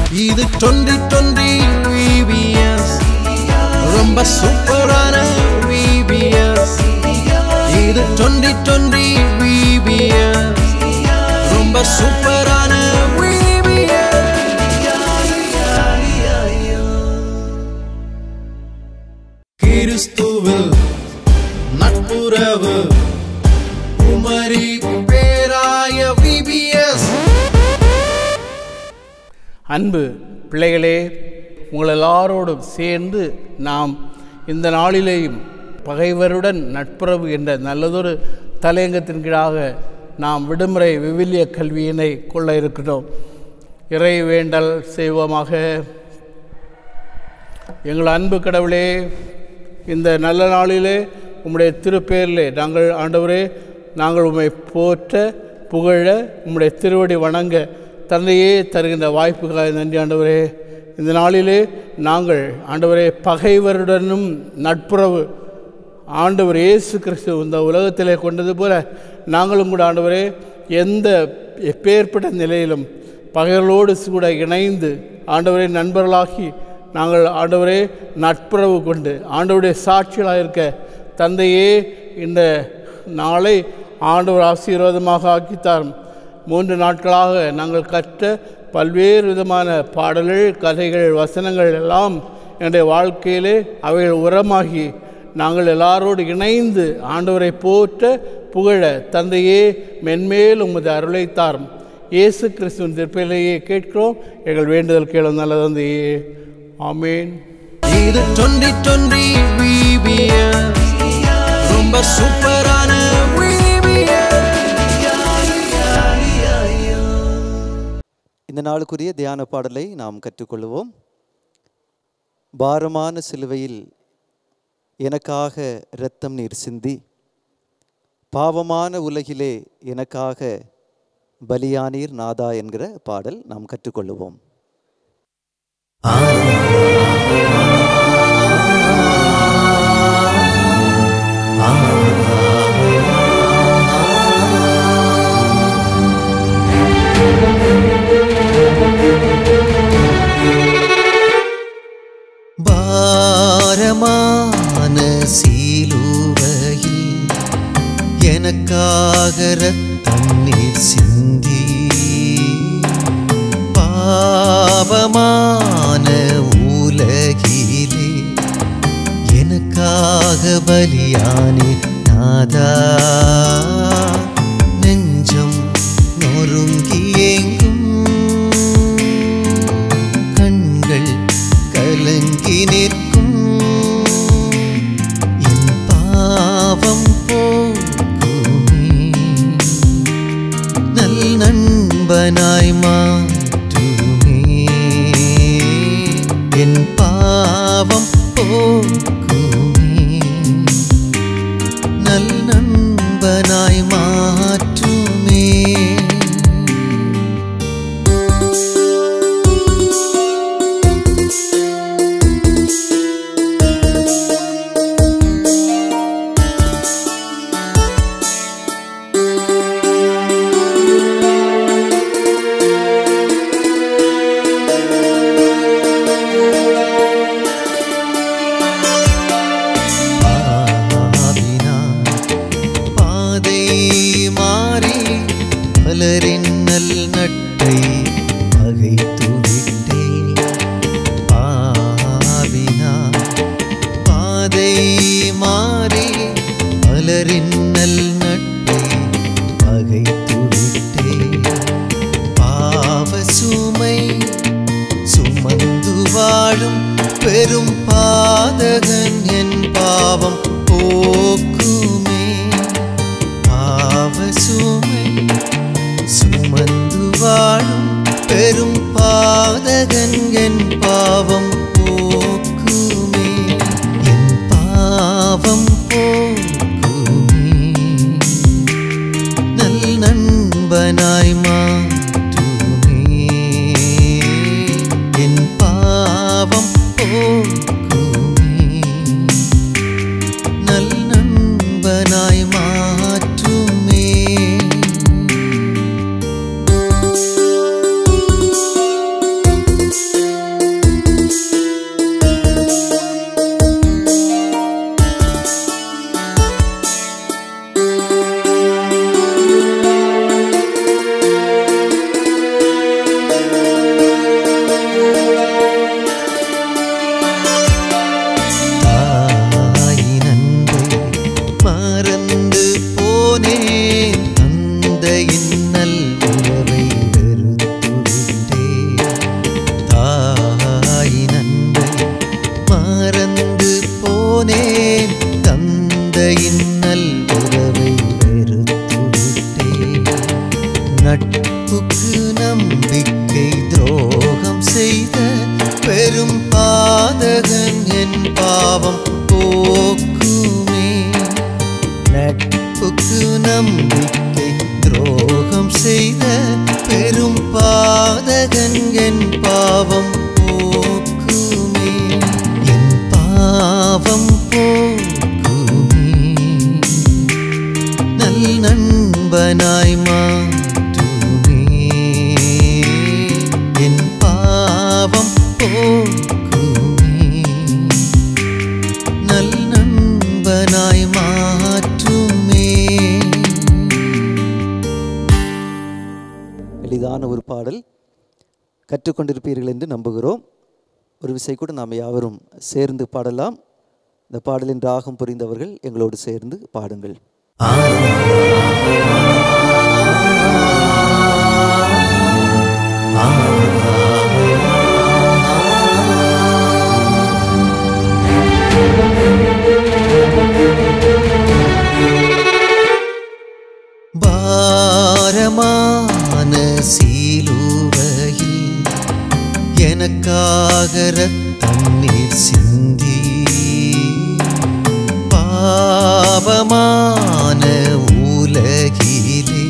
இது twenty twenty VBS ரொம்ப சூப்பரான விபிஎஸ் இது டுவெண்ட்டி டுவெண்ட்டி விபிஎஸ் ரொம்ப சூப்பரான கிறிஸ்துவில் நட்புறவு குமரி பேராய விபிஎஸ் அன்பு பிள்ளைகளே உங்கள் எல்லாரோடும் சேர்ந்து நாம் இந்த நாளிலேயும் பகைவருடன் நட்புறவு என்ற நல்லதொரு தலையங்கத்தின் கீழாக நாம் விடுமுறை விவிலிய கல்வியினை கொள்ள இருக்கிறோம் இறை வேண்டல் செய்வோமாக எங்கள் அன்பு கடவுளே இந்த நல்ல நாளிலே உம்முடைய திருப்பேரிலே நாங்கள் ஆண்டவரே நாங்கள் உம்மை போற்ற புகழ உம்முடைய திருவடி வணங்க தன்னையே தருகின்ற வாய்ப்புகளை நன்றி ஆண்டவரே இந்த நாளிலே நாங்கள் ஆண்டவரே பகைவருடனும் நட்புறவு ஆண்டவர் இயேசு கிறிஸ்து இந்த உலகத்திலே கொண்டது போல நாங்களும் கூட ஆண்டவரே எந்த எப்பேற்பட்ட நிலையிலும் பகைவர்களோடு கூட இணைந்து ஆண்டவரை நண்பர்களாகி நாங்கள் ஆண்டவரே நட்புறவு கொண்டு ஆண்டவருடைய சாட்சிகளாக இருக்க தந்தையே இந்த நாளை ஆண்டவர் ஆசீர்வாதமாக ஆக்கித்தாரும் மூன்று நாட்களாக நாங்கள் கற்ற பல்வேறு விதமான பாடல்கள் கதைகள் வசனங்கள் எல்லாம் என்னுடைய வாழ்க்கையிலே அவைகள் உரமாகி நாங்கள் எல்லாரோடு இணைந்து ஆண்டவரை போற்ற புகழ தந்தையே மென்மேல் உமது அருளை தாரும் இயேசு கிறிஸ்துவின் திருப்பிலேயே கேட்கிறோம் எங்கள் வேண்டுதல் கேளும் நல்ல தந்தையே ஆமேன் இது டுவெண்ட்டி டுவெண்ட்டி விபிஎஸ் ரொம்ப சூப்பரான இந்த நாளுக்குரிய தியான பாடலை நாம் கற்றுக்கொள்வோம் பாரமான சிலுவையில் எனக்காக இரத்தம் நீர் சிந்தி பாவமான உலகிலே எனக்காக பலியானீர் நாதா என்கிற பாடல் நாம் கற்றுக்கொள்ளுவோம் பாரமான சீலுவையில் எனக்காக ரத்தம் நீர் சிந்தி பாவமான உலகிலே எனக்காக பலியானே நாதா நெஞ்சம் நொறுங்கி எங்கும் கண்கள் கலங்கி நிற்கும் என் பாவம் போக்குமே நல் நண்பனாய் மாற்றுமே என் பாவம் போக்குமே நல் நண்பனாய் மாற்றுமே ஆவினார் பாதை மாறி பலரின் நல் நட்டை பகைத்து விட்டே ஆவினார் பாதை மாறி பலரின் நல் நட்டை பகைத்து விட்டே பாவ சுமை சுமந்து வாழும் பெரும் பாதகன் என் பாவம் போக்குமே பாவ சுமை சுமந்து வாழும் பெரும் பாதகன் என் பாவம் போக்குமே என் பாவம் போக்குமே நல் நண்பனாய் மாற்றுமே என் பாவம் போக்குமே நல் நண்பனாய் மாற்றுமே கற்றுக்கொண்டிருப்பீர்கள் என்று நம்புகிறோம் ஒரு விசை கூட நாம் யாவரும் சேர்ந்து பாடலாம் இந்த பாடலின் ராகம் புரிந்தவர்கள் எங்களோடு சேர்ந்து பாடுங்கள் பாரமான சீலுவையில் எனக்காக தண்ணீர் சிந்தி பாவமான உலகிலே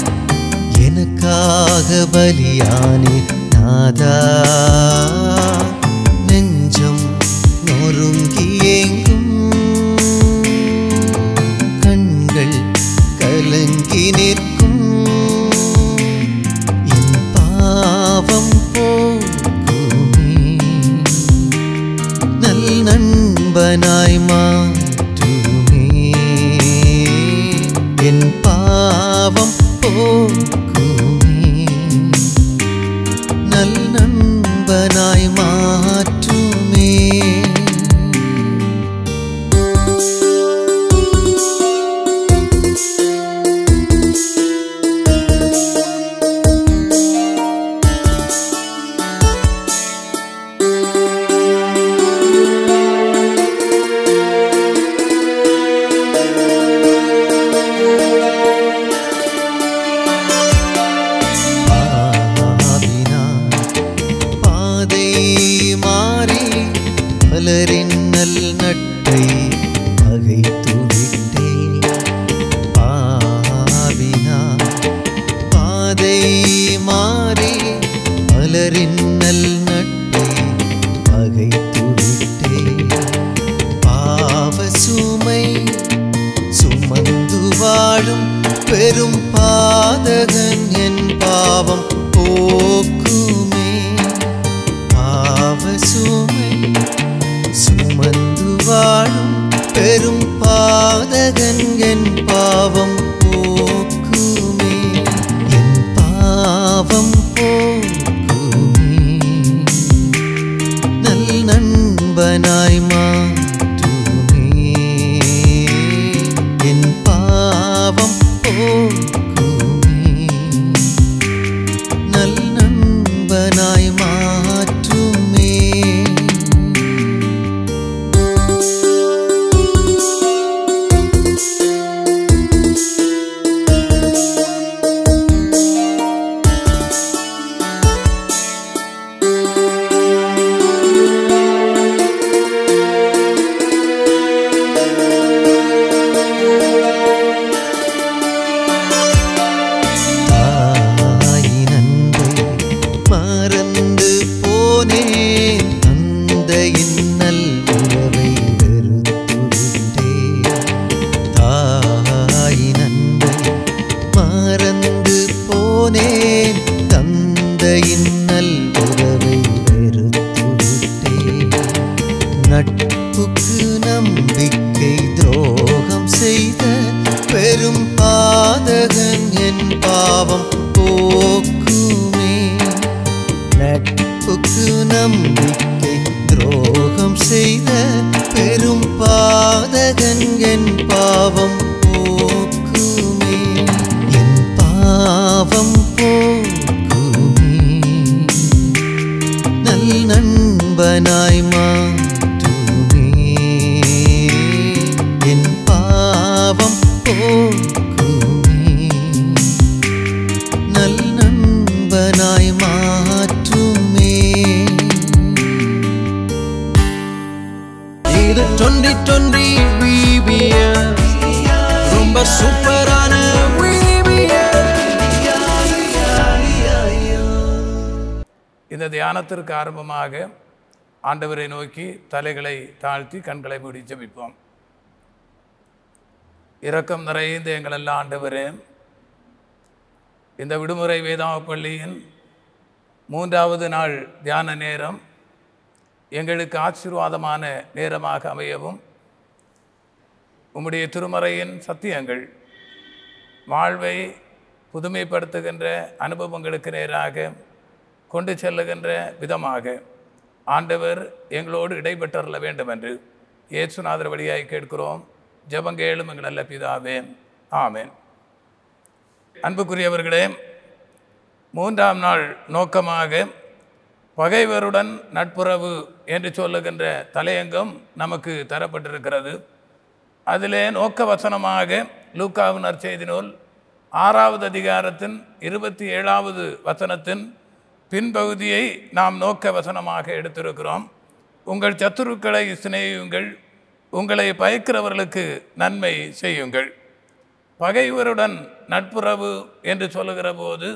எனக்காக பலியானே நாதா நெஞ்சம் நொறுங்கி எங்கும் கண்கள் கலங்கி நிற்கும் என் பாவம் போக்குமே நல் நண்பனாய் மாற்றுமே என் பாவம் போக்குமே நல் நண்பனாய் மாற்றுமே பாவினான் பாதை மாறி பலரின் நல் நட்டை பகைத்து விட்டே பாவினான் பாதை மாறி பலரின் நல் நட்டை பகைத்து விட்டே பாவ சுமை சுமந்து வாழும் பெரும் பாதகன் என் பாவம் போக்குமே பாவ சுமை சுமந்து வாழும் பெரும் பாதகன் என் பாவம் போக்குமே என் பாவம் போக்குமே நல் நண்பனாய் மாற்றுமே என் பாவம் போக்குமே நல் நண்பனாய் மாற்றுமே தாயின் அன்பை மறந்து போனேன் தந்தையின் நல் உறவை வெறுத்துவிட்டேன் தாயின் அன்பை மறந்து போனேன் தந்தையின் நல் உறவை வெறுத்துவிட்டேன் நட்புக்கு நம்பிக்கை துரோகம் செய்த பெரும் பாதகன் என் பாவம் போக்குமே நட்புக்கு நம்பிக்கை துரோகம் செய்த பெரும் பாதகன் என் பாவம் போக்குமே என் பாவம் போக்குமே நல் நண்பனாய் மாற்றுமே என் பாவம் போக்குமே நல் நண்பனாய் மாற்றுமே இது டுவெண்ட்டி டுவெண்ட்டி விபிஎஸ் ரொம்ப சூப்பரான இந்த தியானத்திற்கு ஆரம்பமாக ஆண்டவரை நோக்கி தலைகளை தாழ்த்தி கண்களை மூடி ஜெபிப்போம் இரக்கம் நிறைந்த எங்களெல்லாம் ஆண்டவரே இந்த விடுமுறை வேதாம பள்ளியின் மூன்றாவது நாள் தியான நேரம் எங்களுக்கு ஆசீர்வாதமான நேரமாக அமையவும் உம்முடைய திருமறையின் சத்தியங்கள் வாழ்வை புதுமைப்படுத்துகின்ற அனுபவங்களுக்கு நேராக கொண்டு செல்லுகின்ற விதமாக ஆண்டவர் எங்களோடு இடைபெற்றருள வேண்டும் என்று இயேசுநாதர் வழியாய் கேட்கிறோம் ஜெபங்கேளும் எங்கள் நல்ல பிதாவே ஆமென் அன்புக்குரியவர்களே மூன்றாம் நாள் நோக்கமாக பகைவருடன் நட்புறவு என்று சொல்லுகின்ற தலையங்கம் நமக்கு தரப்பட்டிருக்கிறது அதிலே நோக்க வசனமாக லூக்காவின் நற்செய்தி நூல் ஆறாவது அதிகாரத்தின் இருபத்தி ஏழாவது வசனத்தின் பின்பகுதியை நாம் நோக்க வசனமாக எடுத்திருக்கிறோம் உங்கள் சத்துருக்களை சிநேகியுங்கள் உங்களை பயக்கிறவர்களுக்கு நன்மை செய்யுங்கள் பகைவருடன் நட்புறவு என்று சொல்லுகிற போது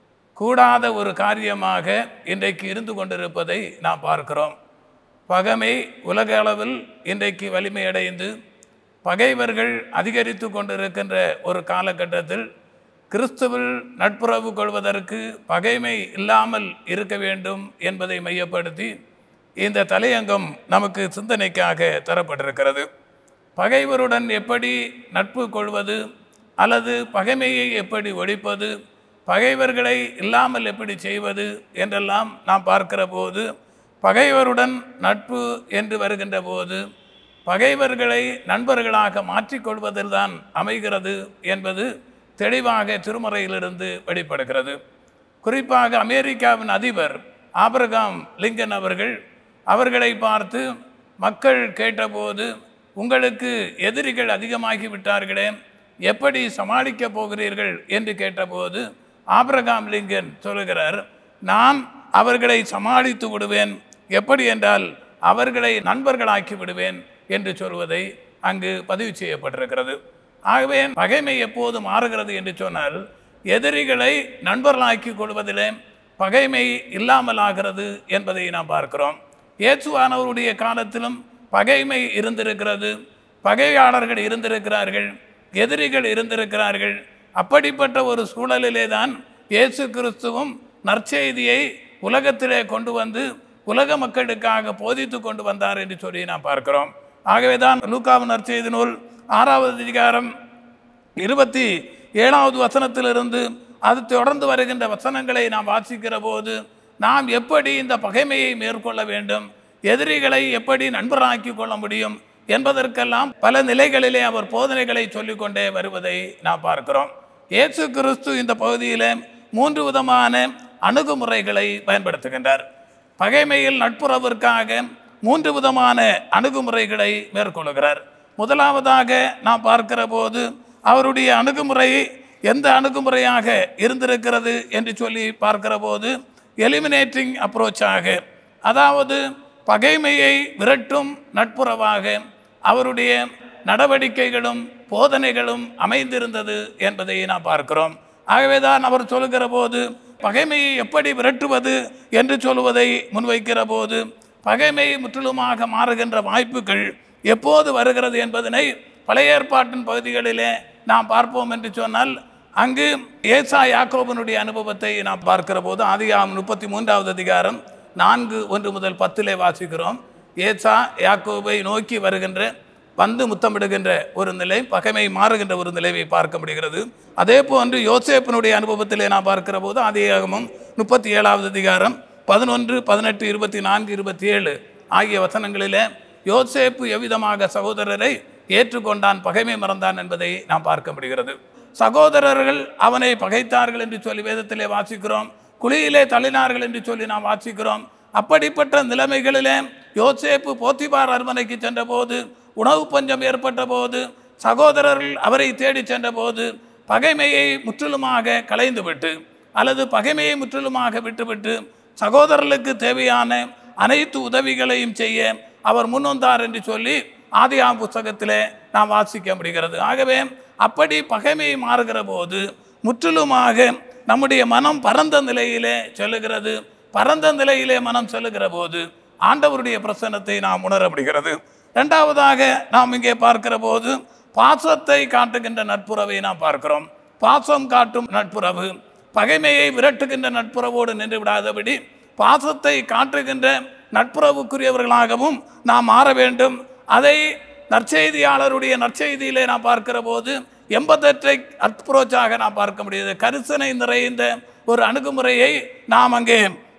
கூடாத ஒரு காரியமாக இன்றைக்கு இருந்து கொண்டிருப்பதை நாம் பார்க்கிறோம் பகைமை உலக அளவில் இன்றைக்கு வலிமையடைந்து பகைவர்கள் அதிகரித்து கொண்டிருக்கின்ற ஒரு காலகட்டத்தில் கிறிஸ்துவில் நட்புறவு கொள்வதற்கு பகைமை இல்லாமல் இருக்க வேண்டும் என்பதை மையப்படுத்தி இந்த தலையங்கம் நமக்கு சிந்தனைக்காக தரப்பட்டிருக்கிறது பகைவருடன் எப்படி நட்பு கொள்வது அல்லது பகைமையை எப்படி ஒழிப்பது பகைவர்களை இல்லாமல் எப்படி செய்வது என்றெல்லாம் நாம் பார்க்கிற போது பகைவருடன் நட்பு என்று வருகின்ற போது பகைவர்களை நண்பர்களாக மாற்றிக்கொள்வதில்தான் அமைகிறது என்பது தெளிவாக திருமறையிலிருந்து வெளிப்படுகிறது குறிப்பாக அமெரிக்காவின் அதிபர் ஆபிரகாம் லிங்கன் அவர்கள் அவர்களை பார்த்து மக்கள் கேட்டபோது உங்களுக்கு எதிரிகள் ஆகி விட்டார்களே எப்படி சமாளிக்கப் போகிறீர்கள் என்று கேட்டபோது ஆபிரகாம் லிங்கன் சொல்லுகிறார் நான் அவர்களை சமாளித்து விடுவேன் எப்படி என்றால் அவர்களை நண்பர்களாக்கி விடுவேன் என்று சொல்வதை அங்கு பதிவு செய்யப்பட்டிருக்கிறது ஆகவே பகைமை எப்போது மாறுகிறது என்று சொன்னால் எதிரிகளை நண்பர்களாக்கி கொள்வதிலே பகைமை இல்லாமல் ஆகிறது என்பதை நாம் பார்க்கிறோம் இயேசுவானவருடைய காலத்திலும் பகைமை இருந்திருக்கிறது பகையாளர்கள் இருந்திருக்கிறார்கள் எதிரிகள் இருந்திருக்கிறார்கள் அப்படிப்பட்ட ஒரு சூழலிலே தான் இயேசு கிறிஸ்துவும் நற்செய்தியை உலகத்திலே கொண்டு வந்து உலக மக்களுக்காக போதித்து கொண்டு வந்தார் என்று சொல்லி நாம் பார்க்கிறோம் ஆகவே தான் லூக்காவின் நற்செய்தி நூல் ஆறாவது அதிகாரம் இருபத்தி ஏழாவது வசனத்திலிருந்து அது தொடர்ந்து வருகின்ற வசனங்களை நாம் வாசிக்கிற போது நாம் எப்படி இந்த பகைமையை மேற்கொள்ள வேண்டும் எதிரிகளை எப்படி நண்பராக்கி கொள்ள முடியும் என்பதற்கெல்லாம் பல நிலைகளிலே அவர் போதனைகளை சொல்லிக்கொண்டே வருவதை நாம் பார்க்கிறோம் இயேசு கிறிஸ்து இந்த பகுதியில் மூன்று விதமான அணுகுமுறைகளை பயன்படுத்துகின்றார் பகைமையில் நட்புறவிற்காக மூன்று விதமான அணுகுமுறைகளை மேற்கொள்கிறார் முதலாவதாக நாம் பார்க்கிற போது அவருடைய அணுகுமுறை எந்த அணுகுமுறையாக இருந்திருக்கிறது என்று சொல்லி பார்க்கிற போது எலிமினேட்டிங் அப்ரோச்சாக அதாவது பகைமையை விரட்டும் நட்புறவாக அவருடைய நடவடிக்கைகளும் போதனைகளும் அமைந்திருந்தது என்பதை நாம் பார்க்கிறோம் ஆகவேதான் அவர் சொல்லுகிற போது பகைமையை எப்படி விரட்டுவது என்று சொல்வதை முன்வைக்கிற போது பகைமை முற்றிலுமாக மாறுகின்ற வாய்ப்புகள் எப்போது வருகிறது என்பதனை பழைய ஏற்பாட்டின் பகுதிகளிலே நாம் பார்ப்போம் என்று சொன்னால் அங்கு ஏசா யாக்கோபனுடைய அனுபவத்தை நாம் பார்க்கிற போது ஆதிகாம் முப்பத்தி மூன்றாவது அதிகாரம் நான்கு ஒன்று முதல் பத்திலே வாசிக்கிறோம் ஏசா யாக்கோபை நோக்கி வருகின்ற வந்து முத்தமிடுகின்ற ஒரு நிலை பகைமை மாறுகின்ற ஒரு நிலையை பார்க்க முடிகிறது அதே போன்று யோசேப்பினுடைய அனுபவத்திலே நான் பார்க்கிற போது ஆதியாகமும் முப்பத்தி ஏழாவது அதிகாரம் பதினொன்று பதினெட்டு இருபத்தி நான்கு இருபத்தி ஏழு ஆகிய வசனங்களிலே யோசேப்பு எவ்விதமாக சகோதரரை ஏற்றுக்கொண்டான் பகைமை மறந்தான் என்பதை நாம் பார்க்க முடிகிறது சகோதரர்கள் அவனை பகைத்தார்கள் என்று சொல்லி வேதத்திலே வாசிக்கிறோம் குழியிலே தள்ளினார்கள் என்று சொல்லி நாம் வாசிக்கிறோம் அப்படிப்பட்ட நிலைமைகளிலே யோசேப்பு போத்திபார் அரண்மனைக்கு சென்றபோது உணவு பஞ்சம் ஏற்பட்ட போது சகோதரர்கள் அவரை தேடி சென்றபோது பகைமையை முற்றிலுமாக களைந்துவிட்டு அல்லது பகைமையை முற்றிலுமாக விட்டுவிட்டு சகோதரர்களுக்கு தேவையான அனைத்து உதவிகளையும் செய்ய அவர் முன்வந்தார் என்று சொல்லி ஆதியாம் புஸ்தகத்திலே நாம் வாசிக்க முடிகிறது ஆகவே அப்படி பகைமை மாறுகிற போது முற்றிலுமாக நம்முடைய மனம் பரந்த நிலையிலே செல்லுகிறது பரந்த நிலையிலே மனம் செல்லுகிற போது ஆண்டவருடைய பிரசன்னத்தை நாம் உணர முடிகிறது இரண்டாவதாக நாம் இங்கே பார்க்கிற போது பாசத்தை காட்டுகின்ற நட்புறவை நாம் பார்க்கிறோம் பாசம் காட்டும் நட்புறவு பகைமையை விரட்டுகின்ற நட்புறவோடு நின்று விடாதபடி பாசத்தை காட்டுகின்ற நட்புறவுக்குரியவர்களாகவும் நாம் மாற வேண்டும் அதை நற்செய்தியாளருடைய நற்செய்தியிலே நாம் பார்க்கிற போது எம்பத்தற்றை அப்ரோச்சாக நாம் பார்க்க முடியுது கரிசனை நிறைந்த ஒரு அணுகுமுறையை நாம் அங்கே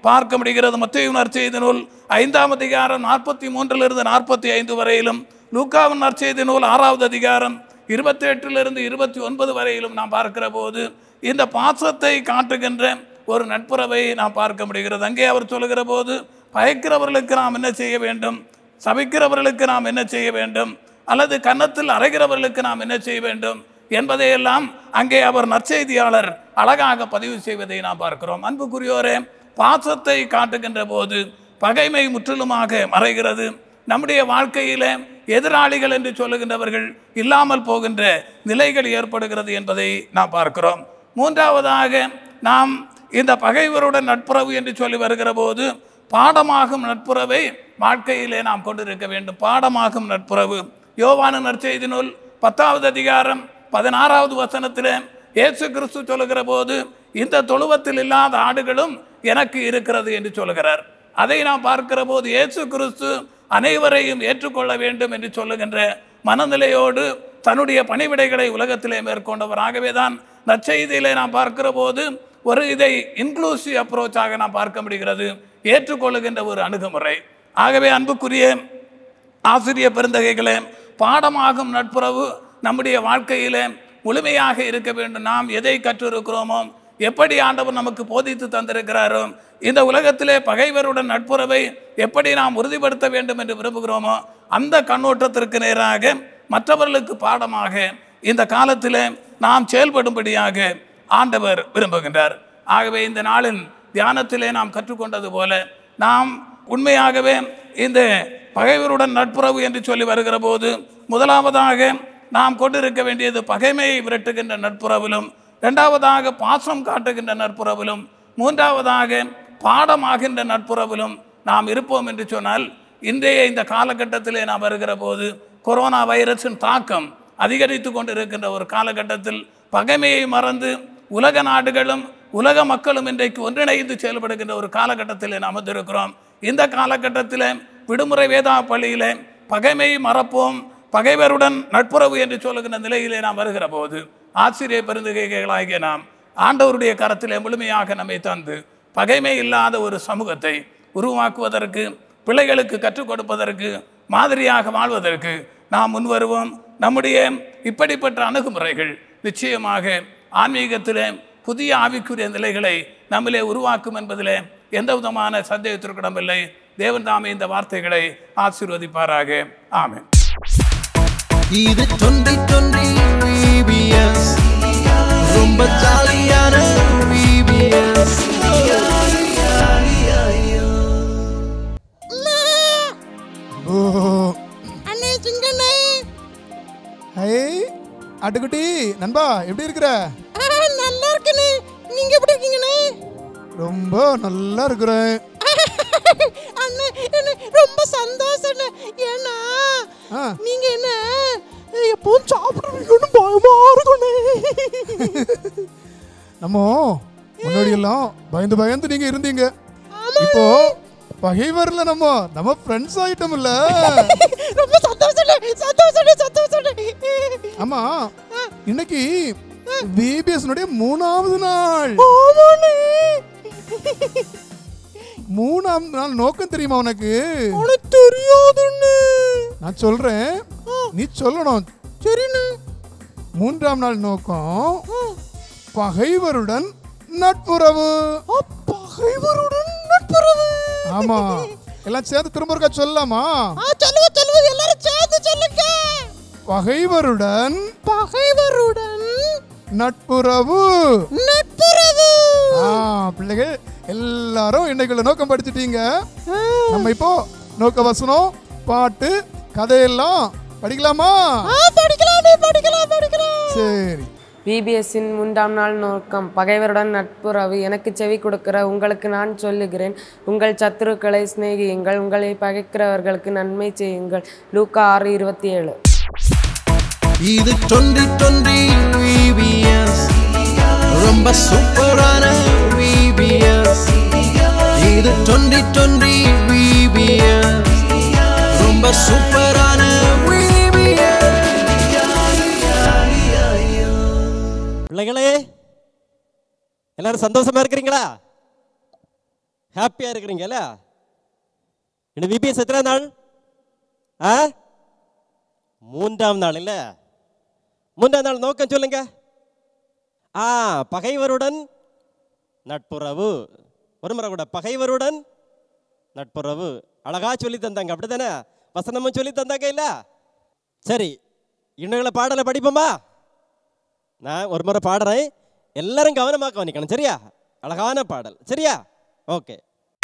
பார்க்க முடிகிறது மத்திய நற்செய்தி நூல் ஐந்தாம் அதிகாரம் நாற்பத்தி மூன்றிலிருந்து நாற்பத்தி ஐந்து வரையிலும் லூக்காவின் நற்செய்தி நூல் ஆறாவது அதிகாரம் இருபத்தி எட்டிலிருந்து இருபத்தி ஒன்பது வரையிலும் நாம் பார்க்கிற போது இந்த பாசத்தை காட்டுகின்ற ஒரு நட்புறவை நாம் பார்க்க முடிகிறது அங்கே அவர் சொல்லுகிற போது பயக்கிறவர்களுக்கு நாம் என்ன செய்ய வேண்டும் சபிக்கிறவர்களுக்கு நாம் என்ன செய்ய வேண்டும் அல்லது கன்னத்தில் அறைகிறவர்களுக்கு நாம் என்ன செய்ய வேண்டும் என்பதையெல்லாம் அங்கே அவர் நற்செய்தியாளர் அழகாக பதிவு செய்வதை நாம் பார்க்கிறோம் அன்புக்குரியோரே பாசத்தை காட்டுகின்ற போது பகைமை முற்றிலுமாக மறைகிறது நம்முடைய வாழ்க்கையிலே எதிராளிகள் என்று சொல்லுகின்றவர்கள் இல்லாமல் போகின்ற நிலைகள் ஏற்படுகிறது என்பதை நாம் பார்க்கிறோம் மூன்றாவதாக நாம் இந்த பகைவருடன் நட்புறவு என்று சொல்லி வருகிற போது பாடமாகும் நட்புறவை வாழ்க்கையிலே நாம் கொண்டிருக்க வேண்டும் பாடமாகும் நட்புறவு யோவான நற்செய்தி நூல் பத்தாவது அதிகாரம் பதினாறாவது வசனத்திலே இயேசு கிறிஸ்து சொல்லுகிற போது இந்த தொழுவத்தில் இல்லாத ஆடுகளும் எனக்கு இருக்கிறது என்று சொல்லுகிறார் அதை நாம் பார்க்கிற போது இயேசு கிறிஸ்து அனைவரையும் ஏற்றுக்கொள்ள வேண்டும் என்று சொல்லுகின்ற மனநிலையோடு தன்னுடைய பணிவிடைகளை உலகத்திலே மேற்கொண்டவர் ஆகவே தான் நற்செய்தியிலே நாம் பார்க்கிற போது ஒரு இதை இன்க்ளூசிவ் அப்ரோச்சாக நாம் பார்க்க முடிகிறது ஏற்றுக்கொள்ளுகின்ற ஒரு அணுகுமுறை ஆகவே அன்புக்குரிய ஆசிரிய பெருந்தகைகளே பாடமாகும் நட்புறவு நம்முடைய வாழ்க்கையிலே முழுமையாக இருக்க வேண்டும் நாம் எதை கற்றிருக்கிறோமோ எப்படி ஆண்டவர் நமக்கு போதித்து தந்திருக்கிறாரோ இந்த உலகத்திலே பகைவருடன் நட்புறவை எப்படி நாம் உறுதிப்படுத்த வேண்டும் என்று விரும்புகிறோமோ அந்த கண்ணோட்டத்திற்கு நேராக மற்றவர்களுக்கு பாடமாக இந்த காலத்திலே நாம் செயல்படும்படியாக ஆண்டவர் விரும்புகின்றார் ஆகவே இந்த நாளின் தியானத்திலே நாம் கற்றுக்கொண்டது போல நாம் உண்மையாகவே இந்த பகைவருடன் நட்புறவு என்று சொல்லி வருகிற போது முதலாவதாக நாம் கொண்டிருக்க வேண்டியது பகைமையை விரட்டுகின்ற நட்புறவிலும் இரண்டாவதாக பாசம் காட்டுகின்ற நட்புறவிலும் மூன்றாவதாக பாடமாகின்ற நட்புறவிலும் நாம் இருப்போம் என்று சொன்னால் இன்றைய இந்த காலகட்டத்திலே நாம் வருகிற போது கொரோனா வைரஸின் தாக்கம் அதிகரித்து கொண்டிருக்கின்ற ஒரு காலகட்டத்தில் பகைமையை மறந்து உலக நாடுகளும் உலக மக்களும் இன்றைக்கு ஒன்றிணைந்து செயல்படுகின்ற ஒரு காலகட்டத்தில் நாம் வந்திருக்கிறோம் இந்த காலகட்டத்தில் விடுமுறை வேதா பள்ளியிலே பகைமை மறப்போம் பகைவருடன் நட்புறவு என்று சொல்லுகின்ற நிலையிலே நாம் வருகிற போது ஆசிரியர் பெருந்தகைகளாகிய நாம் ஆண்டவருடைய கரத்திலே முழுமையாக நம்மை தந்து பகைமை இல்லாத ஒரு சமூகத்தை உருவாக்குவதற்கு பிள்ளைகளுக்கு கற்றுக் கொடுப்பதற்கு மாதிரியாக வாழ்வதற்கு நாம் முன்வருவோம் நம்முடைய இப்படிப்பட்ட அணுகுமுறைகள் நிச்சயமாக ஆன்மீகத்திலே புதிய ஆவிக்குரிய நிலைகளை நம்மிலே உருவாக்கும் என்பதிலே எந்த விதமான சந்தேகத்திற்கு இடமில்லை தேவன் தாமே இந்த வார்த்தைகளை ஆசீர்வதிப்பாராக ஆமென் இது டுவெண்ட்டி டுவெண்ட்டி VBS ரொம்ப ஜாலியான VBS அண்ணே சிங்கண்ணே ஹே ஆட்டுக்குட்டி நண்பா எப்படி இருக்கிற ஆ, நல்லா இருக்கண்ணே நீங்க எப்படி இருக்கீங்கண்ணே ரொம்ப நல்லா இருக்கிறேன் அண்ணே என்ன ரொம்ப சந்தோஷம் ஏன்னா ஆ. நீங்க என்ன எப்பவும் சாப்பிடுவீங்கன்னு பயமா இருக்குண்ணே நம்ம முன்னாடி எல்லாம் பயந்து பயந்து நீங்க இருந்தீங்க இப்போ பகைவர்ல நம்ம நம்ம ஃப்ரெண்ட்ஸ் ஆயிட்டோம் இல்ல ரொம்ப சந்தோஷம் சந்தோஷம் சந்தோஷம் ஆமா இன்னைக்கு VBS னுடைய மூணாவது நாள் ஆமாண்ணே மூணாம் நாள் நோக்கம் தெரியுமா உனக்கு உனக்கு தெரியாதுண்ணே நான் சொல்றேன் நீ சொல்லணும் சரிண்ணே மூன்றாம் நாள் நோக்கம் பகைவருடன் நட்புறவு பகைவருடன் நட்புறவு ஆமா எல்லாம் சேர்ந்து திரும்ப இருக்கா சொல்லலாமா ஆ சொல்லுங்க சொல்லுங்க எல்லாரும் சேர்ந்து சொல்லுங்க பகைவருடன் பகைவருடன் நட்புறவு நட்புறவு ஆ பிள்ளைகள் எல்லாரும் இன்னைக்குள்ள நோக்கம் படிச்சிட்டீங்க நம்ம இப்போ நோக்க வசனம் பாட்டு கதையெல்லாம் படிக்கலாமா ஆ படிக்கலாமே படிக்கலாம் படிக்கலாம் சரி விபிஎஸ்ஸின் மூன்றாம் நாள் நோக்கம் பகைவருடன் நட்புறவு எனக்கு செவி கொடுக்கிற உங்களுக்கு நான் சொல்லுகிறேன் உங்கள் சத்துருக்களை சிநேகியுங்கள் உங்களை பகைக்கிறவர்களுக்கு நன்மை செய்யுங்கள் லூக்கா ஆறு இருபத்தி ஏழு இது டுவெண்ட்டி டுவெண்ட்டி VBS ரொம்ப சூப்பரான VBS இது டுவெண்ட்டி டுவெண்ட்டி VBS ரொம்ப சூப்பரான VBS பிள்ளைகளே எல்லாரும் சந்தோஷமா இருக்கிறீங்களா ஹாப்பியாக இருக்கிறீங்கல்ல என்ன விபிஎஸ் எத்தனை நாள் ஆ மூன்றாம் நாள் இல்லை மூன்றாம் நாள் நோக்கம் சொல்லுங்க ஆ பகைவருடன் நட்புறவு ஒரு முறை கூட பகைவருடன் நட்புறவு அழகா சொல்லி தந்தாங்க அப்படிதானே வசனமும் சொல்லி தந்தாங்க இல்ல சரி இன்னும் பாடலை படிப்போமா நான் ஒரு முறை பாடுறேன் எல்லாரும் கவனமாக கவனிக்கணும் சரியா அழகான பாடல் சரியா ஓகே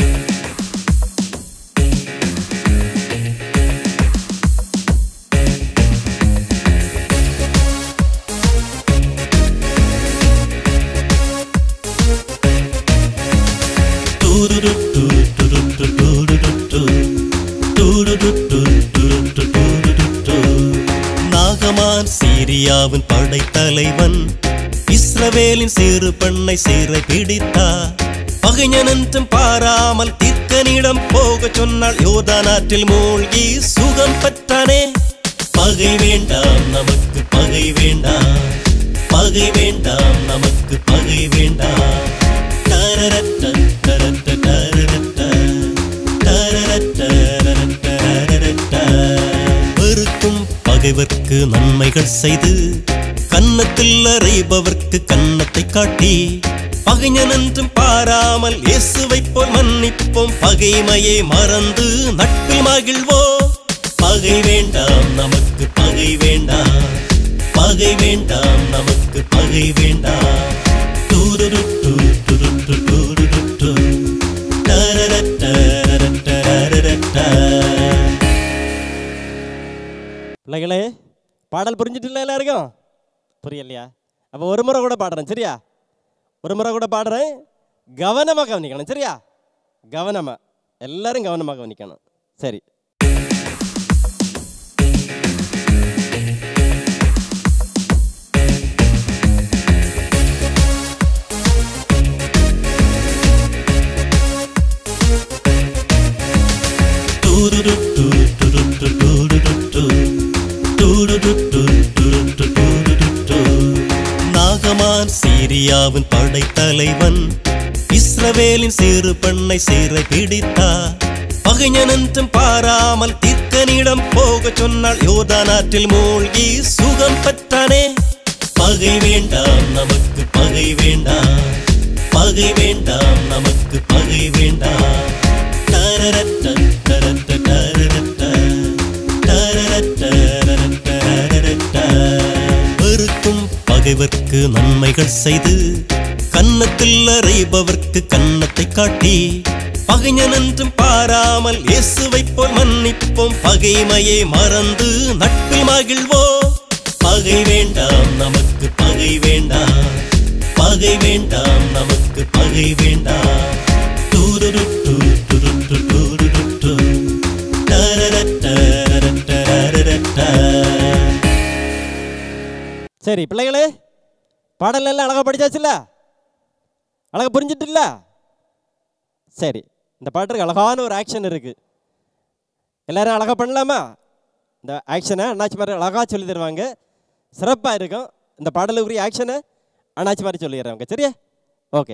நாகமான் சீரியாவின் படைத்தலைவன் இஸ்ரவேலின் சிறு பெண்ணை சீரை பிடித்தார் பகைஞனென்றும் பாராமல் தீர்க்கனிடம் போக சொன்னால் யோதானாற்றில் மூழ்கி சுகம் பெற்றானே பகை வேண்டாம் நமக்கு பகை வேண்டாம் பகை வேண்டாம் நமக்கு பகை வேண்டாம் தரரட்ட தரட்ட தரரட்ட தரரட்ட தரரட்ட வெறுக்கும் பகைவர்க்கு நன்மைகள் செய்து கன்னத்தில் அறைபவர்க்கு கன்னத்தை காட்டி பகைஞனென்றும் பாராமல் இயேசுவை போல் மன்னிப்போம் பகைமையை மறந்து நட்பில் மகிழ்வோம் பகை வேண்டாம் நமக்கு பகை வேண்டாம் பகை வேண்டாம் நமக்கு பகை வேண்டாம் தூருருட்டு துருட்டு தூருருட்டு தரரட்ட தரரட்ட பிள்ளைகளே பாடல் புரிஞ்சிட்டு எல்லாருக்கும் புரியலையா அப்போ ஒரு முறை கூட பாடுறேன் சரியா ஒரு முறை கூட பாடுறேன் கவனமாக கவனிக்கணும் சரியா கவனமாக எல்லாரும் கவனமாக கவனிக்கணும் சரி தூருருட்டு துருட்டு தூருருட்டு தூருருட்டு துருட்டு தூருருட்டு நாகமான் சீரியாவின் படைத்தலைவன் இஸ்ரவேலின் சிறு பெண்ணை சீரை பிடித்தார் பகைஞனென்றும் பாராமல் தீர்க்கனிடம் போக சொன்னால் யோதானாற்றில் மூழ்கி சுகம் பெற்றானே பகை வேண்டாம் நமக்கு பகை வேண்டாம் பகை வேண்டாம் நமக்கு பகை வேண்டாம் தரரட்ட தரட்ட தரரட்ட தரரட்ட தரரட்ட வெறுக்கும் பகைவர்க்கு நன்மைகள் செய்து கன்னத்தில் அறைபவர்க்கு கன்னத்தை காட்டி பகைஞனென்றும் பாராமல் இயேசுவை போல் மன்னிப்போம் பகைமையை மறந்து நட்பில் மகிழ்வோம் பகை வேண்டாம் நமக்கு பகை வேண்டாம் பகை வேண்டாம் நமக்கு பகை வேண்டாம் தூருருட்டு துருட்டு தூருருட்டு தரரட்ட தரரட்ட சரி பிள்ளைகளே பாடல் எல்லாம் அழகாக படிச்சாச்சுல்ல அழகாக புரிஞ்சிட்டுல்ல சரி இந்த பாட்டுக்கு அழகான ஒரு ஆக்ஷன் இருக்கு எல்லாரும் அழகாக பண்ணலாமா இந்த ஆக்ஷனை அண்ணாச்சி மாதிரி அழகாக சொல்லி தருவாங்க சிறப்பாக இருக்கும் இந்த பாடலுக்குரிய ஆக்ஷனை அண்ணாச்சி மாதிரி சொல்லி தருவாங்க சரியா ஓகே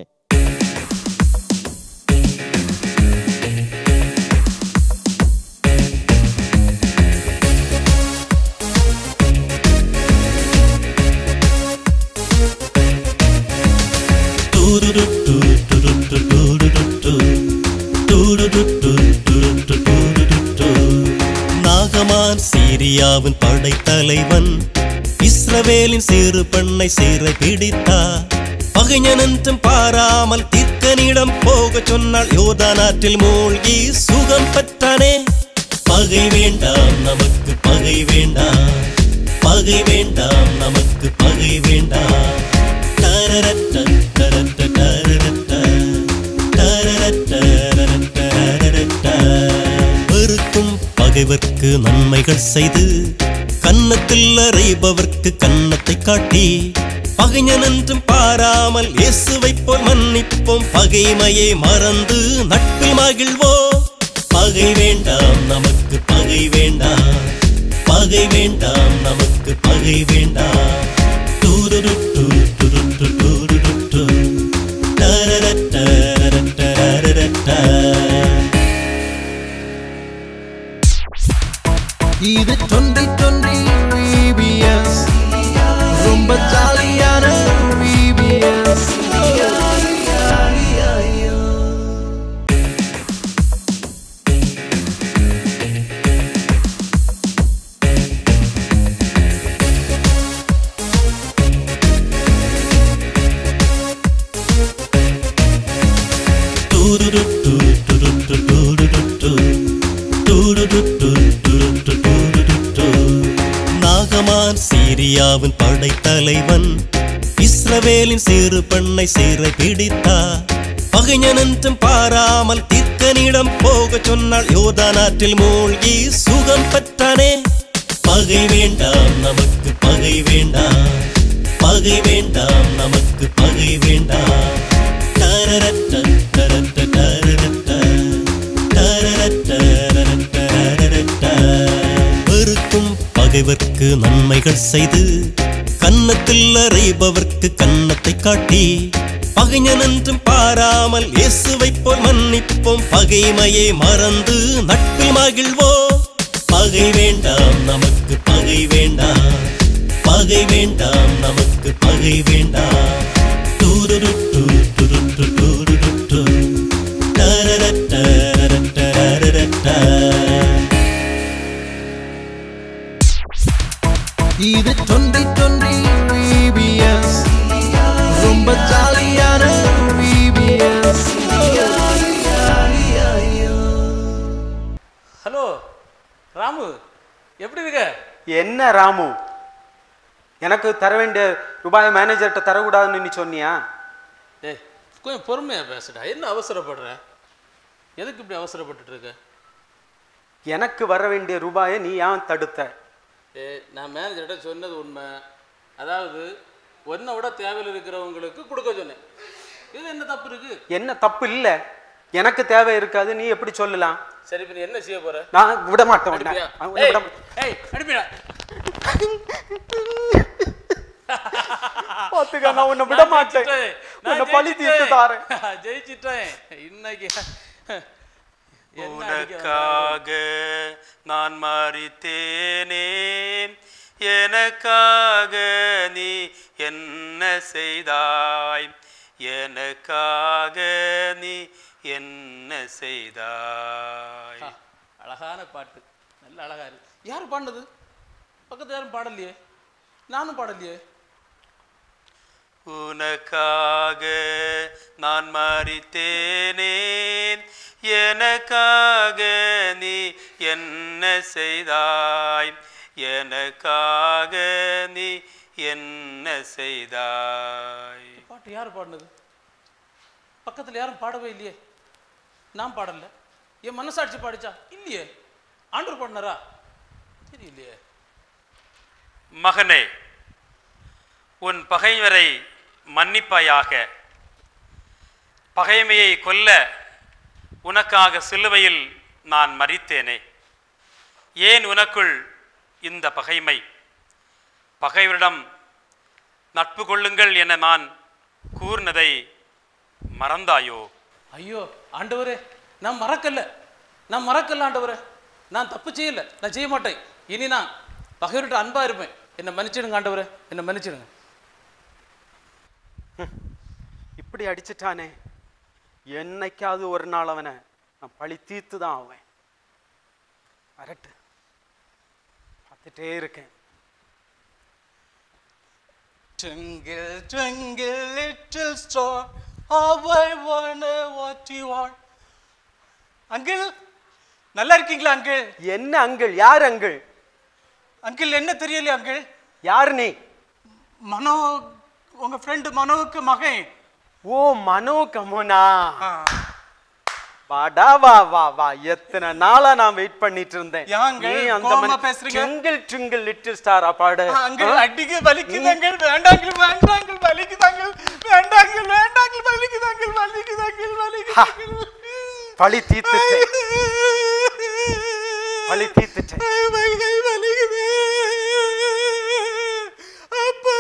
தூருருட்டு துருட்டு தூருருட்டு தூருருட்டு துருட்டு தூருருட்டு நாகமான் சீரியாவின் படைத்தலைவன் இஸ்ரவேலின் சிறு பெண்ணை சீரை பிடித்தார் பகைஞனென்றும் பாராமல் தீர்க்கனிடம் போக சொன்னால் யோதானாற்றில் மூழ்கி சுகம் பெற்றானே பகை வேண்டாம் நமக்கு பகை வேண்டாம் பகை வேண்டாம் நமக்கு பகை வேண்டாம் தரரட்ட தரட்ட தரரட்ட தரரட்ட தரரட்ட வெறுக்கும் பகைவர்க்கு நன்மைகள் செய்து கன்னத்தில் அறைபவர்க்கு கன்னத்தை காட்டி பகைஞனென்றும் பாராமல் இயேசுவை போல் மன்னிப்போம் பகைமையை மறந்து நட்பில் மகிழ்வோம் பகை வேண்டாம் நமக்கு பகை வேண்டாம் பகை வேண்டாம் நமக்கு பகை வேண்டாம் தூருருட்டு துருட்டு தூருருட்டு தரரட்ட தரரட்ட இது டுவெண்ட்டி டுவெண்ட்டி விபிஎஸ் ரொம்ப ஜாலியான விபிஎஸ் நாகமான் சீரியாவின் படைத்தலைவன் இஸ்ரவேலின் சிறு பெண்ணை சிறை பிடித்தார் பகைஞனென்றும் பாராமல் தீர்க்கனிடம் போகச் சொன்னால் யோதானாற்றில் மூழ்கி சுகம் பெற்றானே பகை வேண்டாம் நமக்கு பகை வேண்டாம் பகை வேண்டாம் நமக்கு பகை வேண்டாம் தரரட்ட தரட்ட தரரட்ட தரரட்ட தரரட்ட வெறுக்கும் பகைவர்க்கு நன்மைகள் செய்து கன்னத்தில் அறைபவர்க்கு கன்னத்தை காட்டி பகைஞனென்றும் பாராமல் இயேசுவை போல் மன்னிப்போம் பகைமையை மறந்து நட்பில் மகிழ்வோம் பகை வேண்டாம் நமக்கு பகை வேண்டாம் பகை வேண்டாம் நமக்கு பகை வேண்டாம் தூருருட்டு துருட்டு தூருருட்டு தரரட்ட தரரட்ட இது டுவெண்ட்டி டுவெண்ட்டி விபிஎஸ் ரொம்ப ஜாலியான விபிஎஸ் ஹலோ ராமு எப்படி இருக்க என்ன ராமு எனக்கு தர வேண்டிய ரூபாய் மேனேஜர்கிட்ட தரக்கூடாதுன்னு நீ சொன்னியா ஏய் கொஞ்சம் பொறுமையாக பேசுடா என்ன அவசரப்படுற எதுக்கு இப்படி அவசரப்பட்டுட்டு இருக்க எனக்கு வர வேண்டிய ரூபாயை நீ ஏன் தடுத்த ஏ நான் மேனேஜர்கிட்ட சொன்னது உண்மை அதாவது ஒன்றை விட தேவையில் இருக்கிறவங்களுக்கு கொடுக்க சொன்னேன் இது என்ன தப்பு இருக்கு என்ன தப்பு இல்ல எனக்கு தேவை இருக்காது நீ எப்படி சொல்லலாம் சரி இப்போ நீ என்ன செய்ய போற நான் விட மாட்டேன் உன்னை. அனுப்பியா? நான் உன்னை ஏய், விட மாட்டேன். ஏய் அனுப்பிடா பாத்துக்க, நான் உன்னை விட மாட்டேன். உன்னை பழி தீர்த்து தாரேன். ஜெயிச்சிட்டேன் இன்னைக்கு என்ன அடிக்க உனக்காக நான் மறித்தேனே எனக்காக நீ என்ன செய்தாய் எனக்காக நீ என்ன செய்தாய் ஆ, அழகான பாட்டு நல்ல அழகா இருக்கு யார் பாடினது பக்கத்துல யாரும் பாடலையே நானும் பாடலையே உனக்காக நான் மறித்தேனே எனக்காக நீ என்ன செய்தாய் எனக்காக நீ என்ன செய்தாய் பாட்டு யார் பாடினது பக்கத்துல யாரும் பாடவே இல்லையே நான் பாடல என் மனசாட்சி பாடிச்சா இல்லையே ஆண்டவர் பாடினாரா தெரியலையே மகனே உன் பகைவரை மன்னிப்பாயாக பகைமையை கொல்ல உனக்காக சிலுவையில் நான் மறித்தேனே ஏன் உனக்குள் இந்த பகைமை பகைவரிடம் நட்பு கொள்ளுங்கள் என நான் கூறினதை மறந்தாயோ ஐயோ ஆண்டவரே நான் மறக்கல நான் மறக்கல ஆண்டவரே நான் தப்பு செய்யல நான் செய்ய மாட்டேன் இனி நான் பகைவர்கிட்ட அன்பா இருப்பேன் என்னை மன்னிச்சிடுங்க ஆண்டவரே என்னை மன்னிச்சிடுங்க இப்படி அடிச்சிட்டானே என்னைக்காவது ஒரு நாள் அவனை நான் பழி தீர்த்து தான் ஆவேன் வரட்டு பார்த்துட்டே இருக்கேன் Twinkle, twinkle, little star, how I wonder what you are. Uncle நல்லா இருக்கீங்களா அங்கிள் என்ன அங்கிள் யார் அங்கிள் அங்கிள் என்ன தெரியலையா அங்கிள் யார் நீ மனோ உங்க ஃப்ரெண்டு மனோவுக்கு மகன் ஓ மனோ கமுனா வாடா வா வா வா எத்தனை நாளா நான் வெயிட் பண்ணிட்டு இருந்தேன் ஏங்க, நீ அந்த கோவமா பேசுறீங்க? ட்விங்கிள் ட்விங்கிள் லிட்டில் ஸ்டாரா பாடு அங்கிள் ஆ? அடிக்க வலிக்குது அங்கிள் வேண்டாங்கள் வேண்டாங்கள் வலிக்குது அங்கிள் வேண்டாங்கள் வேண்டாங்கள் வலிக்குது அங்கிள் வலிக்குது அங்கிள் ஹா, வலிக்குது பழி தீர்த்துட்டேன் பழி தீர்த்துட்டேன் வலிக்குது வலிக்குது அப்பா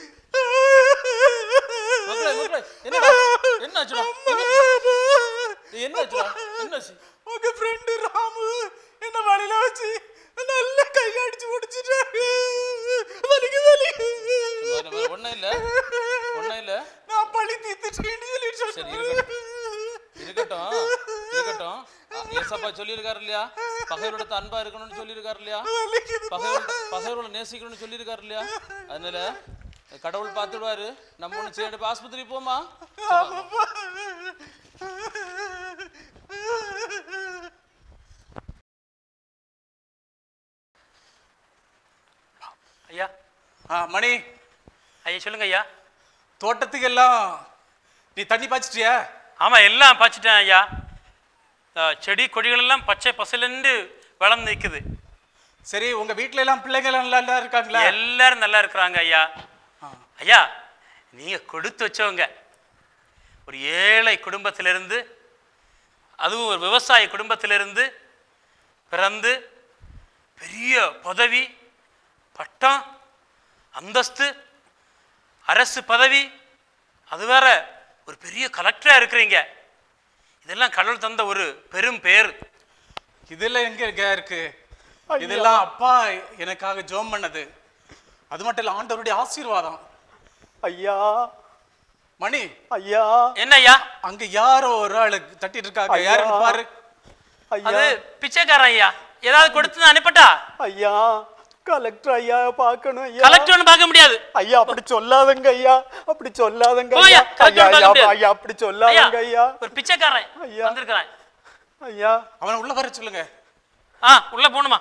மக்களே, மக்களே, என்னடா? என்னாச்சுடா? என்னாச்சுடா என்னாச்சு உங்க ஃப்ரெண்டு ராமு என்ன வழியில வச்சு நல்ல கை அடிச்சு முடிச்சிட்டாரு வலிக்கு வலிக்கு ஒன்றும் இல்லை ஒன்றும் இல்லை நான் பழி தீர்த்துட்டேன்னு சொல்லி சரி சொன்னேன் இருக்கட்டும் இருக்கட்டும் இருக்கட்டும் அ, ஏசப்பா சொல்லியிருக்காரு இல்லையா பகைவரோட அன்பா இருக்கணும்னு சொல்லியிருக்காரு இல்லையா பகைவர் பகைவரோட நேசிக்கணும்னு சொல்லியிருக்காரு இல்லையா அதனால கடவுள் பார்த்துடுவாரு நம்ம ஒன்று செய்ய ஆஸ்பத்திரி போமா ஐயா ஆ மணி ஐயா சொல்லுங்க ஐயா தோட்டத்துக்கு எல்லாம் நீ தண்ணி பாய்ச்சிட்டியா ஆமா எல்லாம் பாய்ச்சிட்டேன் ஐயா அஹ், செடி கொடிகள் எல்லாம் பச்சை பசலன்னு வளர்ந்து நிற்குது சரி உங்க வீட்ல எல்லாம் பிள்ளைங்க எல்லாம் நல்லா நல்லா இருக்காங்களா எல்லாரும் நல்லா இருக்கிறாங்க ஐயா ஐயா நீங்க கொடுத்து வச்சவங்க ஒரு ஏழை குடும்பத்திலிருந்து அதுவும் ஒரு விவசாய குடும்பத்திலிருந்து பிறந்து பெரிய பதவி பட்டம் அந்தஸ்து அரசு பதவி அது வேற ஒரு பெரிய கலெக்டரா இருக்கிறீங்க இதெல்லாம் கடவுள் தந்த ஒரு பெரும் பேர் இதெல்லாம் எங்க இங்க இருக்கு இதெல்லாம் அப்பா எனக்காக ஜோம் பண்ணது அது மட்டும் இல்ல ஆண்டவருடைய ஆசீர்வாதம் ஐயா மணி ஐயா என்ன ஐயா அங்க யாரோ ஒரு ஆளு தட்டிட்டு இருக்காங்க ஐயா. யாருன்னு பாரு அது பிச்சைக்காரன் ஐயா ஏதாவது கொடுத்து நான் அனுப்பட்டா ஐயா கலெக்டர் ஐயா பார்க்கணும் ஐயா கலெக்டர்னு பார்க்க முடியாது ஐயா அப்படி சொல்லாதங்க ஐயா அப்படி சொல்லாதங்க போயா, ஐயா கலெக்டர் ஐயா பார்க்க ஐயா, முடியாது. ஐயா அப்படி சொல்லாதங்க ஐயா ஒரு பிச்சைக்காரன் ஐயா. வந்திருக்கிறேன் ஐயா அவனை உள்ள வர சொல்லுங்க ஆ உள்ள போகணுமா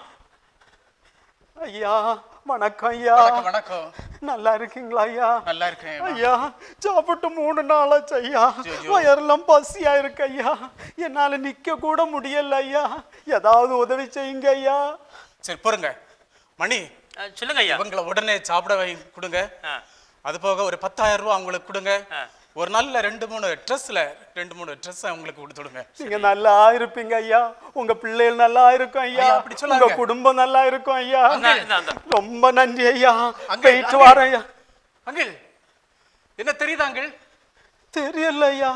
ஐயா வணக்கம் ஐயா வணக்கம் வணக்கம் நல்லா இருக்கீங்களா ஐயா நல்லா இருக்கேன் ஐயா சாப்பிட்டு மூணு நாளாச்சு ஐயா வயரெல்லாம் பசியா இருக்கு ஐயா என்னால நிக்க கூட முடியல ஐயா ஏதாவது உதவி செய்யுங்க ஐயா சரி போருங்க மணி சொல்லுங்க ஐயா இவங்களை உடனே சாப்பிட வை கொடுங்க அது போக ஒரு பத்தாயிரம் ரூபாய் அவங்களுக்கு கொடுங்க ஒரு நல்ல ரெண்டு மூணு ட்ரெஸ்ல ரெண்டு மூணு ட்ரெஸ் அவங்களுக்கு கொடுத்துடுங்க நீங்க நல்லா இருப்பீங்க ஐயா உங்க பிள்ளைகள் நல்லா இருக்கும் ஐயா ஐயா, அப்படி சொல்லாதீங்க. உங்க குடும்பம் நல்லா இருக்கும் ஐயா அங்க, இந்தா, இந்தா. ரொம்ப நன்றி ஐயா அங்க, போயிட்டு அங்க. வரேன் ஐயா அங்கிள் என்ன தெரியுதா அங்கிள் தெரியல ஐயா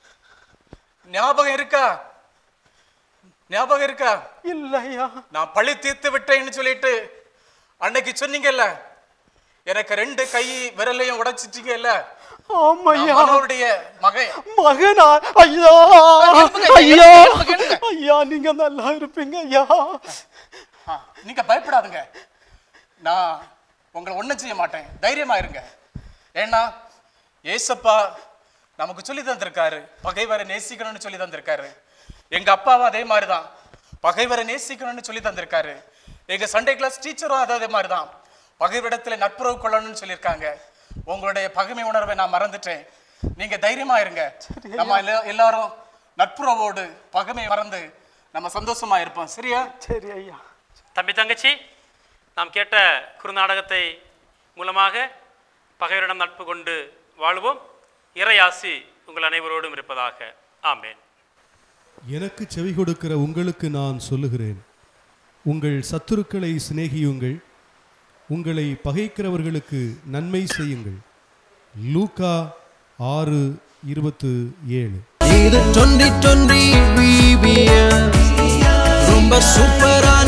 ஞாபகம் இருக்கா ஞாபகம் இருக்கா இல்ல ஐயா நான் பழி தீர்த்து விட்டேன்னு சொல்லிட்டு அன்னைக்கு சொன்னீங்கல்ல எனக்கு ரெண்டு கை விரலையும் உடைச்சிட்டீங்கல்ல ஆமா ஐயா அவனுடைய மகன் மகனா ஐயா எழுப்புங்க, ஐயா எழுப்புங்க, எழுப்புங்க. ஐயா நீங்க நல்லா இருப்பீங்க ஐயா ஆ, நீங்க பயப்படாதுங்க நான் உங்களை ஒண்ணும் செய்ய மாட்டேன் தைரியமா இருங்க ஏன்னா ஏசப்பா நமக்கு சொல்லி தந்திருக்காரு பகைவரை நேசிக்கணும்னு சொல்லி தந்திருக்காரு எங்க அப்பாவும் அதே மாதிரி தான் பகைவரை நேசிக்கணும்னு சொல்லி தந்திருக்காரு எங்க சண்டே கிளாஸ் டீச்சரும் அதே மாதிரி தான் பகைவரிடத்துல நட்புறவு கொள்ளணும்னு சொல்லியிருக்காங்க உங்களுடைய பகைமை உணர்வை நான் மறந்துட்டேன் நீங்க தைரியமா இருங்க நம்ம எல்லா- எல்லாரும் நட்புறவோடு பகைமை மறந்து நம்ம சந்தோஷமா இருப்போம் சரியா சரி ஐயா தம்பி தங்கச்சி நாம் கேட்ட குறுநாடகத்தை மூலமாக பகைவரிடம் நட்பு கொண்டு வாழ்வோம் இறையாசி உங்கள் அனைவரோடும் இருப்பதாக ஆமேன் எனக்கு செவி கொடுக்கிற உங்களுக்கு நான் சொல்லுகிறேன் உங்கள் சத்துருக்களை சிநேகியுங்கள் உங்களை பகைக்கிறவர்களுக்கு நன்மை செய்யுங்கள் லூக்கா ஆறு இருபத்து ஏழு இது டுவெண்ட்டி டுவெண்ட்டி VBS ரொம்ப சூப்பரான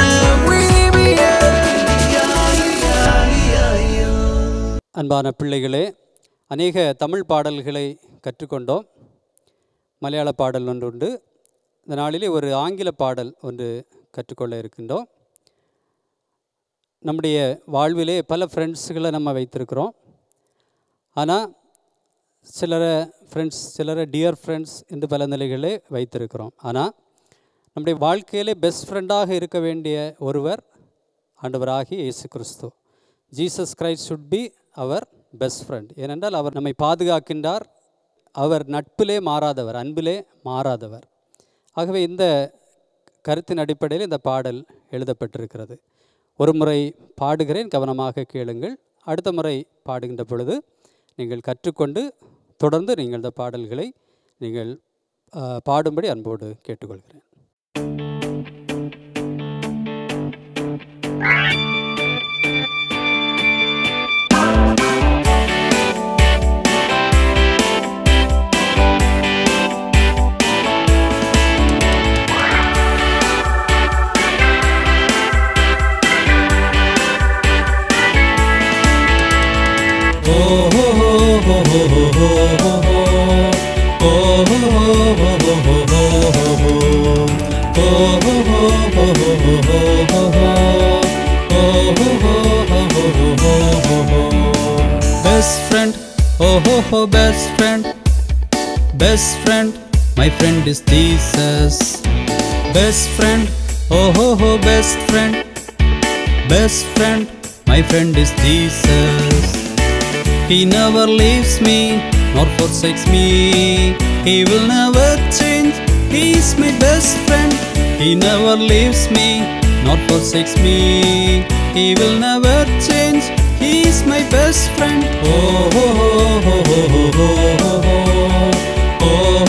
அன்பான பிள்ளைகளே அநேக தமிழ் பாடல்களை கற்றுக்கொண்டோம் மலையாள பாடல் ஒன்று உண்டு இந்த நாளிலே ஒரு ஆங்கில பாடல் ஒன்று கற்றுக்கொள்ள இருக்கின்றோம் நம்முடைய வாழ்விலே பல ஃப்ரெண்ட்ஸுகளை நம்ம வைத்திருக்கிறோம் ஆனால் சிலரை ஃப்ரெண்ட்ஸ் சிலரை டியர் ஃப்ரெண்ட்ஸ் என்று பல நிலைகளே வைத்திருக்கிறோம் ஆனால் நம்முடைய வாழ்க்கையிலே பெஸ்ட் ஃப்ரெண்டாக இருக்க வேண்டிய ஒருவர் ஆண்டவராகிய இயேசு கிறிஸ்து Jesus Christ should be our best friend ஏனென்றால் அவர் நம்மை பாதுகாக்கின்றார் அவர் நட்பிலே மாறாதவர் அன்பிலே மாறாதவர் ஆகவே இந்த கருத்தின் அடிப்படையில் இந்த பாடல் எழுதப்பட்டிருக்கிறது ஒரு முறை பாடுகிறேன் கவனமாக கேளுங்கள் அடுத்த முறை பாடுகின்ற பொழுது நீங்கள் கற்றுக்கொண்டு தொடர்ந்து நீங்கள் இந்த பாடல்களை நீங்கள் ஆ, பாடும்படி அன்போடு கேட்டுக்கொள்கிறேன் Best friend, oh ho ho, best friend, best friend, my friend is Jesus. Best friend, oh ho ho, best friend, best friend, my friend is Jesus. He never leaves me nor forsakes me. He will never change. He's my best friend. He never leaves me nor forsakes me. He will never change. He's my best friend. Oh, oh, oh, oh, oh, oh, oh, oh,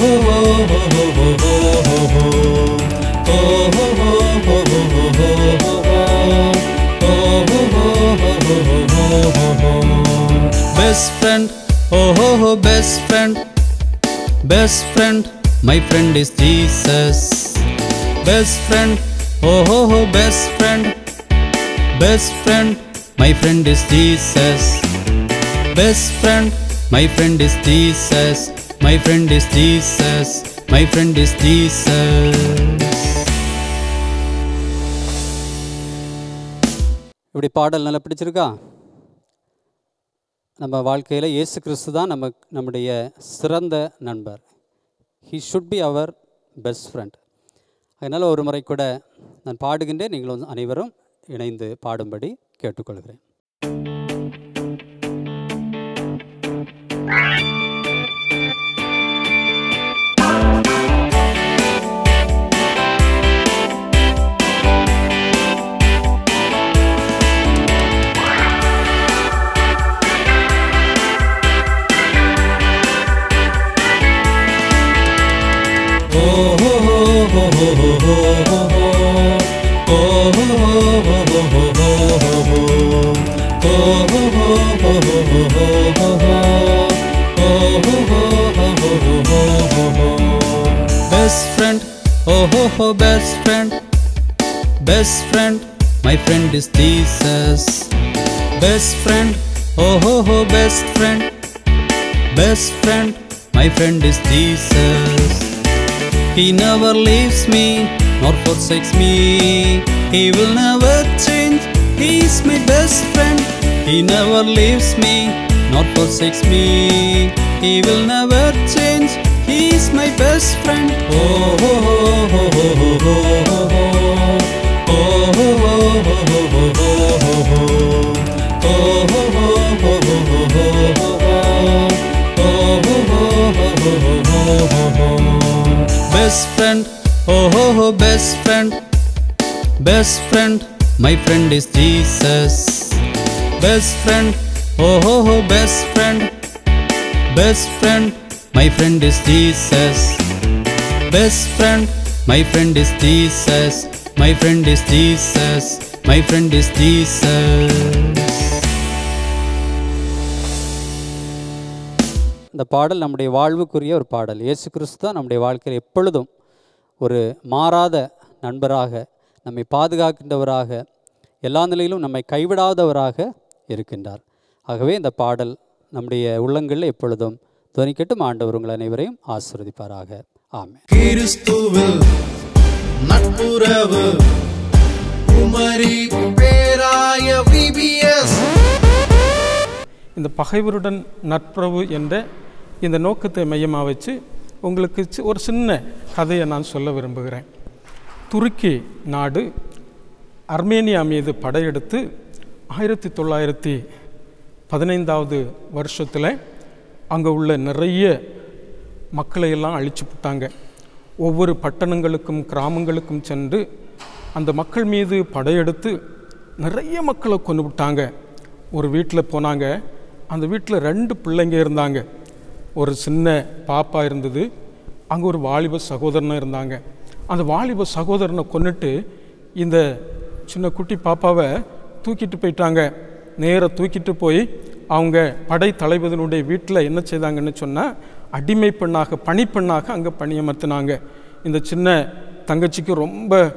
Best friend, oh ho ho, best friend, best friend, my friend is Jesus. Best friend, oh ho ho, best friend, best friend, my friend is Jesus. Best friend, my friend is Jesus. My friend is Jesus. My friend is Jesus. இப்படி பாடல் நல்லா பிடிச்சிருக்கா நம்ம வாழ்க்கையில் இயேசு கிறிஸ்து தான் நம்ம நம்முடைய சிறந்த நண்பர் he should be our best friend அதனால் ஒரு முறை கூட நான் பாடுகின்றேன் நீங்களும் அனைவரும் இணைந்து பாடும்படி கேட்டுக்கொள்கிறேன் Best friend, oh ho ho, best friend, best friend, my friend is Jesus. Best friend, oh ho ho, best friend, best friend, my friend is Jesus. He never leaves me nor forsakes me. He will never change. He's my best friend. He never leaves me nor forsakes me. He will never change. He's my best friend. Oh, oh, oh, oh, oh, oh, oh, oh. Oh, oh, oh, oh, oh, oh, oh. Best friend, oh ho ho, best friend, best friend, my friend is Jesus. Best friend, oh ho ho, best friend, best friend, my friend is Jesus. Best friend, my friend is Jesus. My friend is Jesus. My friend is Jesus. இந்த பாடல் நம்முடைய வாழ்வுக்குரிய ஒரு பாடல் இயேசு கிறிஸ்து தான் நம்முடைய வாழ்க்கையில் எப்பொழுதும் ஒரு மாறாத நண்பராக நம்மை பாதுகாக்கின்றவராக எல்லா நிலையிலும் நம்மை கைவிடாதவராக இருக்கின்றார் ஆகவே இந்த பாடல் நம்முடைய உள்ளங்களில் எப்பொழுதும் துவனிக்கட்டும் ஆண்டவர் உங்கள் அனைவரையும் ஆசிர்வதிப்பாராக ஆமென் கிறிஸ்துவில் நட்புறவு குமரி பேராய விபிஎஸ் இந்த பகைவருடன் நட்புறவு என்ற இந்த நோக்கத்தை மையமாக வச்சு உங்களுக்கு சி- ஒரு சின்ன கதையை நான் சொல்ல விரும்புகிறேன் துருக்கி நாடு அர்மேனியா மீது படையெடுத்து ஆயிரத்தி தொள்ளாயிரத்தி பதினைந்தாவது வருஷத்தில் அங்கே உள்ள நிறைய மக்களை எல்லாம் அழிச்சு விட்டாங்க ஒவ்வொரு பட்டணங்களுக்கும் கிராமங்களுக்கும் சென்று அந்த மக்கள் மீது படையெடுத்து நிறைய மக்களை கொண்டு விட்டாங்க ஒரு வீட்டில் போனாங்க அந்த வீட்டில் ரெண்டு பிள்ளைங்க இருந்தாங்க ஒரு சின்ன பாப்பா இருந்தது அங்கே ஒரு வாலிப சகோதரனும் இருந்தாங்க அந்த வாலிப சகோதரனை கொன்னுட்டு இந்த சின்ன குட்டி பாப்பாவை தூக்கிட்டு போயிட்டாங்க நேராக தூக்கிட்டு போய் அவங்க படை தளபதியினுடைய வீட்டில் என்ன செய்தாங்கன்னு சொன்னால் அடிமை பெண்ணாக பணிப்பெண்ணாக அங்கே பணியமர்த்தினாங்க இந்த சின்ன தங்கச்சிக்கு ரொம்ப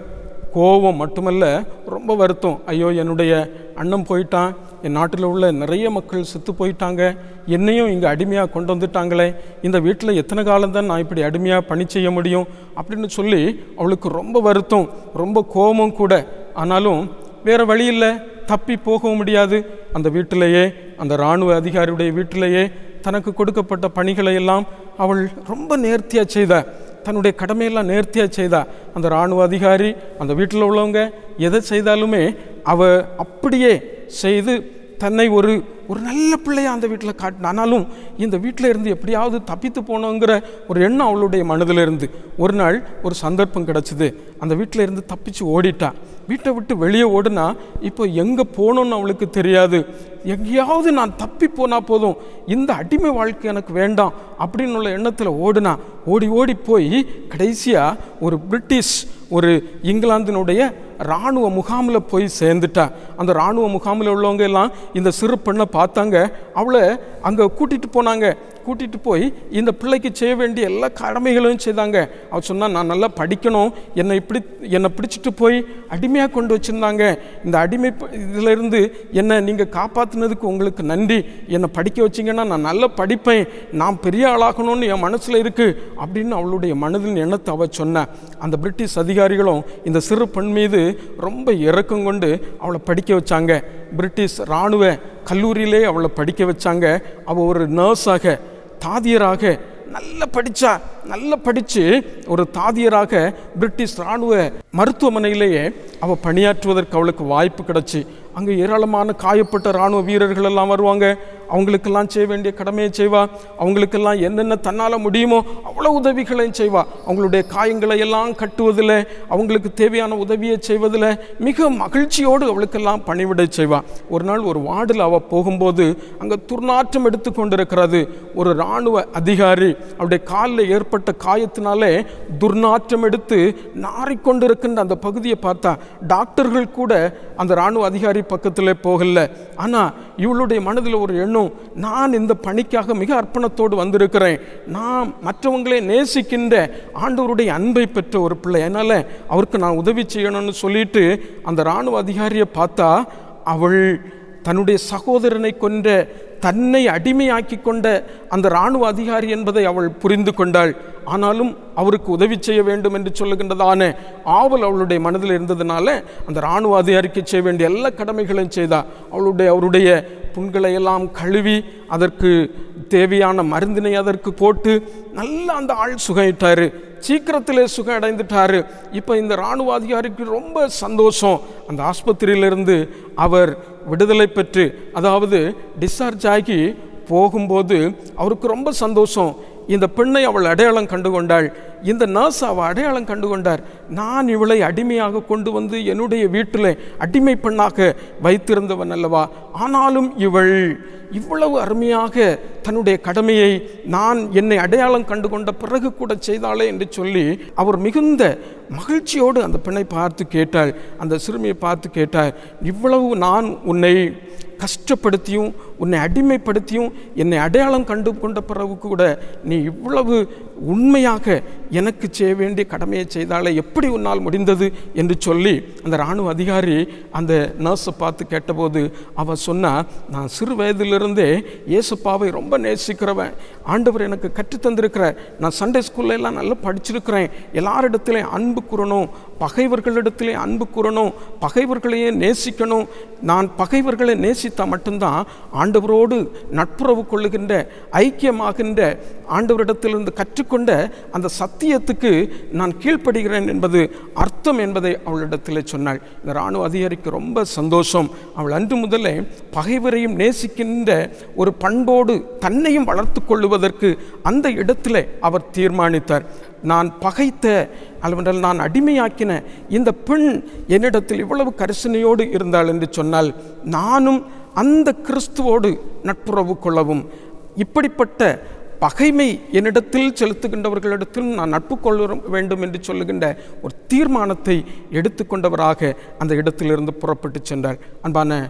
கோபம் மட்டுமல்ல ரொம்ப வருத்தம் ஐயோ என்னுடைய அண்ணன் போயிட்டான் என் நாட்டில் உள்ள நிறைய மக்கள் செத்து போயிட்டாங்க என்னையும் இங்கே அடிமையாக கொண்டு வந்துட்டாங்களே இந்த வீட்டில் எத்தனை காலம் தான் நான் இப்படி அடிமையாக பணி செய்ய முடியும் அப்படின்னு சொல்லி அவளுக்கு ரொம்ப வருத்தம் ரொம்ப கோபம் கூட ஆனாலும் வேறு வழி இல்லை தப்பி போகவும் முடியாது அந்த வீட்டிலேயே அந்த இராணுவ அதிகாரியுடைய வீட்டிலேயே தனக்கு கொடுக்கப்பட்ட பணிகளை எல்லாம் அவள் ரொம்ப நேர்த்தியாக செய்தாள் தன்னுடைய கடமையெல்லாம் நேர்த்தியாக செய்தா அந்த இராணுவ அதிகாரி அந்த வீட்டில் உள்ளவங்க எதை செய்தாலுமே அவ அப்படியே செய்து தன்னை ஒரு ஒரு நல்ல பிள்ளையா அந்த வீட்டில் காட்டின ஆனாலும் இந்த வீட்டில் இருந்து எப்படியாவது தப்பித்து போனோங்கிற ஒரு எண்ணம் அவளுடைய மனதில் இருந்து ஒரு நாள் ஒரு சந்தர்ப்பம் கிடச்சிது அந்த வீட்டில் இருந்து தப்பிச்சு ஓடிட்டா வீட்டை விட்டு வெளியே ஓடுனா இப்போ எங்கே போகணும்னு அவளுக்கு தெரியாது எங்கேயாவது நான் தப்பி போனால் போதும் இந்த அடிமை வாழ்க்கை எனக்கு வேண்டாம் அப்படின்னு உள்ள எண்ணத்தில் ஓடுனா ஓடி ஓடி போய் கடைசியாக ஒரு பிரிட்டிஷ் ஒரு இங்கிலாந்தினுடைய இராணுவ முகாமில் போய் சேர்ந்துட்டா அந்த இராணுவ முகாமில் உள்ளவங்க எல்லாம் இந்த சிறு பெண்ணை பார்த்தாங்க அவளை அங்கே கூட்டிகிட்டு போனாங்க கூட்டிகிட்டு போய் இந்த பிள்ளைக்கு செய்ய வேண்டிய எல்லா கடமைகளையும் செய்தாங்க அவள் சொன்னால் நான் நல்லா படிக்கணும் என்னை இப்படி என்னை பிடிச்சிட்டு போய் அடிமையாக கொண்டு வச்சுருந்தாங்க இந்த அடிமை ப- இதிலிருந்து என்னை நீங்கள் காப்பாற்றினதுக்கு உங்களுக்கு நன்றி என்னை படிக்க வச்சிங்கன்னா நான் நல்லா படிப்பேன் நான் பெரிய ஆளாகணும்னு என் மனசில் இருக்குது அப்படின்னு அவளுடைய மனதின் எண்ணத்தை அவள் சொன்ன அந்த பிரிட்டிஷ் அதிகாரிகளும் இந்த சிறு பெண் மீது ரொம்ப இரக்கம் கொண்டு அவளை படிக்க வச்சாங்க பிரிட்டிஷ் இராணுவ கல்லூரியிலே அவளை படிக்க வச்சாங்க அவள் ஒரு நர்ஸாக தாதியராக நல்லா படித்தா நல்லா படித்து ஒரு தாதியராக பிரிட்டிஷ் இராணுவ மருத்துவமனையிலேயே அவள் பணியாற்றுவதற்கு அவளுக்கு வாய்ப்பு கிடச்சி அங்கே ஏராளமான காயப்பட்ட இராணுவ வீரர்கள் எல்லாம் வருவாங்க அவங்களுக்கெல்லாம் செய்ய வேண்டிய கடமையை செய்வா அவங்களுக்கெல்லாம் என்னென்ன தன்னால் முடியுமோ அவ்வளோ உதவிகளையும் செய்வா அவங்களுடைய காயங்களை எல்லாம் கட்டுவதில் அவங்களுக்கு தேவையான உதவியை செய்வதில் மிக மகிழ்ச்சியோடு அவளுக்கெல்லாம் பணிவிடை செய்வா ஒரு நாள் ஒரு வார்டில் அவள் போகும்போது அங்கே துர்நாற்றம் எடுத்து கொண்டிருக்கிறது ஒரு இராணுவ அதிகாரி அவருடைய காலில் ஏற்பட்ட காயத்தினாலே துர்நாற்றம் எடுத்து நாறிக்கொண்டிருக்கின்ற அந்த பகுதியை பார்த்தா டாக்டர்கள் கூட அந்த இராணுவ அதிகாரி பக்கத்தில் போகல ஆனால் இவளுடைய மனதில் ஒரு எண்ணம் நான் இந்த பணிக்காக மிக அர்ப்பணத்தோடு வந்திருக்கிறேன் நான் மற்றவங்களை நேசிக்கின்ற ஆண்டவருடைய அன்பை பெற்ற ஒரு பிள்ளை அதனால் அவருக்கு நான் உதவி செய்யணும்னு சொல்லிட்டு அந்த இராணுவ அதிகாரியை பார்த்தா அவள் தன்னுடைய சகோதரனை கொன்ற தன்னை அடிமையாக்கி கொண்ட அந்த இராணுவ அதிகாரி என்பதை அவள் புரிந்து கொண்டாள் ஆனாலும் அவருக்கு உதவி செய்ய வேண்டும் என்று சொல்லுகின்றதான ஆவல் அவளுடைய மனதில் இருந்ததுனால அந்த இராணுவ அதிகாரிக்கு செய்ய வேண்டிய எல்லா கடமைகளையும் செய்தா அவளுடைய அவருடைய புண்களை எல்லாம் கழுவி அதற்கு தேவையான மருந்தினை அதற்கு போட்டு நல்லா அந்த ஆள் சுகையிட்டாரு சீக்கிரத்திலே சுகம் அடைந்துட்டாரு இப்போ இந்த இராணுவ அதிகாரிக்கு ரொம்ப சந்தோஷம் அந்த ஆஸ்பத்திரியிலிருந்து அவர் விடுதலை பெற்று அதாவது டிஸ்சார்ஜ் ஆகி போகும்போது அவருக்கு ரொம்ப சந்தோஷம் இந்த பெண்ணை அவள் அடையாளம் கண்டு கொண்டாள் இந்த நர்ஸ் அவள் அடையாளம் கண்டு கொண்டார் நான் இவளை அடிமையாக கொண்டு வந்து என்னுடைய வீட்டில் அடிமை பெண்ணாக வைத்திருந்தவன் அல்லவா ஆனாலும் இவள் இவ்வளவு அருமையாக தன்னுடைய கடமையை நான் என்னை அடையாளம் கண்டு கொண்ட பிறகு கூட செய்தாளே என்று சொல்லி அவர் மிகுந்த மகிழ்ச்சியோடு அந்த பெண்ணை பார்த்து கேட்டாள் அந்த சிறுமியை பார்த்து கேட்டாள் இவ்வளவு நான் உன்னை கஷ்டப்படுத்தியும் உன்னை அடிமைப்படுத்தியும் என்னை அடையாளம் கண்டு கொண்ட பிறகு கூட நீ இவ்வளவு உண்மையாக எனக்கு செய்ய வேண்டிய கடமையை செய்தாலே எப்படி உன்னால் முடிந்தது என்று சொல்லி அந்த இராணுவ அதிகாரி அந்த நர்ஸை பார்த்து கேட்டபோது அவள் சொன்னா நான் சிறு வயதிலிருந்தே இயேசுப்பாவை ரொம்ப நேசிக்கிறவன் ஆண்டவர் எனக்கு கற்றுத்தந்திருக்கிறார் நான் சண்டே ஸ்கூல்ல எல்லாம் நல்லா படிச்சிருக்கிறேன் எல்லாரிடத்திலையும் அன்பு கூறணும் பகைவர்களிடத்திலே அன்பு கூறணும் பகைவர்களையே நேசிக்கணும் நான் பகைவர்களை நேசித்தா மட்டும்தான் ஆண்டவரோடு நட்புறவு கொள்ளுகின்ற ஐக்கியமாகின்ற ஆண்டவரிடத்திலிருந்து கற்றுக்கொண்ட அந்த சத்தியத்துக்கு நான் கீழ்ப்படுகிறேன் என்பது அர்த்தம் என்பதை அவளிடத்தில் சொன்னாள் இந்த இராணுவ அதிகாரிக்கு ரொம்ப சந்தோஷம் அவள் அன்று முதலே பகைவரையும் நேசிக்கின்ற ஒரு பண்போடு தன்னையும் வளர்த்து கொள்ளுவதற்கு அந்த இடத்திலே அவர் தீர்மானித்தார் நான் பகைத்த அல்லவென்றால் நான் அடிமையாக்கின இந்த பெண் என்னிடத்தில் இவ்வளவு கரிசனையோடு இருந்தாள் என்று சொன்னால் நானும் அந்த கிறிஸ்துவோடு நட்புறவு கொள்ளவும் இப்படிப்பட்ட பகைமை என்னிடத்தில் செலுத்துகின்றவர்களிடத்தில் நான் நட்பு கொள்ள வேண்டும் என்று சொல்லுகின்ற ஒரு தீர்மானத்தை எடுத்துக்கொண்டவராக அந்த இடத்திலிருந்து புறப்பட்டு சென்றார் அன்பான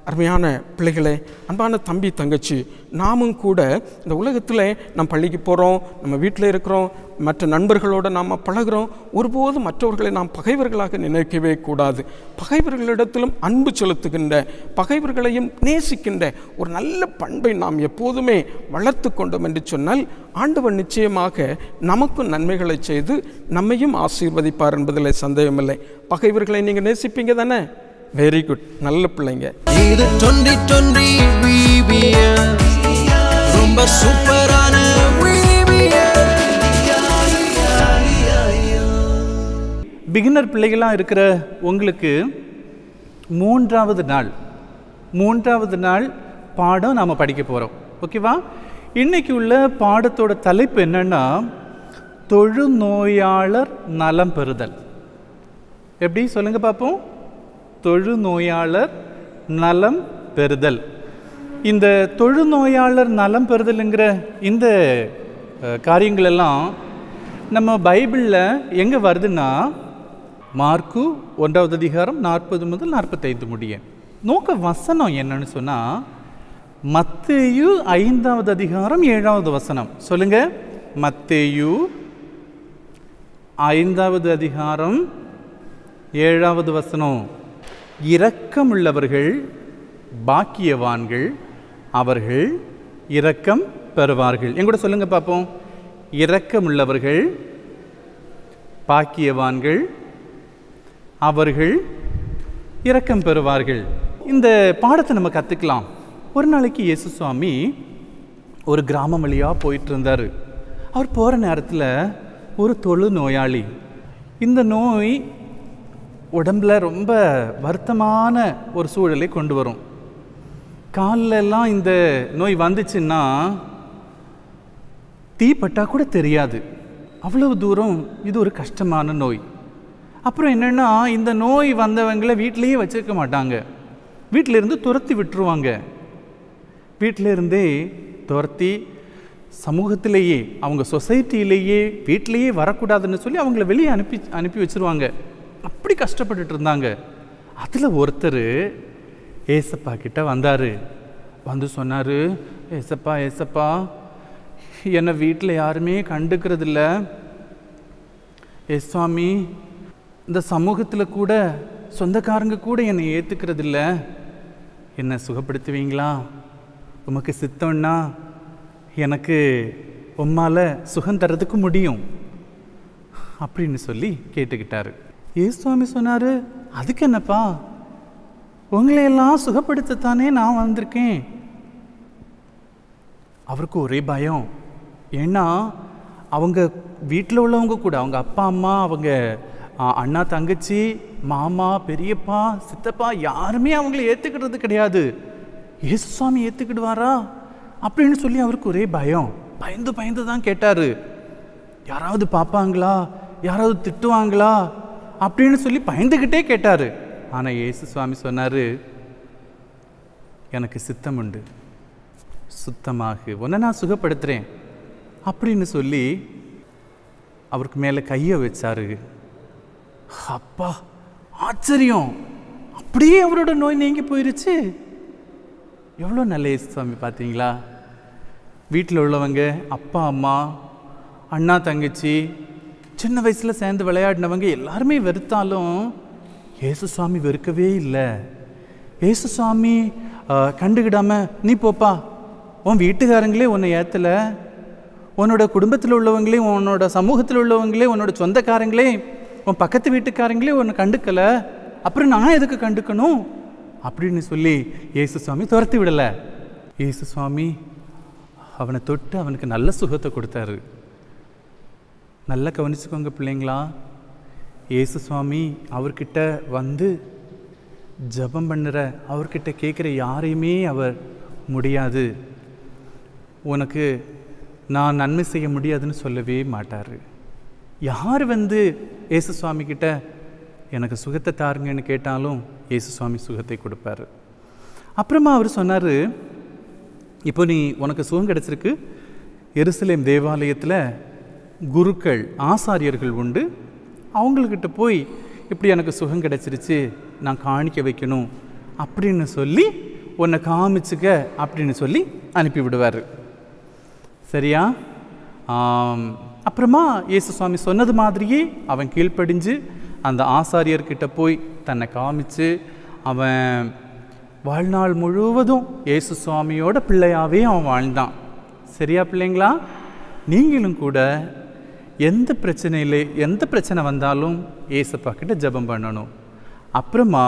அருமையான பிள்ளைகளே அன்பான தம்பி தங்கச்சி நாமும் கூட இந்த உலகத்தில் நம்ம பள்ளிக்கு போகிறோம் நம்ம வீட்டில் இருக்கிறோம் மற்ற நண்பர்களோடு நாம் பழகுறோம் ஒருபோதும் மற்றவர்களை நாம் பகைவர்களாக நினைக்கவே கூடாது பகைவர்களிடத்திலும் அன்பு செலுத்துகின்ற பகைவர்களையும் நேசிக்கின்ற ஒரு நல்ல பண்பை நாம் எப்போதுமே வளர்த்து கொண்டோம் என்று சொன்னால் ஆண்டவன் நிச்சயமாக நமக்கும் நன்மைகளை செய்து நம்மையும் ஆசீர்வதிப்பார் என்பதில் சந்தேகமில்லை பகைவர்களை நீங்கள் நேசிப்பீங்க தானே வெரி குட் நல்ல பிள்ளைங்க இது டுவெண்ட்டி டுவெண்ட்டி ரொம்ப சூப்பரான பிகினர் பிள்ளைகளாக இருக்கிற உங்களுக்கு மூன்றாவது நாள் மூன்றாவது நாள் பாடம் நாம் படிக்க போகிறோம் ஓகேவா இன்னைக்கு உள்ள பாடத்தோட தலைப்பு என்னன்னா தொழுநோயாளர் நலம் பெறுதல் எப்படி சொல்லுங்க பார்ப்போம் தொழுநோயாளர் நலம் பெறுதல் இந்த தொழுநோயாளர் நலம் பெறுதலுங்கிற இந்த அஹ், காரியங்கள் எல்லாம் நம்ம பைபிளில் எங்கே வருதுன்னா மார்க்கு ஒன்றாவது அதிகாரம் நாற்பது முதல் நாற்பத்தைந்து முடிய நோக்க வசனம் என்னன்னு சொன்னால் மத்தேயு ஐந்தாவது அதிகாரம் ஏழாவது வசனம் சொல்லுங்க மத்தேயு ஐந்தாவது அதிகாரம் ஏழாவது வசனம் இரக்கமுள்ளவர்கள் பாக்கியவான்கள் அவர்கள் இரக்கம் பெறுவார்கள் என் கூட சொல்லுங்க பார்ப்போம் இரக்கமுள்ளவர்கள் பாக்கியவான்கள் அவர்கள் இரக்கம் பெறுவார்கள் இந்த பாடத்தை நம்ம கற்றுக்கலாம் ஒரு நாளைக்கு இயேசு சுவாமி ஒரு கிராமம் வழியாக போயிட்டு இருந்தார் அவர் போகிற நேரத்தில் ஒரு தொழு நோயாளி இந்த நோய் உடம்புல ரொம்ப வருத்தமான ஒரு சூழலை கொண்டு வரும் கால்ல எல்லாம் இந்த நோய் வந்துச்சுன்னா தீப்பட்டா கூட தெரியாது அவ்வளவு தூரம் இது ஒரு கஷ்டமான நோய் அப்புறம் என்னென்னா இந்த நோய் வந்தவங்களை வீட்டிலேயே வச்சிருக்க மாட்டாங்க வீட்டில இருந்து துரத்தி விட்டுருவாங்க வீட்டில இருந்தே துரத்தி சமூகத்திலேயே அவங்க சொசைட்டிலேயே வீட்டிலேயே வரக்கூடாதுன்னு சொல்லி அவங்கள வெளியே அனுப்பி அனுப்பி வச்சிருவாங்க அப்படி கஷ்டப்பட்டுட்டு இருந்தாங்க அதில் ஒருத்தர் ஏசப்பா கிட்ட வந்தார் வந்து சொன்னார் ஏசப்பா ஏசப்பா என்னை வீட்டில் யாருமே கண்டுக்கிறது இல்ல ஏ சுவாமி இந்த சமூகத்தில் கூட சொந்தக்காரங்க கூட என்னை ஏற்றுக்கிறது இல்ல என்னை சுகப்படுத்துவீங்களா உமக்கு சித்தம்னா எனக்கு உம்மால் சுகம் தரதுக்கு முடியும் அப்படின்னு சொல்லி கேட்டுக்கிட்டாரு ஏசுவாமி சொன்னார் அதுக்கு என்னப்பா உங்களையெல்லாம் சுகப்படுத்தத்தானே நான் வந்திருக்கேன் அவருக்கு ஒரே பயம் ஏன்னா அவங்க வீட்டில் உள்ளவங்க கூட அவங்க அப்பா அம்மா அவங்க ஆ, அண்ணா தங்கச்சி மாமா பெரியப்பா சித்தப்பா யாருமே அவங்கள ஏற்றுக்கிடுறது கிடையாது இயேசு சுவாமி ஏற்றுக்கிடுவாரா அப்படின்னு சொல்லி அவருக்கு ஒரே பயம் பயந்து பயந்து தான் கேட்டார் யாராவது பார்ப்பாங்களா யாராவது திட்டுவாங்களா அப்படின்னு சொல்லி பயந்துக்கிட்டே கேட்டார் ஆனால் இயேசு சுவாமி சொன்னார் எனக்கு சித்தம் உண்டு சுத்தமாக உன்னை நான் சுகப்படுத்துகிறேன் அப்படின்னு சொல்லி அவருக்கு மேலே கையை வச்சாரு அப்பா ஆச்சரியம் அப்படியே அவரோட நோய் நீங்கி போயிருச்சு எவ்வளோ நல்ல இயேசு சுவாமி பார்த்தீங்களா வீட்டில் உள்ளவங்க அப்பா அம்மா அண்ணா தங்கச்சி சின்ன வயசில் சேர்ந்து விளையாடினவங்க எல்லாருமே வெறுத்தாலும் இயேசு சுவாமி வெறுக்கவே இல்லை இயேசு சுவாமி ஆஹ், கண்டுக்கிடாம நீ போப்பா உன் வீட்டுக்காரங்களே உன்னை ஏற்றலை உன்னோட குடும்பத்தில் உள்ளவங்களே உன்னோட சமூகத்தில் உள்ளவங்களே உன்னோட சொந்தக்காரங்களே உன் பக்கத்து வீட்டுக்காரங்களே உன்னை கண்டுக்கலை அப்புறம் நான் எதுக்கு கண்டுக்கணும் அப்படின்னு சொல்லி இயேசு சுவாமி துரத்தி விடலை இயேசு சுவாமி அவனை தொட்டு அவனுக்கு நல்ல சுகத்தை கொடுத்தாரு நல்லா கவனிச்சுக்கோங்க பிள்ளைங்களா இயேசு சுவாமி அவர்கிட்ட வந்து ஜெபம் பண்ணுற அவர்கிட்ட கேட்குற யாரையுமே அவர் முடியாது உனக்கு நான் நன்மை செய்ய முடியாதுன்னு சொல்லவே மாட்டார் யார் வந்து இயேசு சுவாமி கிட்ட எனக்கு சுகத்தை தாருங்கன்னு கேட்டாலும் இயேசு சுவாமி சுகத்தை கொடுப்பாரு அப்புறமா அவர் சொன்னார் இப்போ நீ உனக்கு சுகம் கிடச்சிருக்கு எருசலேம் தேவாலயத்தில் குருக்கள் ஆசாரியர்கள் உண்டு அவங்கக்கிட்ட போய் இப்படி எனக்கு சுகம் கிடச்சிருச்சு நான் காணிக்க வைக்கணும் அப்படின்னு சொல்லி உன்னை காமிச்சுக்க அப்படின்னு சொல்லி அனுப்பி விடுவார் சரியா ஆம், அப்புறமா இயேசு சுவாமி சொன்னது மாதிரியே அவன் கீழ்ப்படிஞ்சு அந்த ஆசாரியர்கிட்ட போய் தன்னை காமிச்சு அவன் வாழ்நாள் முழுவதும் இயேசு சுவாமியோட பிள்ளையாவே அவன் வாழ்ந்தான் சரியா பிள்ளைங்களா நீங்களும் கூட எந்த பிரச்சனையில் எந்த பிரச்சனை வந்தாலும் ஏசப்பா கிட்ட ஜெபம் பண்ணணும் அப்புறமா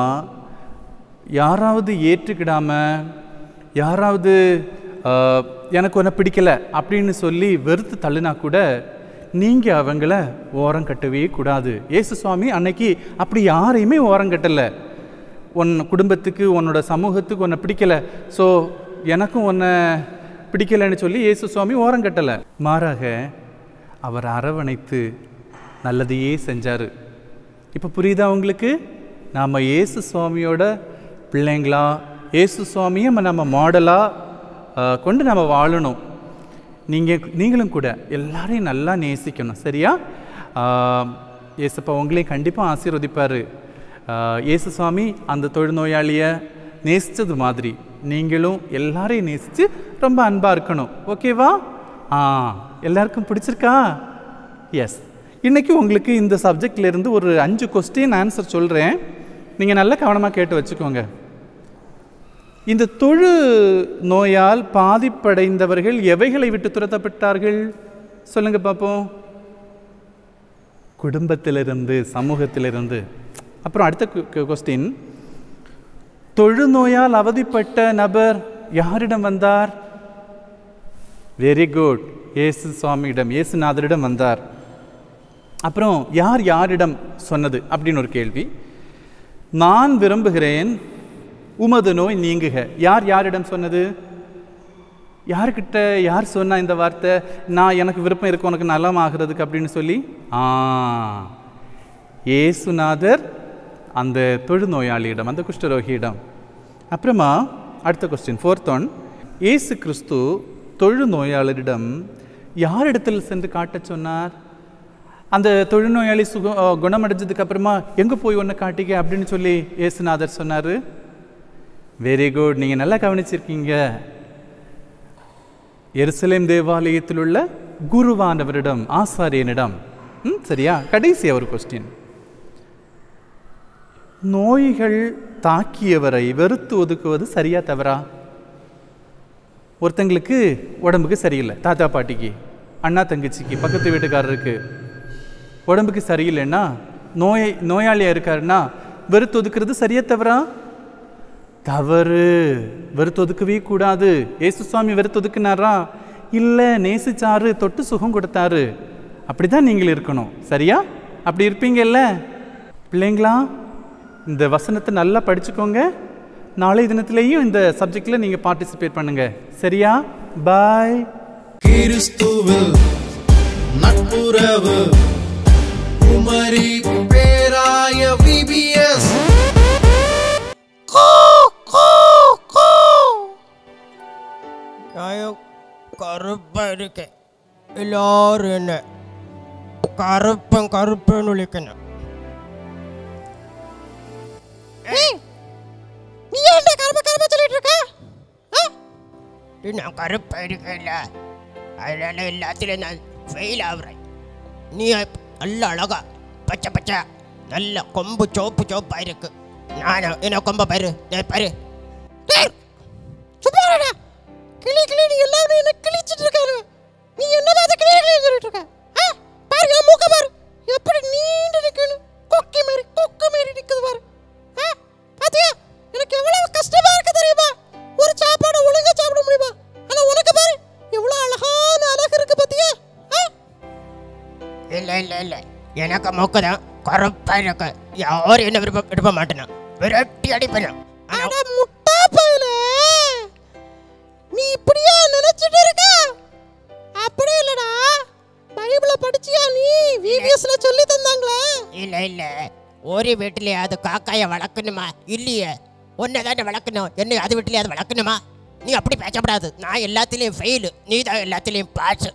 யாராவது ஏற்றுக்கிடாம யாராவது ஆஹ், எனக்கு ஒன்றை பிடிக்கல அப்படின்னு சொல்லி வெறுத்து தள்ளுனா கூட நீங்கள் அவங்கள ஓரம் கட்டவே கூடாது இயேசு சுவாமி அன்னைக்கு அப்படி யாரையுமே ஓரம் கட்டலை உன் குடும்பத்துக்கு உன்னோட சமூகத்துக்கு உன்னை பிடிக்கல ஸோ எனக்கும் உன்னை பிடிக்கலைன்னு சொல்லி இயேசு சுவாமி ஓரம் கட்டலை மாறாக அவர் அரவணைத்து நல்லதையே செஞ்சார் இப்போ புரியுதா உங்களுக்கு நாம் இயேசு சுவாமியோட பிள்ளைங்களா இயேசு சுவாமியை நம்ம மாடலாக கொண்டு நம்ம வாழணும் நீங்கள் நீங்களும் கூட எல்லாரையும் நல்லா நேசிக்கணும் சரியா ஆஹ், இயேசுப்பா உங்களையும் கண்டிப்பாக ஆசீர்வதிப்பார் இயேசு சுவாமி அந்த தொழுநோயாளியை நேசித்தது மாதிரி நீங்களும் எல்லாரையும் நேசித்து ரொம்ப அன்பாக இருக்கணும் ஓகேவா ஆ எல்லாருக்கும் பிடிச்சிருக்கா எஸ் இன்னைக்கு உங்களுக்கு இந்த சப்ஜெக்ட்ல இருந்து ஒரு அஞ்சு கொஸ்டின் ஆன்சர் சொல்கிறேன் நீங்கள் நல்லா கவனமாக கேட்டு வச்சுக்கோங்க இந்த தொழு நோயால் பாதிப்படைந்தவர்கள் எவைகளை விட்டு துரத்தப்பட்டார்கள் சொல்லுங்க பார்ப்போம் குடும்பத்திலிருந்து சமூகத்திலிருந்து அப்புறம் அடுத்த கொஸ்டின் தொழுநோயால் அவதிப்பட்ட நபர் யாரிடம் வந்தார் வெரி குட் இயேசு சுவாமியிடம் இயேசுநாதரிடம் வந்தார் அப்புறம் யார் யாரிடம் சொன்னது அப்படின்னு ஒரு கேள்வி நான் விரும்புகிறேன் உமது நோய் நீங்குக யார் யாரிடம் சொன்னது யார்கிட்ட யார் சொன்னா இந்த வார்த்தை நான் எனக்கு விருப்பம் இருக்கு உனக்கு நலம் ஆகிறதுக்கு அப்படின்னு சொல்லி ஆ ஏசுநாதர் அந்த தொழுநோயாளியிடம் அந்த குஷ்டரோகியிடம் அப்புறமா அடுத்த கொஸ்டின் ஃபோர்த் ஒன் இயேசு கிறிஸ்து தொழுநோயாளரிடம் யாரிடத்தில் சென்று காட்டச் சொன்னார் அந்த தொழுநோயாளி சுக அஹ், குணமடைஞ்சதுக்கு அப்புறமா எங்கே போய் ஒன்று காட்டிக்க அப்படின்னு சொல்லி இயேசுநாதர் சொன்னார் வெரி குட் நீங்கள் நல்லா கவனிச்சிருக்கீங்க எருசலேம் தேவாலயத்தில் உள்ள குருவானவரிடம் ஆசாரியனிடம் ம் சரியா கடைசி ஒரு கொஸ்டின் நோய்கள் தாக்கியவரை வெறுத்து ஒதுக்குவது சரியா தவறா ஒருத்தங்களுக்கு உடம்புக்கு சரியில்லை தாத்தா பாட்டிக்கு அண்ணா தங்கச்சிக்கு பக்கத்து வீட்டுக்காரருக்கு உடம்புக்கு சரியில்லைன்னா நோய் நோயாளியாக இருக்காருன்னா வெறுத்து ஒதுக்குறது சரியா தவறா தவறு வெறுத்து ஒதுக்கவே கூடாது ஏசு சுவாமி வெறுத்து ஒதுக்குனாரா இல்லை நேசிச்சாரு தொட்டு சுகம் கொடுத்தாரு அப்படிதான் நீங்கள் இருக்கணும் சரியா அப்படி இருப்பீங்கல்ல பிள்ளைங்களா இந்த வசனத்தை நல்லா படிச்சுக்கோங்க நாளை தினத்திலேயும் இந்த சப்ஜெக்டில் நீங்கள் பார்ட்டிசிபேட் பண்ணுங்க சரியா பாய் கிறிஸ்துவில் நட்புறவு குமரி பேராய விபிஎஸ் நான் கருப்பா இருக்கேன் எல்லாரும் என்ன கருப்பன் கருப்பன் விളിக்கணும் நீ ஏன்டா கருப்ப கருப்ப சொல்லிட்டு இருக்க நான் கருப்பா இருக்கேன்ல அதனால எல்லாத்துலயும் நான் ஃபெயில் ஆகுறேன் நீ நல்ல அழகா பச்சை பச்சை நல்ல கொம்பு சோப்பு சோப்பா இருக்கு நான் என்ன கொம்ப பாரு டேய் பாரு சும்மா இருடா. கிளி கிளி நீ எல்லாரும் என்ன கிழிச்சிட்டு இருக்காரு நீ என்ன பார்த்து கிளி கிளி சொல்லிட்டு இருக்க ஆ? பாரு என் மூக்க பாரு எப்படி நீண்டு நிக்கணும் கொக்கி மாதிரி கொக்கு மாதிரி நிக்குது பாரு ஆ? பாத்தியா எனக்கு எவ்வளவு கஷ்டமா இருக்கு தெரியுமா ஒரு சாப்பாடு ஒழுங்கா சாப்பிட முடியுமா ஆனா உனக்கு பாரு எவ்வளவு அழகான அழகு இருக்கு பாத்தியா ஆ? இல்ல இல்ல இல்ல எனக்கு மூக்கு தான் கருப்பா இருக்கு யாரும் என்ன விருப்ப விரும்ப மாட்டேனா விரட்டி அடிப்பேன் அட முட்டா பயலே நீ இப்படியா நினைச்சிட்டு இருக்க அப்படி இல்லடா பைபிள படிச்சியா நீ விபிஎஸ்ல சொல்லி தந்தாங்களே இல்ல இல்ல ஒரு வீட்டிலேயாவது காக்காய வளர்க்கணுமா இல்லையே ஒன்றை தானே வளர்க்கணும் என்ன அது வீட்டிலேயாவது வளர்க்கணுமா நீ அப்படி பேசப்படாது நான் எல்லாத்துலேயும் ஃபெயிலு நீ தான் எல்லாத்துலேயும் பாஸ்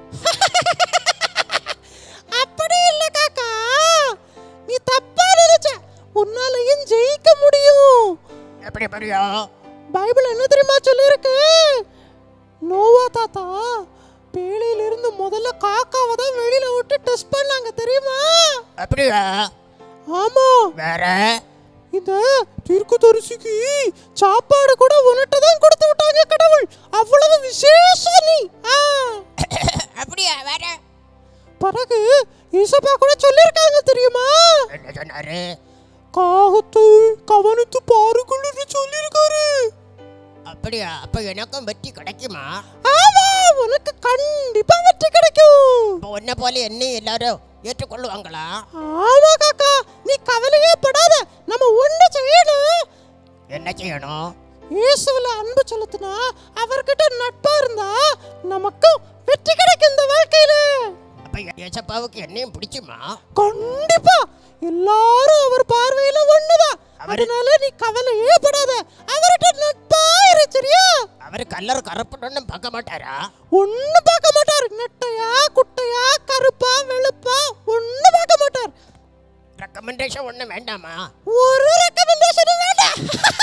அப்படி இல்ல காக்கா நீ தப்பா நினைச்ச உன்னாலையும் ஜெயிக்க முடியும் எப்படி முடியும் பைபிள் பைபிள் என்ன தெரியுமா சொல்லியிருக்கு நோவா தாத்தா பேழையிலிருந்து முதல்ல காக்காவை தான் வெளியில விட்டு டெஸ்ட் பண்ணாங்க தெரியுமா அப்படியா ஆமா வேற இந்த தீர்க்கதரிசிக்கு சாப்பாடு கூட உன்கிட்ட தான் கொடுத்து விட்டாங்க கடவுள் அவ்வளவு விசேஷம் நீ ஆ. அப்படியா வேற பிறகு ஈசப்பா கூட சொல்லியிருக்காங்க தெரியுமா என்ன சொன்னாரு காகத்தை கவனித்து பாருங்கள்னு சொல்லியிருக்காரு அப்படியா அப்ப எனக்கும் வெற்றி கிடைக்குமா ஆமா உனக்கு கண்டிப்பா வெற்றி கிடைக்கும் இப்ப உன்னை போல என்னையும் எல்லாரும் ஏற்றுக்கொள்ளுவாங்களா ஆமா காக்கா நீ கவலையே படாத நம்ம ஒண்ணு செய்யணும் என்ன செய்யணும் இயேசுல அன்பு செலுத்தினா அவர்கிட்ட நட்பா இருந்தா நமக்கு வெற்றி கிடைக்கும் இந்த வாழ்க்கையில அப்ப ஏசப்பாவுக்கு என்னையும் பிடிக்குமா கண்டிப்பா எல்லாரும் அவர் பார்வையில ஒண்ணுதான் அதனால நீ கவலையே படாத அவர்கிட்ட நட்பா இரு சரியா அவரு கல்லர் கருப்புன்னு பார்க்க மாட்டாரா ஒண்ணு பார்க்க மாட்டார் நெட்டையா குட்டையா கருப்பா வெளுப்பா ஒண்ணு பார்க்க மாட்டார் ரெக்கமெண்டேஷன் ஒண்ணு வேண்டாமா ஒரு ரெக்கமெண்டேஷன் வேண்டாம்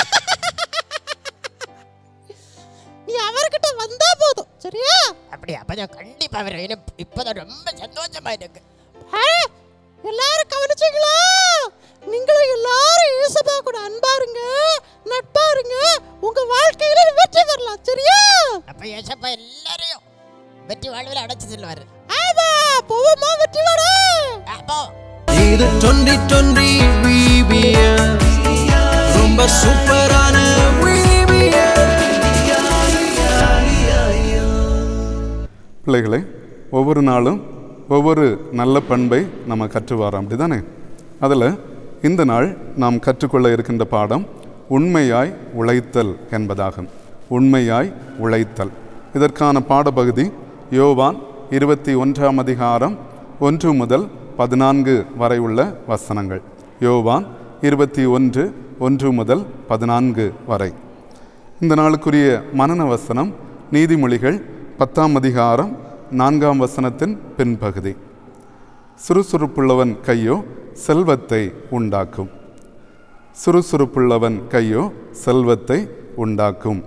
நீ அவர்கிட்ட வந்தா போதும் சரியா அப்படி அப்பதான் கண்டிப்பா அவர் எனக்கு இப்பதான் ரொம்ப சந்தோஷமா இருக்கு ஆ, எல்லாரும் கவனிச்சீங்களா நீங்களும் எல்லாரும் இயேசுபா கூட அன்பா இருங்க நட்பா இருங்க உங்க வாழ்க்கையில வெற்றி பெறலாம் சரியா அப்ப ஏசப்பா எல்லாரையும் வெற்றி வாழ்வில் அடைச்சு செல்வாரு ஆமா போவோமா வெற்றி வாட அப்போ இது டுவெண்டி டுவெண்டி ரொம்ப சூப்பரான பிள்ளைகளே ஒவ்வொரு நாளும் ஒவ்வொரு நல்ல பண்பை நம்ம கற்று வரோம் அப்படி தானே அதில் இந்த நாள் நாம் கற்றுக்கொள்ள இருக்கின்ற பாடம் உண்மையாய் உழைத்தல் என்பதாகும் உண்மையாய் உழைத்தல் இதற்கான பாடப்பகுதி யோவான் இருபத்தி ஒன்றாம் அதிகாரம் ஒன்று முதல் பதினான்கு வரை உள்ள வசனங்கள் யோவான் இருபத்தி ஒன்று ஒன்று முதல் பதினான்கு வரை இந்த நாளுக்குரிய மனன வசனம் நீதிமொழிகள் பத்தாம் அதிகாரம் நான்காம் வசனத்தின் பின்பகுதி சுறுசுறுப்புள்ளவன் கையோ செல்வத்தை உண்டாக்கும் சுறுசுறுப்புள்ளவன் கையோ செல்வத்தை உண்டாக்கும்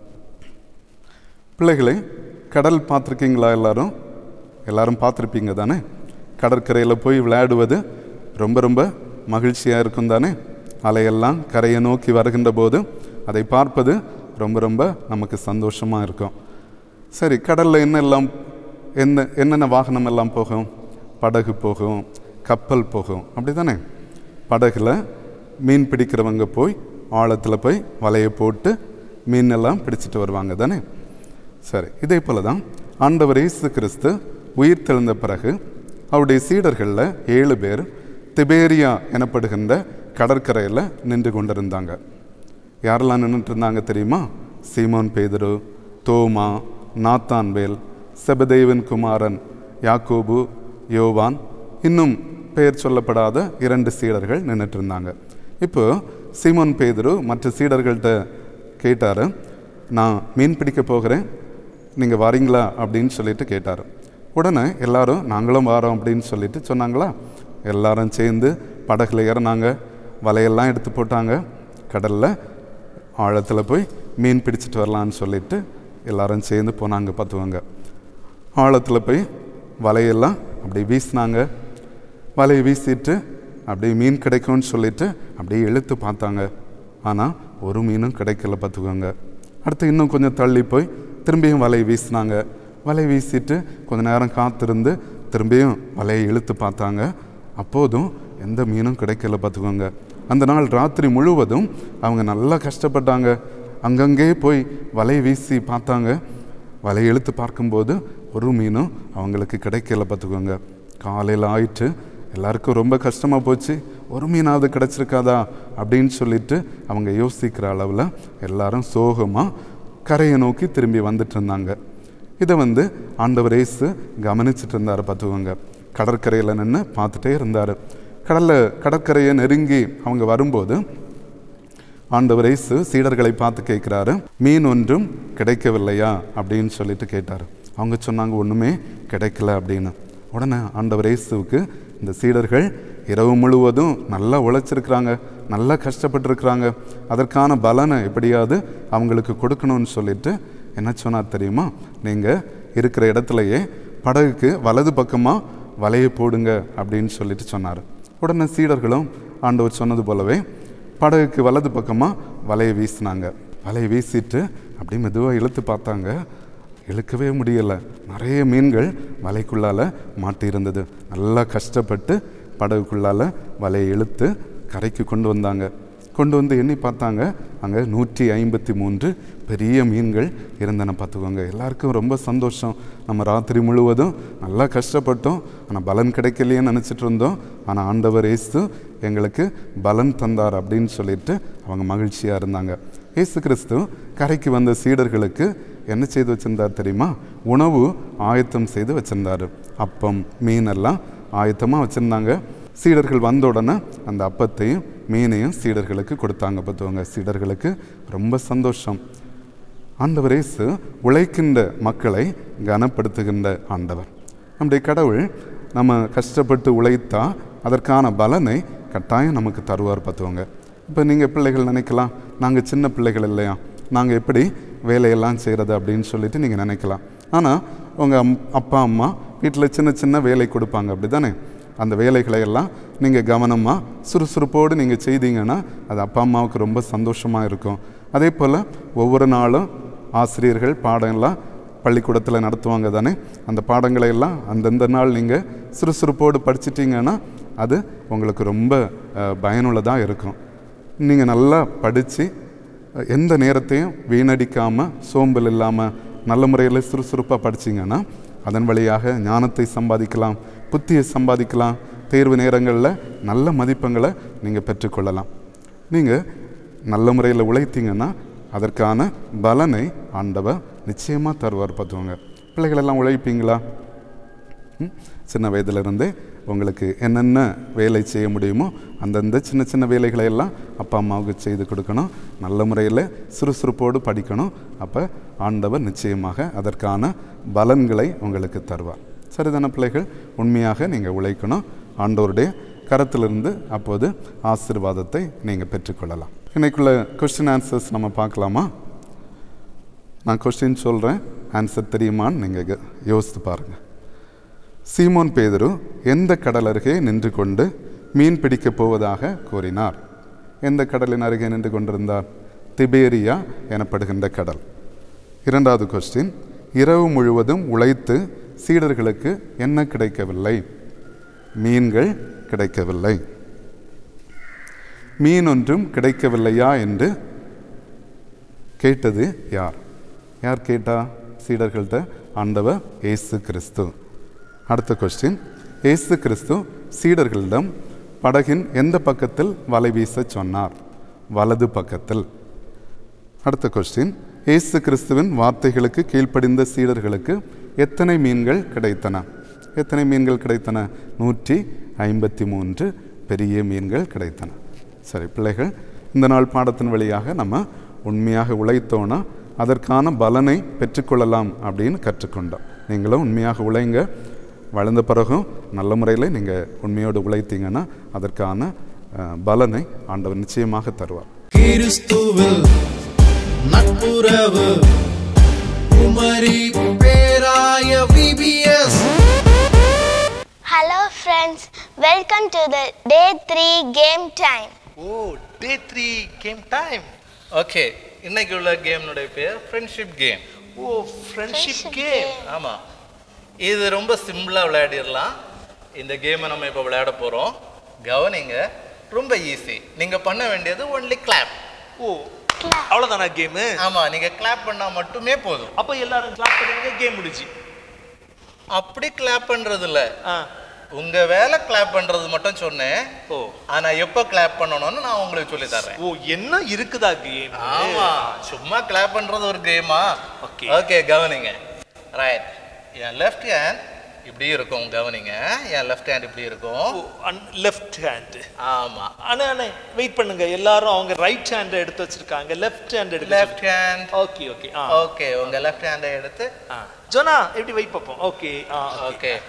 பிள்ளைகளே கடல் பார்த்துருக்கீங்களா எல்லாரும் எல்லாரும் பார்த்துருப்பீங்க தானே கடற்கரையில் போய் விளையாடுவது ரொம்ப ரொம்ப மகிழ்ச்சியாக இருக்கும் தானே அலையெல்லாம் கரையை நோக்கி வருகின்ற போது அதை பார்ப்பது ரொம்ப ரொம்ப நமக்கு சந்தோஷமாக இருக்கும் சரி கடலில் என்னெல்லாம் என்ன என்னென்ன வாகனம் எல்லாம் போகும் படகு போகும் கப்பல் போகும் அப்படி தானே படகுல மீன் பிடிக்கிறவங்க போய் ஆழத்தில் போய் வலையை போட்டு மீன் எல்லாம் பிடிச்சிட்டு வருவாங்க தானே சரி இதே போல தான் ஆண்டவர் இயேசு கிறிஸ்து உயிர் தெழுந்த பிறகு அவருடைய சீடர்களில் ஏழு பேர் திபேரியா எனப்படுகின்ற கடற்கரையில் நின்று கொண்டிருந்தாங்க யாரெல்லாம் நின்றுட்டு இருந்தாங்க தெரியுமா சீமோன் பேதுரு தோமா நாத்தான்வேல் செபதேவன் குமாரன் யாக்கோபு யோவான் இன்னும் பெயர் சொல்லப்படாத இரண்டு சீடர்கள் நின்றுட்டு இருந்தாங்க இப்போ சீமோன் பேதுரு மற்ற சீடர்கள்ட்ட கேட்டார் நான் மீன் பிடிக்க போகிறேன் நீங்கள் வரீங்களா அப்படின்னு சொல்லிட்டு கேட்டார் உடனே எல்லாரும் நாங்களும் வரோம் அப்படின்னு சொல்லிட்டு சொன்னாங்களா எல்லாரும் சேர்ந்து படகுல ஏறினாங்க வலையெல்லாம் எடுத்து போட்டாங்க கடலில் ஆழத்தில் போய் மீன் பிடிச்சிட்டு வரலான்னு சொல்லிட்டு எல்லாரும் சேர்ந்து போனாங்க பார்த்துவாங்க ஆழத்தில் போய் வலையெல்லாம் அப்படி வீசினாங்க வலையை வீசிட்டு அப்படியே மீன் கிடைக்கும்னு சொல்லிட்டு அப்படியே இழுத்து பார்த்தாங்க ஆனால் ஒரு மீனும் கிடைக்கல பார்த்துக்கோங்க அடுத்து இன்னும் கொஞ்சம் தள்ளி போய் திரும்பியும் வலையை வீசினாங்க வலையை வீசிட்டு கொஞ்ச நேரம் காத்திருந்து திரும்பியும் வலையை இழுத்து பார்த்தாங்க அப்போதும் எந்த மீனும் கிடைக்கல பார்த்துக்கோங்க அந்த நாள் ராத்திரி முழுவதும் அவங்க நல்லா கஷ்டப்பட்டாங்க அங்கங்கே போய் வலையை வீசி பார்த்தாங்க வலையை இழுத்து பார்க்கும்போது ஒரு மீனும் அவங்களுக்கு கிடைக்கல பார்த்துக்கோங்க காலையில் ஆயிட்டு எல்லாருக்கும் ரொம்ப கஷ்டமாக போச்சு ஒரு மீனாவது கிடச்சிருக்காதா அப்படின்னு சொல்லிட்டு அவங்க யோசிக்கிற அளவில் எல்லாரும் சோகமாக கரையை நோக்கி திரும்பி வந்துட்டு இருந்தாங்க இதை வந்து ஆண்டவர் இயேசு கவனிச்சிட்டு இருந்தார் பார்த்துக்கோங்க கடற்கரையில் நின்று பார்த்துட்டே இருந்தார் கடலில் கடற்கரையை நெருங்கி அவங்க வரும்போது ஆண்டவர் இயேசு சீடர்களை பார்த்து கேட்குறாரு மீன் ஒன்றும் கிடைக்கவில்லையா அப்படின்னு சொல்லிட்டு கேட்டார் அவங்க சொன்னாங்க ஒன்றுமே கிடைக்கல அப்படின்னு உடனே ஆண்டவர் இயேசுவுக்கு இந்த சீடர்கள் இரவு முழுவதும் நல்லா உழைச்சிருக்கிறாங்க நல்லா கஷ்டப்பட்டிருக்கிறாங்க அதற்கான பலனை எப்படியாவது அவங்களுக்கு கொடுக்கணும்னு சொல்லிட்டு என்ன சொன்னார் தெரியுமா நீங்கள் இருக்கிற இடத்துலையே படகுக்கு வலது பக்கமாக வலையை போடுங்க அப்படின்னு சொல்லிட்டு சொன்னார் உடனே சீடர்களும் ஆண்டவர் சொன்னது போலவே படகுக்கு வலது பக்கமாக வலையை வீசினாங்க வலையை வீசிட்டு அப்படியே மெதுவாக இழுத்து பார்த்தாங்க இழுக்கவே முடியலை நிறைய மீன்கள் வலைக்குள்ளால் மாட்டியிருந்தது நல்லா கஷ்டப்பட்டு படகுக்குள்ளால் வலையை இழுத்து கரைக்கு கொண்டு வந்தாங்க கொண்டு வந்து எண்ணி பார்த்தாங்க அங்கே நூற்றி ஐம்பத்தி மூன்று பெரிய மீன்கள் இருந்தன பார்த்துக்கோங்க எல்லாருக்கும் ரொம்ப சந்தோஷம் நம்ம ராத்திரி முழுவதும் நல்லா கஷ்டப்பட்டோம் ஆனால் பலன் கிடைக்கலையேன்னு நினச்சிட்டு இருந்தோம் ஆனால் ஆண்டவர் இயேசு எங்களுக்கு பலன் தந்தார் அப்படின்னு சொல்லிட்டு அவங்க மகிழ்ச்சியாக இருந்தாங்க இயேசு கிறிஸ்து கரைக்கு வந்த சீடர்களுக்கு என்ன செய்து வச்சிருந்தார் தெரியுமா உணவு ஆயத்தம் செய்து வச்சிருந்தாரு அப்பம் மீன் எல்லாம் ஆயத்தமாக வச்சுருந்தாங்க சீடர்கள் வந்த உடனே அந்த அப்பத்தையும் மீனையும் சீடர்களுக்கு கொடுத்தாங்க பார்த்துவங்க சீடர்களுக்கு ரொம்ப சந்தோஷம் ஆண்டவர் இயேசு உழைக்கின்ற மக்களை கனப்படுத்துகின்ற ஆண்டவர் நம்முடைய கடவுள் நம்ம கஷ்டப்பட்டு உழைத்தா அதற்கான பலனை கட்டாயம் நமக்கு தருவார் பார்த்துவங்க இப்போ நீங்கள் பிள்ளைகள் நினைக்கலாம் நாங்கள் சின்ன பிள்ளைகள் இல்லையா நாங்கள் எப்படி வேலையெல்லாம் செய்கிறது அப்படின்னு சொல்லிட்டு நீங்கள் நினைக்கலாம் ஆனால் உங்கள் அம் அப்பா அம்மா வீட்டில் சின்ன சின்ன வேலை கொடுப்பாங்க அப்படி தானே அந்த வேலைகளை எல்லாம் நீங்கள் கவனமாக சுறுசுறுப்போடு நீங்கள் செய்தீங்கன்னா அது அப்பா அம்மாவுக்கு ரொம்ப சந்தோஷமாக இருக்கும் அதே போல் ஒவ்வொரு நாளும் ஆசிரியர்கள் பாடம்லாம் பள்ளிக்கூடத்தில் நடத்துவாங்க தானே அந்த பாடங்களை எல்லாம் அந்தந்த நாள் நீங்கள் சுறுசுறுப்போடு படிச்சிட்டிங்கன்னா அது உங்களுக்கு ரொம்ப பயனுள்ளதாக இருக்கும் நீங்கள் நல்லா படித்து எந்த நேரத்தையும் வீணடிக்காமல் சோம்பல் இல்லாமல் நல்ல முறையில் சுறுசுறுப்பாக படிச்சிங்கன்னா அதன் வழியாக ஞானத்தை சம்பாதிக்கலாம் புத்தியை சம்பாதிக்கலாம் தேர்வு நேரங்களில் நல்ல மதிப்பெண்களை நீங்கள் பெற்றுக்கொள்ளலாம் நீங்கள் நல்ல முறையில் உழைத்தீங்கன்னா அதற்கான பலனை ஆண்டவர் நிச்சயமாக தருவார் பார்த்துவாங்க பிள்ளைகளெல்லாம் உழைப்பீங்களா ம்? சின்ன வயதிலிருந்தே உங்களுக்கு என்னென்ன வேலை செய்ய முடியுமோ அந்தந்த சின்ன சின்ன வேலைகளை எல்லாம் அப்பா அம்மாவுக்கு செய்து கொடுக்கணும் நல்ல முறையில் சுறுசுறுப்போடு படிக்கணும் அப்போ ஆண்டவர் நிச்சயமாக அதற்கான பலன்களை உங்களுக்கு தருவார் சரிதான பிள்ளைகள் உண்மையாக நீங்கள் உழைக்கணும் ஆண்டவருடைய கரத்திலிருந்து அப்போது ஆசீர்வாதத்தை நீங்கள் பெற்றுக்கொள்ளலாம் இன்னைக்குள்ள கொஸ்டின் ஆன்சர்ஸ் நம்ம பார்க்கலாமா நான் கொஸ்டின் சொல்கிறேன் ஆன்சர் தெரியுமான்னு நீங்கள் யோசித்து பாருங்கள் சீமோன் பேதுரு எந்த கடல் அருகே நின்று கொண்டு மீன் பிடிக்கப் போவதாக கூறினார் எந்த கடலின் அருகே நின்று கொண்டிருந்தார் திபேரியா எனப்படுகின்ற கடல் இரண்டாவது கொஸ்டின் இரவு முழுவதும் உழைத்து சீடர்களுக்கு என்ன கிடைக்கவில்லை மீன்கள் கிடைக்கவில்லை மீன் ஒன்றும் கிடைக்கவில்லையா என்று கேட்டது யார் யார் கேட்டா சீடர்கள்ட்ட ஆண்டவர் ஏசு கிறிஸ்து அடுத்த கொஸ்டின் ஏசு கிறிஸ்து சீடர்களிடம் படகின் எந்த பக்கத்தில் வலை வீச சொன்னார் வலது பக்கத்தில் அடுத்த கொஸ்டின் ஏசு கிறிஸ்துவின் வார்த்தைகளுக்கு கீழ்ப்படிந்த சீடர்களுக்கு எத்தனை மீன்கள் கிடைத்தன எத்தனை மீன்கள் கிடைத்தன நூற்றி ஐம்பத்தி மூன்று பெரிய மீன்கள் கிடைத்தன சரி பிள்ளைகள் இந்த நாள் பாடத்தின் வழியாக நம்ம உண்மையாக உழைத்தோன்னா அதற்கான பலனை பெற்றுக்கொள்ளலாம் அப்படின்னு கற்றுக்கொண்டோம் நீங்களும் உண்மையாக உழைங்க வளர்ந்த பிறகும் நல்ல முறையில் நீங்கள் உண்மையோடு உழைத்தீங்கன்னா அதற்கான அஹ், பலனை ஆண்டவர் நிச்சயமாக தருவார் கிறிஸ்துவில் நட்புறவு குமரி பேராய VBS Hello friends, welcome to the day 3 game time. Oh day three game time okay இன்னைக்கு உள்ள கேம்னுடைய பேர் friendship game oh friendship game ஆமாம் இது ரொம்ப சிம்பிளாக விளையாடிடலாம் இந்த கேமை நம்ம இப்போ விளையாட போகிறோம் கவனிங்க ரொம்ப ஈஸி நீங்கள் பண்ண வேண்டியது ஒன்லி கிளாப் ஓ அவ்வளோதானா கேமு ஆமாம் நீங்கள் கிளாப் பண்ணால் மட்டுமே போதும் அப்போ எல்லாரும் கிளாப் பண்ணுவீங்க கேம் முடிச்சு அப்படி கிளாப் பண்றது இல்ல உங்க வேலை கிளாப் பண்றது மட்டும் சொன்னேன் ஓ ஆனா எப்ப கிளாப் பண்ணணும்னு நான் உங்களுக்கு சொல்லி தரேன் ஓ என்ன இருக்குதா கேம் ஆமா சும்மா கிளாப் பண்றது ஒரு கேமா ஓகே ஓகே கவனிங்க ரைட் என் லெஃப்ட் ஹேண்ட் இப்படி இருக்கும் கவனிங்க என் லெஃப்ட் ஹேண்ட் இப்படி இருக்கும் லெஃப்ட் ஹேண்ட் ஆமா அண்ணே அண்ணே வெயிட் பண்ணுங்க எல்லாரும் அவங்க ரைட் ஹேண்ட் எடுத்து வச்சிருக்காங்க லெஃப்ட் ஹேண்ட் எடுத்து left hand okay okay okay உங்க லெஃப்ட் ஹேண்டை எடுத்து ஜோனா எப்படி வெயிட் பார்ப்போம் ஓகே ஓகே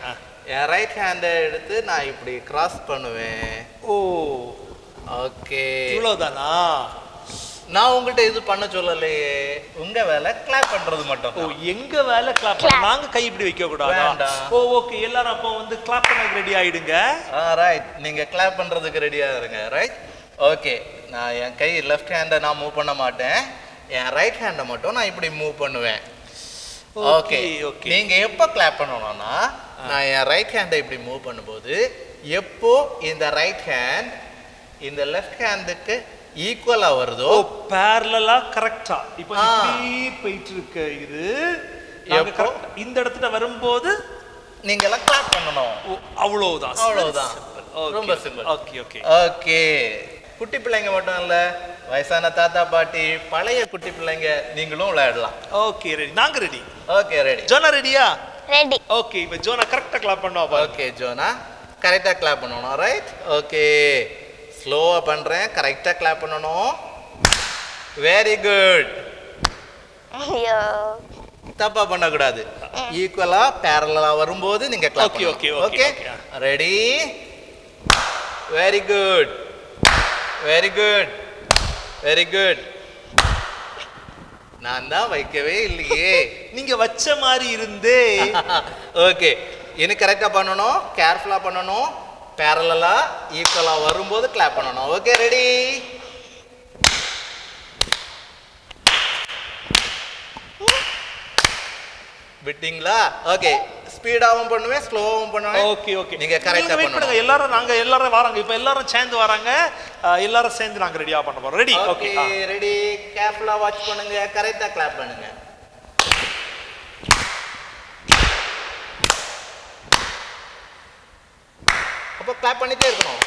என் ரைட் ஹேண்டை எடுத்து நான் இப்படி கிராஸ் பண்ணுவேன் ஓ ஓகே இவ்வளவுதானா நான் உங்ககிட்ட இது பண்ண சொல்லலையே உங்க வேலை கிளாப் பண்றது மட்டும் ஓ எங்க வேலை கிளாப் பண்ண நாங்க கை இப்படி வைக்க கூடாதா வேண்டாம். ஓ ஓகே எல்லாரும் அப்போ வந்து கிளாப் பண்ண ரெடி ஆயிடுங்க ஆ ரைட் நீங்க கிளாப் பண்றதுக்கு ரெடியா இருங்க ரைட் ஓகே நான் என் கை லெஃப்ட் ஹேண்டை நான் மூவ் பண்ண மாட்டேன் என் ரைட் ஹேண்டை மட்டும் நான் இப்படி மூவ் பண்ணுவேன் ஓகே okay. நீங்க எப்போ கிளாப் பண்ணணும்னா நான் என் ரைட் ஹேண்டை இப்படி மூவ் பண்ணும்போது எப்போ இந்த ரைட் ஹேண்ட் இந்த லெஃப்ட் ஹேண்டுக்கு ஈக்குவலா வருதோ ஓ பேரலா கரெக்டா இப்போ ஆ. இப்படி போயிட்டு இருக்க இது நாங்க எப்போ? correct- இந்த இடத்துல வரும்போது நீங்க எல்லாம் கிளாப் பண்ணணும் ஓ, அவ்வளவுதான் அவ்வளவுதான் Okay. ரொம்ப சிம்பிள் ஓகே ஓகே ஓகே குட்டி பிள்ளைங்க மட்டும் இல்ல வயசான தாத்தா பாட்டி பழைய குட்டி பிள்ளைங்க நீங்களும் விளையாடலாம் ஓகே ரெடி நாங்க ரெடி ஓகே ரெடி ஜோனா ரெடியா ரெடி ஓகே இப்போ ஜோனா கரெக்டா கிளாப் பண்ணுவா ஓகே ஜோனா கரெக்டாக கிளாப் பண்ணணும் ரைட் ஓகே ஸ்லோவாக பண்ணுறேன் கரெக்டாக கிளாப் பண்ணணும் வெரி குட் ஐயோ தப்பா பண்ணக்கூடாது ஈக்குவலா பேரலா வரும்போது நீங்க clap Okay, okay, okay, okay ready very good very good very good நான் தான் வைக்கவே இல்லையே நீங்க வச்ச மாதிரி இருந்தே ஓகே இனி கரெக்டா பண்ணணும் கேர்ஃபுல்லா பண்ணணும் பேரலா ஈக்குவலா வரும்போது கிளாப் பண்ணணும் ஓகே ரெடி விட்டீங்களா ஓகே ஸ்பீடாவும் பண்ணுவேன் ஸ்லோவாவும் பண்ணுவேன் ஓகே ஓகே நீங்க கரெக்டா வெயிட் பண்ணுங்க பண்ணணும் எல்லாரும் நாங்க எல்லாரும் வராங்க இப்போ எல்லாரும் சேர்ந்து வராங்க அஹ், எல்லாரும் சேர்ந்து நாங்க ரெடியா பண்ண போறோம் ரெடி ஓகே ஓகே ரெடி கேர்ஃபுல்லா வாட்ச் பண்ணுங்க கரெக்டா கிளாப் பண்ணுங்க அப்போ கிளாப் பண்ணிட்டே இருக்கணும்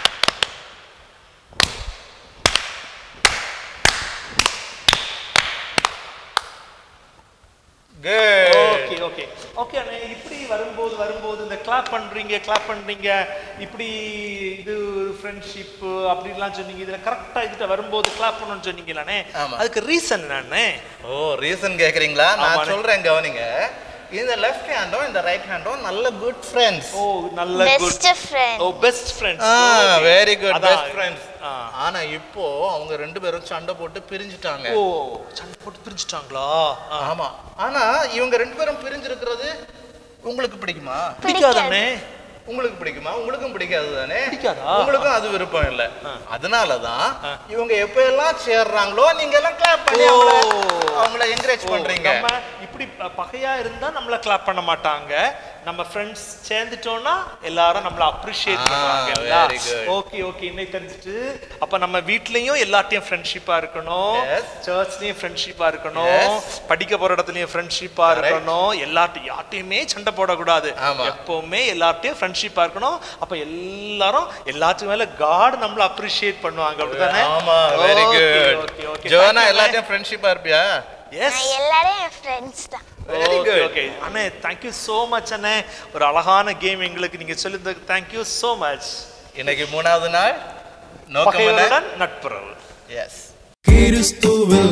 Good. ஓகே ஓகே ஓகே அண்ணே இப்படி வரும்போது வரும்போது இந்த கிளாப் பண்றீங்க கிளாப் பண்றீங்க இப்படி இது ஃப்ரெண்ட்ஷிப் அப்படிலாம் சொன்னீங்க இதுல கரெக்டா இதுட்ட வரும்போது கிளாப் பண்ணணும்னு சொன்னீங்களாண்ணே ஆமா. அதுக்கு ரீசன் என்னண்ணே ஓ ரீசன் கேக்குறீங்களா நான் ஆமாண்ணே. சொல்றேன் கவனிங்க இந்த லெஃப்ட் ஹேண்டும் இந்த ரைட் ஹேண்டும் நல்ல குட் ஃப்ரெண்ட்ஸ் ஓ நல்ல best friend oh best friends very good அதான். பெஸ்ட் ஃப்ரெண்ட்ஸ் ஆனா இப்போ அவங்க ரெண்டு பேரும் சண்டை போட்டு பிரிஞ்சுட்டாங்க ஓ சண்டை போட்டு பிரிஞ்சுட்டாங்களா ஆமா ஆனா இவங்க ரெண்டு பேரும் பிரிஞ்சிருக்கிறது உங்களுக்கு பிடிக்குமா பிடிக்காதண்ணே உங்களுக்கு பிடிக்குமா உங்களுக்கும் பிடிக்காது தானே பிடிக்காதா? உங்களுக்கும் அது விருப்பம் இல்ல அதனாலதான் இவங்க எப்ப எல்லாம் சேர்றாங்களோ நீங்க எல்லாம் கிளாப் பண்ணி ஓ. அவங்கள அவங்கள என்கரேஜ் ஓ, பண்றீங்க நம்ம இப்படி ப- பகையா இருந்தா நம்மள கிளாப் பண்ண மாட்டாங்க நம்ம ஃப்ரெண்ட்ஸ் சேர்ந்துட்டோம்னா எல்லாரும் நம்மள அப்ரிஷியேட் ஆ, பண்ணுவாங்க very good. ஓகே ஓகே இன்னைக்கு தெரிஞ்சுட்டு அப்ப நம்ம வீட்லயும் எல்லாத்தையும் ஃப்ரெண்ட்ஷிப்பா இருக்கணும் சர்ச்லயும் ஃப்ரெண்ட்ஷிப்பா இருக்கணும் Yes. படிக்க போற இடத்துலயும் ஃப்ரெண்ட்ஷிப்பா Correct. இருக்கணும் எல்லார்ட்டையும் யார்ட்டையுமே சண்டை போடக்கூடாது ஆமா. எப்பவுமே எல்லார்ட்டையும் ஃப்ரெண்ட்ஷிப்பா இருக்கணும் அப்ப எல்லாரும் எல்லாத்துக்கும் மேல காட் நம்மள அப்ரிஷியேட் பண்ணுவாங்க அப்படிதானே ஆமா very Okay, good okay, okay. Jonah Thank you, எல்லாத்தையும் ஃப்ரெண்ட்ஷிப்பா இருப்பியா Yes. நான் எல்லாரும் என் ஃப்ரெண்ட்ஸ் தான் Very ஓகே good. ஓகே அண்ணே தேங்க்யூ ஸோ மச் அண்ணே ஒரு அழகான கேம் எங்களுக்கு நீங்க சொல்லியிருந்ததுக்கு தேங்க்யூ ஸோ மச் இன்னைக்கு மூணாவது நாள் நோக்கம் என்ன பகைவருடன் நட்புறவு எஸ் கிறிஸ்துவில்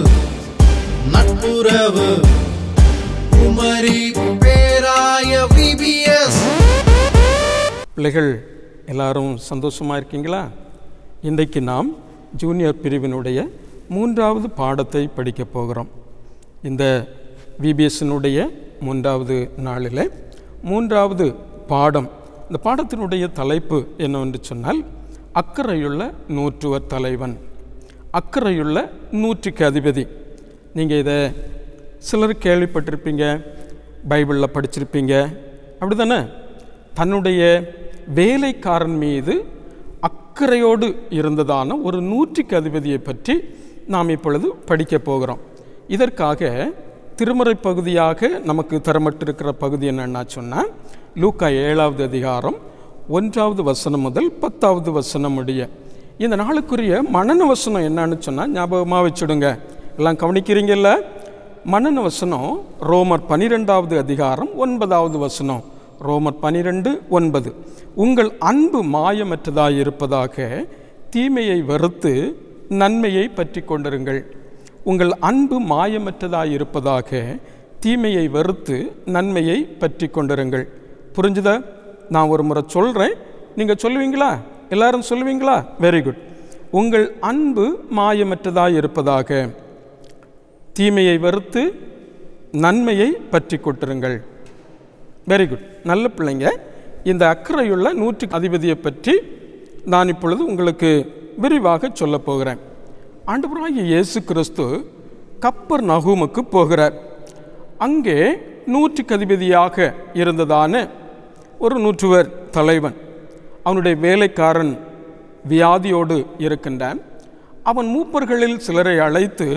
நட்புறவு குமரி பேராய விபிஎஸ் பிள்ளைகள் எல்லாரும் சந்தோஷமாக இருக்கீங்களா இன்றைக்கு நாம் ஜூனியர் பிரிவினுடைய மூன்றாவது பாடத்தை படிக்க போகிறோம் இந்த விபிஎஸ்னுடைய மூன்றாவது நாளில் மூன்றாவது பாடம் இந்த பாடத்தினுடைய தலைப்பு என்னவென்று சொன்னால் அக்கறையுள்ள நூற்றுவர் தலைவன் அக்கறையுள்ள நூற்றுக்கு அதிபதி நீங்கள் இதை சிலர் கேள்விப்பட்டிருப்பீங்க பைபிளில் படிச்சிருப்பீங்க அப்படி தானே தன்னுடைய வேலைக்காரன் மீது அக்கறையோடு இருந்ததான ஒரு நூற்றுக்கு அதிபதியை பற்றி நாம் இப்பொழுது படிக்க போகிறோம் இதற்காக திருமறை பகுதியாக நமக்கு தரப்பட்டிருக்கிற பகுதி என்னன்னா சொன்னால் லூக்கா ஏழாவது அதிகாரம் ஒன்றாவது வசனம் முதல் பத்தாவது வசனம் முடிய இந்த நாளுக்குரிய மனன வசனம் என்னன்னு சொன்னால் ஞாபகமாக வச்சுடுங்க எல்லாம் கவனிக்கிறீங்கல்ல மனன வசனம் ரோமர் பனிரெண்டாவது அதிகாரம் ஒன்பதாவது வசனம் ரோமர் பனிரெண்டு ஒன்பது உங்கள் அன்பு மாயமற்றதாய் இருப்பதாக தீமையை வெறுத்து நன்மையை பற்றி கொண்டிருங்கள் உங்கள் அன்பு மாயமற்றதாய் இருப்பதாக தீமையை வெறுத்து நன்மையை பற்றி கொண்டிருங்கள் புரிஞ்சுதா நான் ஒரு முறை சொல்கிறேன் நீங்கள் சொல்லுவீங்களா எல்லாரும் சொல்லுவீங்களா வெரி குட் உங்கள் அன்பு மாயமற்றதாய் இருப்பதாக தீமையை வெறுத்து நன்மையை பற்றி கொட்டுருங்கள் வெரி குட் நல்ல பிள்ளைங்க இந்த அக்கறையுள்ள நூற்று அதிபதியை பற்றி நான் இப்பொழுது உங்களுக்கு விரிவாக சொல்லப் போகிறேன் ஆண்டவராகிய இயேசு கிறிஸ்து கப்பர் நகூமுக்கு போகிறார் அங்கே நூற்றுக்கு அதிபதியாக இருந்ததான ஒரு நூற்றுவர் தலைவன் அவனுடைய வேலைக்காரன் வியாதியோடு இருக்கின்றான் அவன் மூப்பர்களில் சிலரை அழைத்து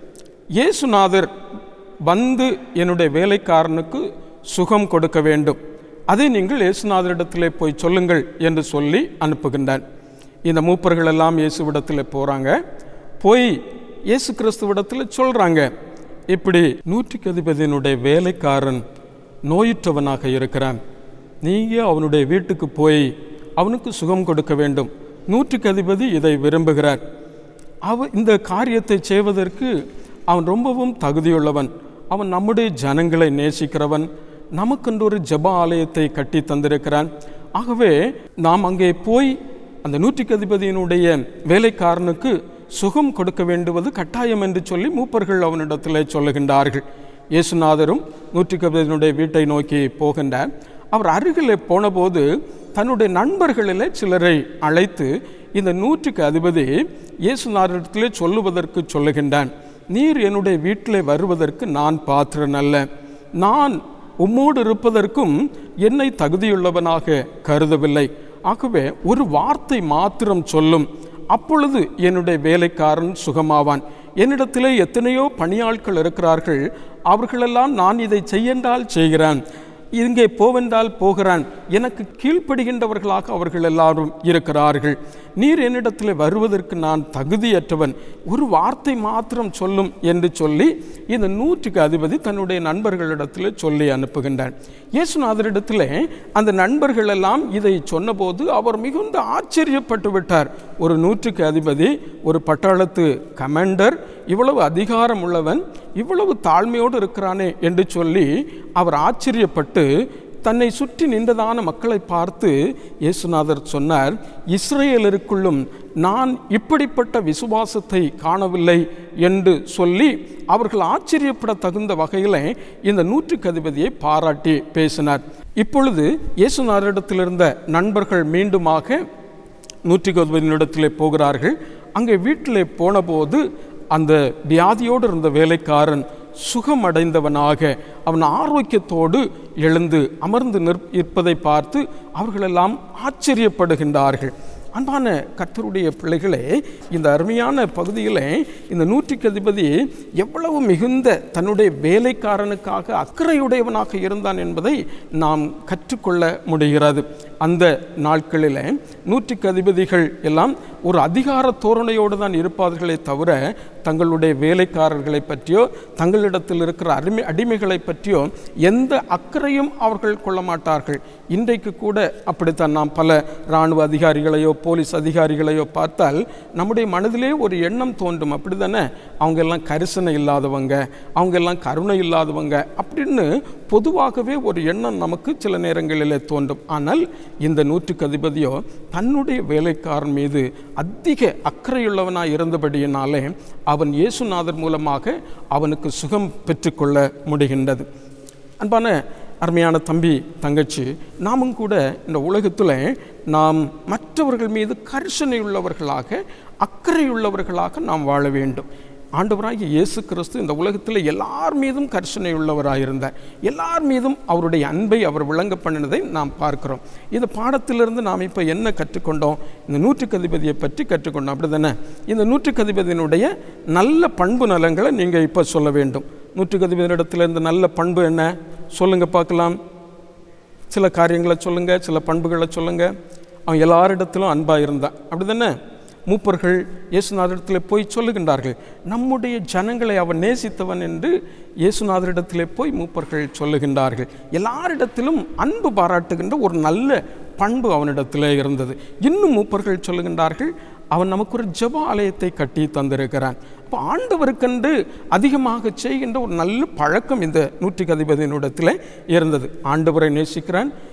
இயேசுநாதர் வந்து என்னுடைய வேலைக்காரனுக்கு சுகம் கொடுக்க வேண்டும் அதை நீங்கள் இயேசுநாதரிடத்திலே போய் சொல்லுங்கள் என்று சொல்லி அனுப்புகின்றான் இந்த மூப்பர்கள் எல்லாம் இயேசுவிடத்தில் போகிறாங்க போய் இயேசு கிறிஸ்துவிடத்தில் சொல்கிறாங்க இப்படி நூற்றுக்கு அதிபதியினுடைய வேலைக்காரன் நோயுற்றவனாக இருக்கிறான் நீங்கள் அவனுடைய வீட்டுக்கு போய் அவனுக்கு சுகம் கொடுக்க வேண்டும் நூற்றுக்கு அதிபதி இதை விரும்புகிறார் அவ இந்த காரியத்தை செய்வதற்கு அவன் ரொம்பவும் தகுதியுள்ளவன் அவன் நம்முடைய ஜனங்களை நேசிக்கிறவன் நமக்கென்று ஒரு ஜப ஆலயத்தை கட்டி தந்திருக்கிறான் ஆகவே நாம் அங்கே போய் அந்த நூற்றுக்கு அதிபதியினுடைய வேலைக்காரனுக்கு சுகம் கொடுக்க வேண்டுவது கட்டாயம் என்று சொல்லி மூப்பர்கள் அவனிடத்தில் சொல்லுகின்றார்கள் இயேசுநாதரும் நூற்றுக்கு அதிபதியினுடைய வீட்டை நோக்கி போகின்றார் அவர் அருகிலே போனபோது தன்னுடைய நண்பர்களிலே சிலரை அழைத்து இந்த நூற்றுக்கு அதிபதி இயேசுநாதரிடத்திலே சொல்லுவதற்கு சொல்லுகின்றான் நீர் என்னுடைய வீட்டிலே வருவதற்கு நான் பாத்திரன் அல்ல நான் உம்மோடு இருப்பதற்கும் என்னை தகுதியுள்ளவனாக கருதவில்லை ஆகவே ஒரு வார்த்தை மாத்திரம் சொல்லும் அப்பொழுது என்னுடைய வேலைக்காரன் சுகமாவான் என்னிடத்திலே எத்தனையோ பணியாட்கள் இருக்கிறார்கள் அவர்களெல்லாம் நான் இதை செய்யென்றால் செய்கிறான் இங்கே போவென்றால் போகிறான் எனக்கு கீழ்ப்படுகின்றவர்களாக அவர்கள் எல்லாரும் இருக்கிறார்கள் நீர் என்னிடத்தில் வருவதற்கு நான் தகுதியற்றவன் ஒரு வார்த்தை மாத்திரம் சொல்லும் என்று சொல்லி இந்த நூற்றுக்கு அதிபதி தன்னுடைய நண்பர்களிடத்தில் சொல்லி அனுப்புகின்றான் இயேசுநாதரிடத்தில் அந்த நண்பர்கள் எல்லாம் இதை சொன்னபோது அவர் மிகுந்த ஆச்சரியப்பட்டு விட்டார் ஒரு நூற்றுக்கு அதிபதி ஒரு பட்டாளத்து கமாண்டர் இவ்வளவு அதிகாரம் உள்ளவன் இவ்வளவு தாழ்மையோடு இருக்கிறானே என்று சொல்லி அவர் ஆச்சரியப்பட்டு தன்னை சுற்றி நின்றதான மக்களை பார்த்து இயேசுநாதர் சொன்னார் இஸ்ரேலருக்குள்ளும் நான் இப்படிப்பட்ட விசுவாசத்தை காணவில்லை என்று சொல்லி அவர்கள் ஆச்சரியப்பட தகுந்த வகையில் இந்த நூற்றுக்கு அதிபதியை பாராட்டி பேசினார் இப்பொழுது இயேசுநாதரிடத்தில் இருந்த நண்பர்கள் மீண்டுமாக நூற்றுக்கு அதிபதியினிடத்திலே போகிறார்கள் அங்கே வீட்டிலே போனபோது அந்த வியாதியோடு இருந்த வேலைக்காரன் சுகமடைந்தவனாக அவன் ஆரோக்கியத்தோடு எழுந்து அமர்ந்து நிற் இருப்பதை பார்த்து அவர்களெல்லாம் ஆச்சரியப்படுகின்றார்கள் அன்பான கர்த்தருடைய பிள்ளைகளே இந்த அருமையான பகுதியில் இந்த நூற்றுக்கு அதிபதி எவ்வளவு மிகுந்த தன்னுடைய வேலைக்காரனுக்காக அக்கறையுடையவனாக இருந்தான் என்பதை நாம் கற்றுக்கொள்ள முடிகிறது அந்த நாட்களில் நூற்றுக்கு அதிபதிகள் எல்லாம் ஒரு அதிகார தோரணையோடு தான் இருப்பார்களே தவிர தங்களுடைய வேலைக்காரர்களை பற்றியோ தங்களிடத்தில் இருக்கிற அடிமை அடிமைகளை பற்றியோ எந்த அக்கறையும் அவர்கள் கொள்ள மாட்டார்கள் இன்றைக்கு கூட அப்படித்தான் நாம் பல இராணுவ அதிகாரிகளையோ போலீஸ் அதிகாரிகளையோ பார்த்தால் நம்முடைய மனதிலே ஒரு எண்ணம் தோன்றும் அப்படி தானே அவங்க எல்லாம் கரிசனை இல்லாதவங்க அவங்க எல்லாம் கருணை இல்லாதவங்க அப்படின்னு பொதுவாகவே ஒரு எண்ணம் நமக்கு சில நேரங்களிலே தோன்றும் ஆனால் இந்த நூற்றுக்கு அதிபதியோ தன்னுடைய வேலைக்காரன் மீது அதிக அக்கறையுள்ளவனாய் இருந்தபடியினாலே அவன் இயேசுநாதர் மூலமாக அவனுக்கு சுகம் பெற்றுக்கொள்ள முடிகின்றது அன்பான அருமையான தம்பி தங்கச்சி நாமும் கூட இந்த உலகத்தில் நாம் மற்றவர்கள் மீது கரிசனை உள்ளவர்களாக அக்கறை உள்ளவர்களாக நாம் வாழ வேண்டும் ஆண்டவராகிய இயேசு கிறிஸ்து இந்த உலகத்தில் எல்லார் மீதும் கர்ஷனை உள்ளவராக இருந்தார் எல்லார் மீதும் அவருடைய அன்பை அவர் விளங்க பண்ணினதை நாம் பார்க்கிறோம் இந்த பாடத்திலிருந்து நாம் இப்போ என்ன கற்றுக்கொண்டோம் இந்த நூற்றுக்கு அதிபதியை பற்றி கற்றுக்கொண்டோம் அப்படி தானே இந்த நூற்றுக்கு அதிபதியினுடைய நல்ல பண்பு நலங்களை நீங்கள் இப்போ சொல்ல வேண்டும் நூற்றுக்கு அதிபதியிடத்தில் இருந்த நல்ல பண்பு என்ன சொல்லுங்கள் பார்க்கலாம் சில காரியங்களை சொல்லுங்கள் சில பண்புகளை சொல்லுங்கள் அவன் எல்லாரிடத்திலும் அன்பாக இருந்தான் அப்படி தானே மூப்பர்கள் இயேசுநாதரிடத்தில் போய் சொல்லுகின்றார்கள் நம்முடைய ஜனங்களை அவன் நேசித்தவன் என்று இயேசுநாதரிடத்திலே போய் மூப்பர்கள் சொல்லுகின்றார்கள் எல்லாரிடத்திலும் அன்பு பாராட்டுகின்ற ஒரு நல்ல பண்பு அவனிடத்தில் இருந்தது இன்னும் மூப்பர்கள் சொல்லுகின்றார்கள் அவன் நமக்கு ஒரு ஜப ஆலயத்தை கட்டி தந்திருக்கிறான் அப்போ ஆண்டவருக்கென்று அதிகமாக செய்கின்ற ஒரு நல்ல பழக்கம் இந்த நூற்றுக்கு அதிபதியினிடத்தில் இருந்தது ஆண்டவரை நேசிக்கிறான்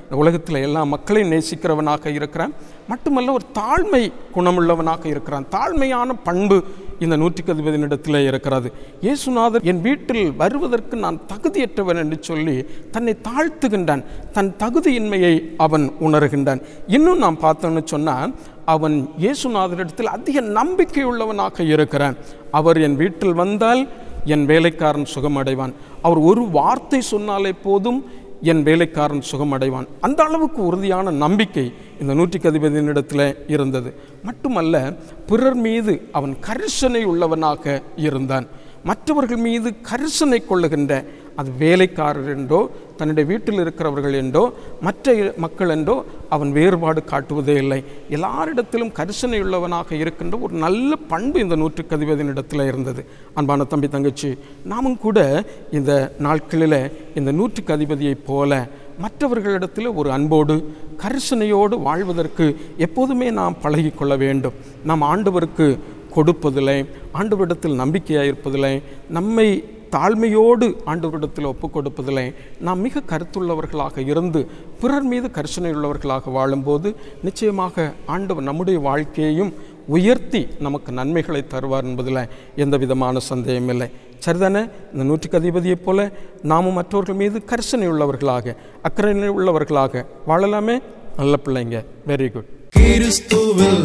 இந்த உலகத்தில் எல்லா மக்களையும் நேசிக்கிறவனாக இருக்கிறான் மட்டுமல்ல ஒரு தாழ்மை குணமுள்ளவனாக இருக்கிறான் தாழ்மையான பண்பு இந்த நூற்றுக்கு அதிபதியினிடத்தில் இருக்கிறது இயேசுநாதர் என் வீட்டில் வருவதற்கு நான் தகுதியற்றவன் என்று சொல்லி தன்னை தாழ்த்துகின்றான் தன் தகுதியின்மையை அவன் உணர்கின்றான் இன்னும் நாம் பார்த்தோன்னு சொன்னால் அவன் இயேசுநாதரிடத்தில் அதிக நம்பிக்கையுள்ளவனாக இருக்கிறான் அவர் என் வீட்டில் வந்தால் என் வேலைக்காரன் சுகமடைவான் அவர் ஒரு வார்த்தை சொன்னாலே போதும் என் வேலைக்காரன் சுகமடைவான் அந்த அளவுக்கு உறுதியான நம்பிக்கை இந்த நூற்றுக்கு அதிபதியினிடத்தில் இருந்தது மட்டுமல்ல பிறர் மீது அவன் கரிசனை உள்ளவனாக இருந்தான் மற்றவர்கள் மீது கரிசனை கொள்ளுகின்ற அது வேலைக்காரர் என்றோ தன்னுடைய வீட்டில் இருக்கிறவர்கள் என்றோ மற்ற மக்கள் என்றோ அவன் வேறுபாடு காட்டுவதே இல்லை எல்லாரிடத்திலும் கரிசனை உள்ளவனாக இருக்கின்ற ஒரு நல்ல பண்பு இந்த நூற்றுக்கு அதிபதியினிடத்தில் இருந்தது அன்பான தம்பி தங்கச்சி நாமும் கூட இந்த நாட்களில் இந்த நூற்றுக்கு அதிபதியைப் போல மற்றவர்களிடத்தில் ஒரு அன்போடு கரிசனையோடு வாழ்வதற்கு எப்போதுமே நாம் பழகிக்கொள்ள வேண்டும் நாம் ஆண்டவருக்கு கொடுப்பதில்லை ஆண்டவரிடத்தில் நம்பிக்கையாக இருப்பதில்லை நம்மை தாழ்மையோடு ஆண்டவரிடத்தில் ஒப்புக் கொடுப்பதில்லை நாம் மிக கருத்துள்ளவர்களாக இருந்து பிறர் மீது கரிசனை உள்ளவர்களாக வாழும்போது நிச்சயமாக ஆண்டவர் நம்முடைய வாழ்க்கையையும் உயர்த்தி நமக்கு நன்மைகளை தருவார் என்பதில் எந்த விதமான சந்தேகம் இல்லை சரிதானே இந்த நூற்றுக்கு அதிபதியைப் போல நாமும் மற்றவர்கள் மீது கரிசனை உள்ளவர்களாக அக்கறை உள்ளவர்களாக வாழலாமே நல்ல பிள்ளைங்க வெரி குட் கிறிஸ்துவில்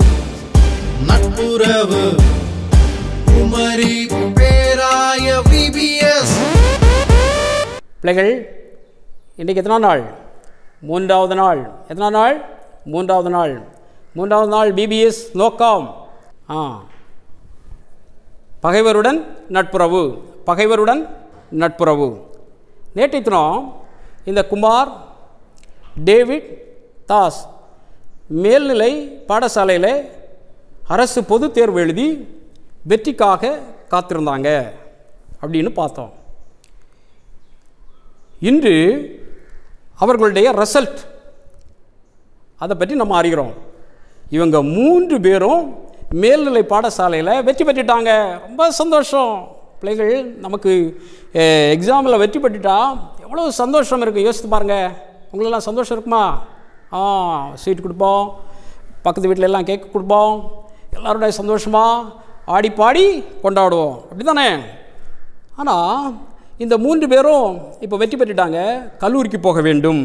நட்புறவு குமரி பேராய விபிஎஸ் பிள்ளைகள் இன்றைக்கு எத்தனை நாள் மூன்றாவது நாள் எத்தனை நாள் மூன்றாவது நாள் மூன்றாவது நாள் பிபிஎஸ் நோக்கம் ஆ பகைவருடன் நட்புறவு பகைவருடன் நட்புறவு நேற்றைய தினம் இந்த குமார் டேவிட் தாஸ் மேல்நிலை பாடசாலையில் அரசு பொதுத் தேர்வு எழுதி வெற்றிக்காக காத்திருந்தாங்க அப்படின்னு பார்த்தோம் இன்று அவர்களுடைய ரிசல்ட் அதை பற்றி நம்ம அறிகிறோம் இவங்க மூன்று பேரும் மேல்நிலை பாடசாலையில் வெற்றி பெற்றுட்டாங்க ரொம்ப சந்தோஷம் பிள்ளைகள் நமக்கு எக்ஸாமில் வெற்றி பெற்றுட்டா எவ்வளோ சந்தோஷம் இருக்குது யோசித்து பாருங்கள் உங்களெல்லாம் சந்தோஷம் இருக்குமா ஆ ஸ்வீட் கொடுப்போம் பக்கத்து வீட்டில் எல்லாம் கேக் கொடுப்போம் எல்லாருடைய சந்தோஷமாக ஆடி பாடி கொண்டாடுவோம் அப்படி தானே ஆனால் இந்த மூன்று பேரும் இப்போ வெற்றி பெற்றுட்டாங்க கல்லூரிக்கு போக வேண்டும்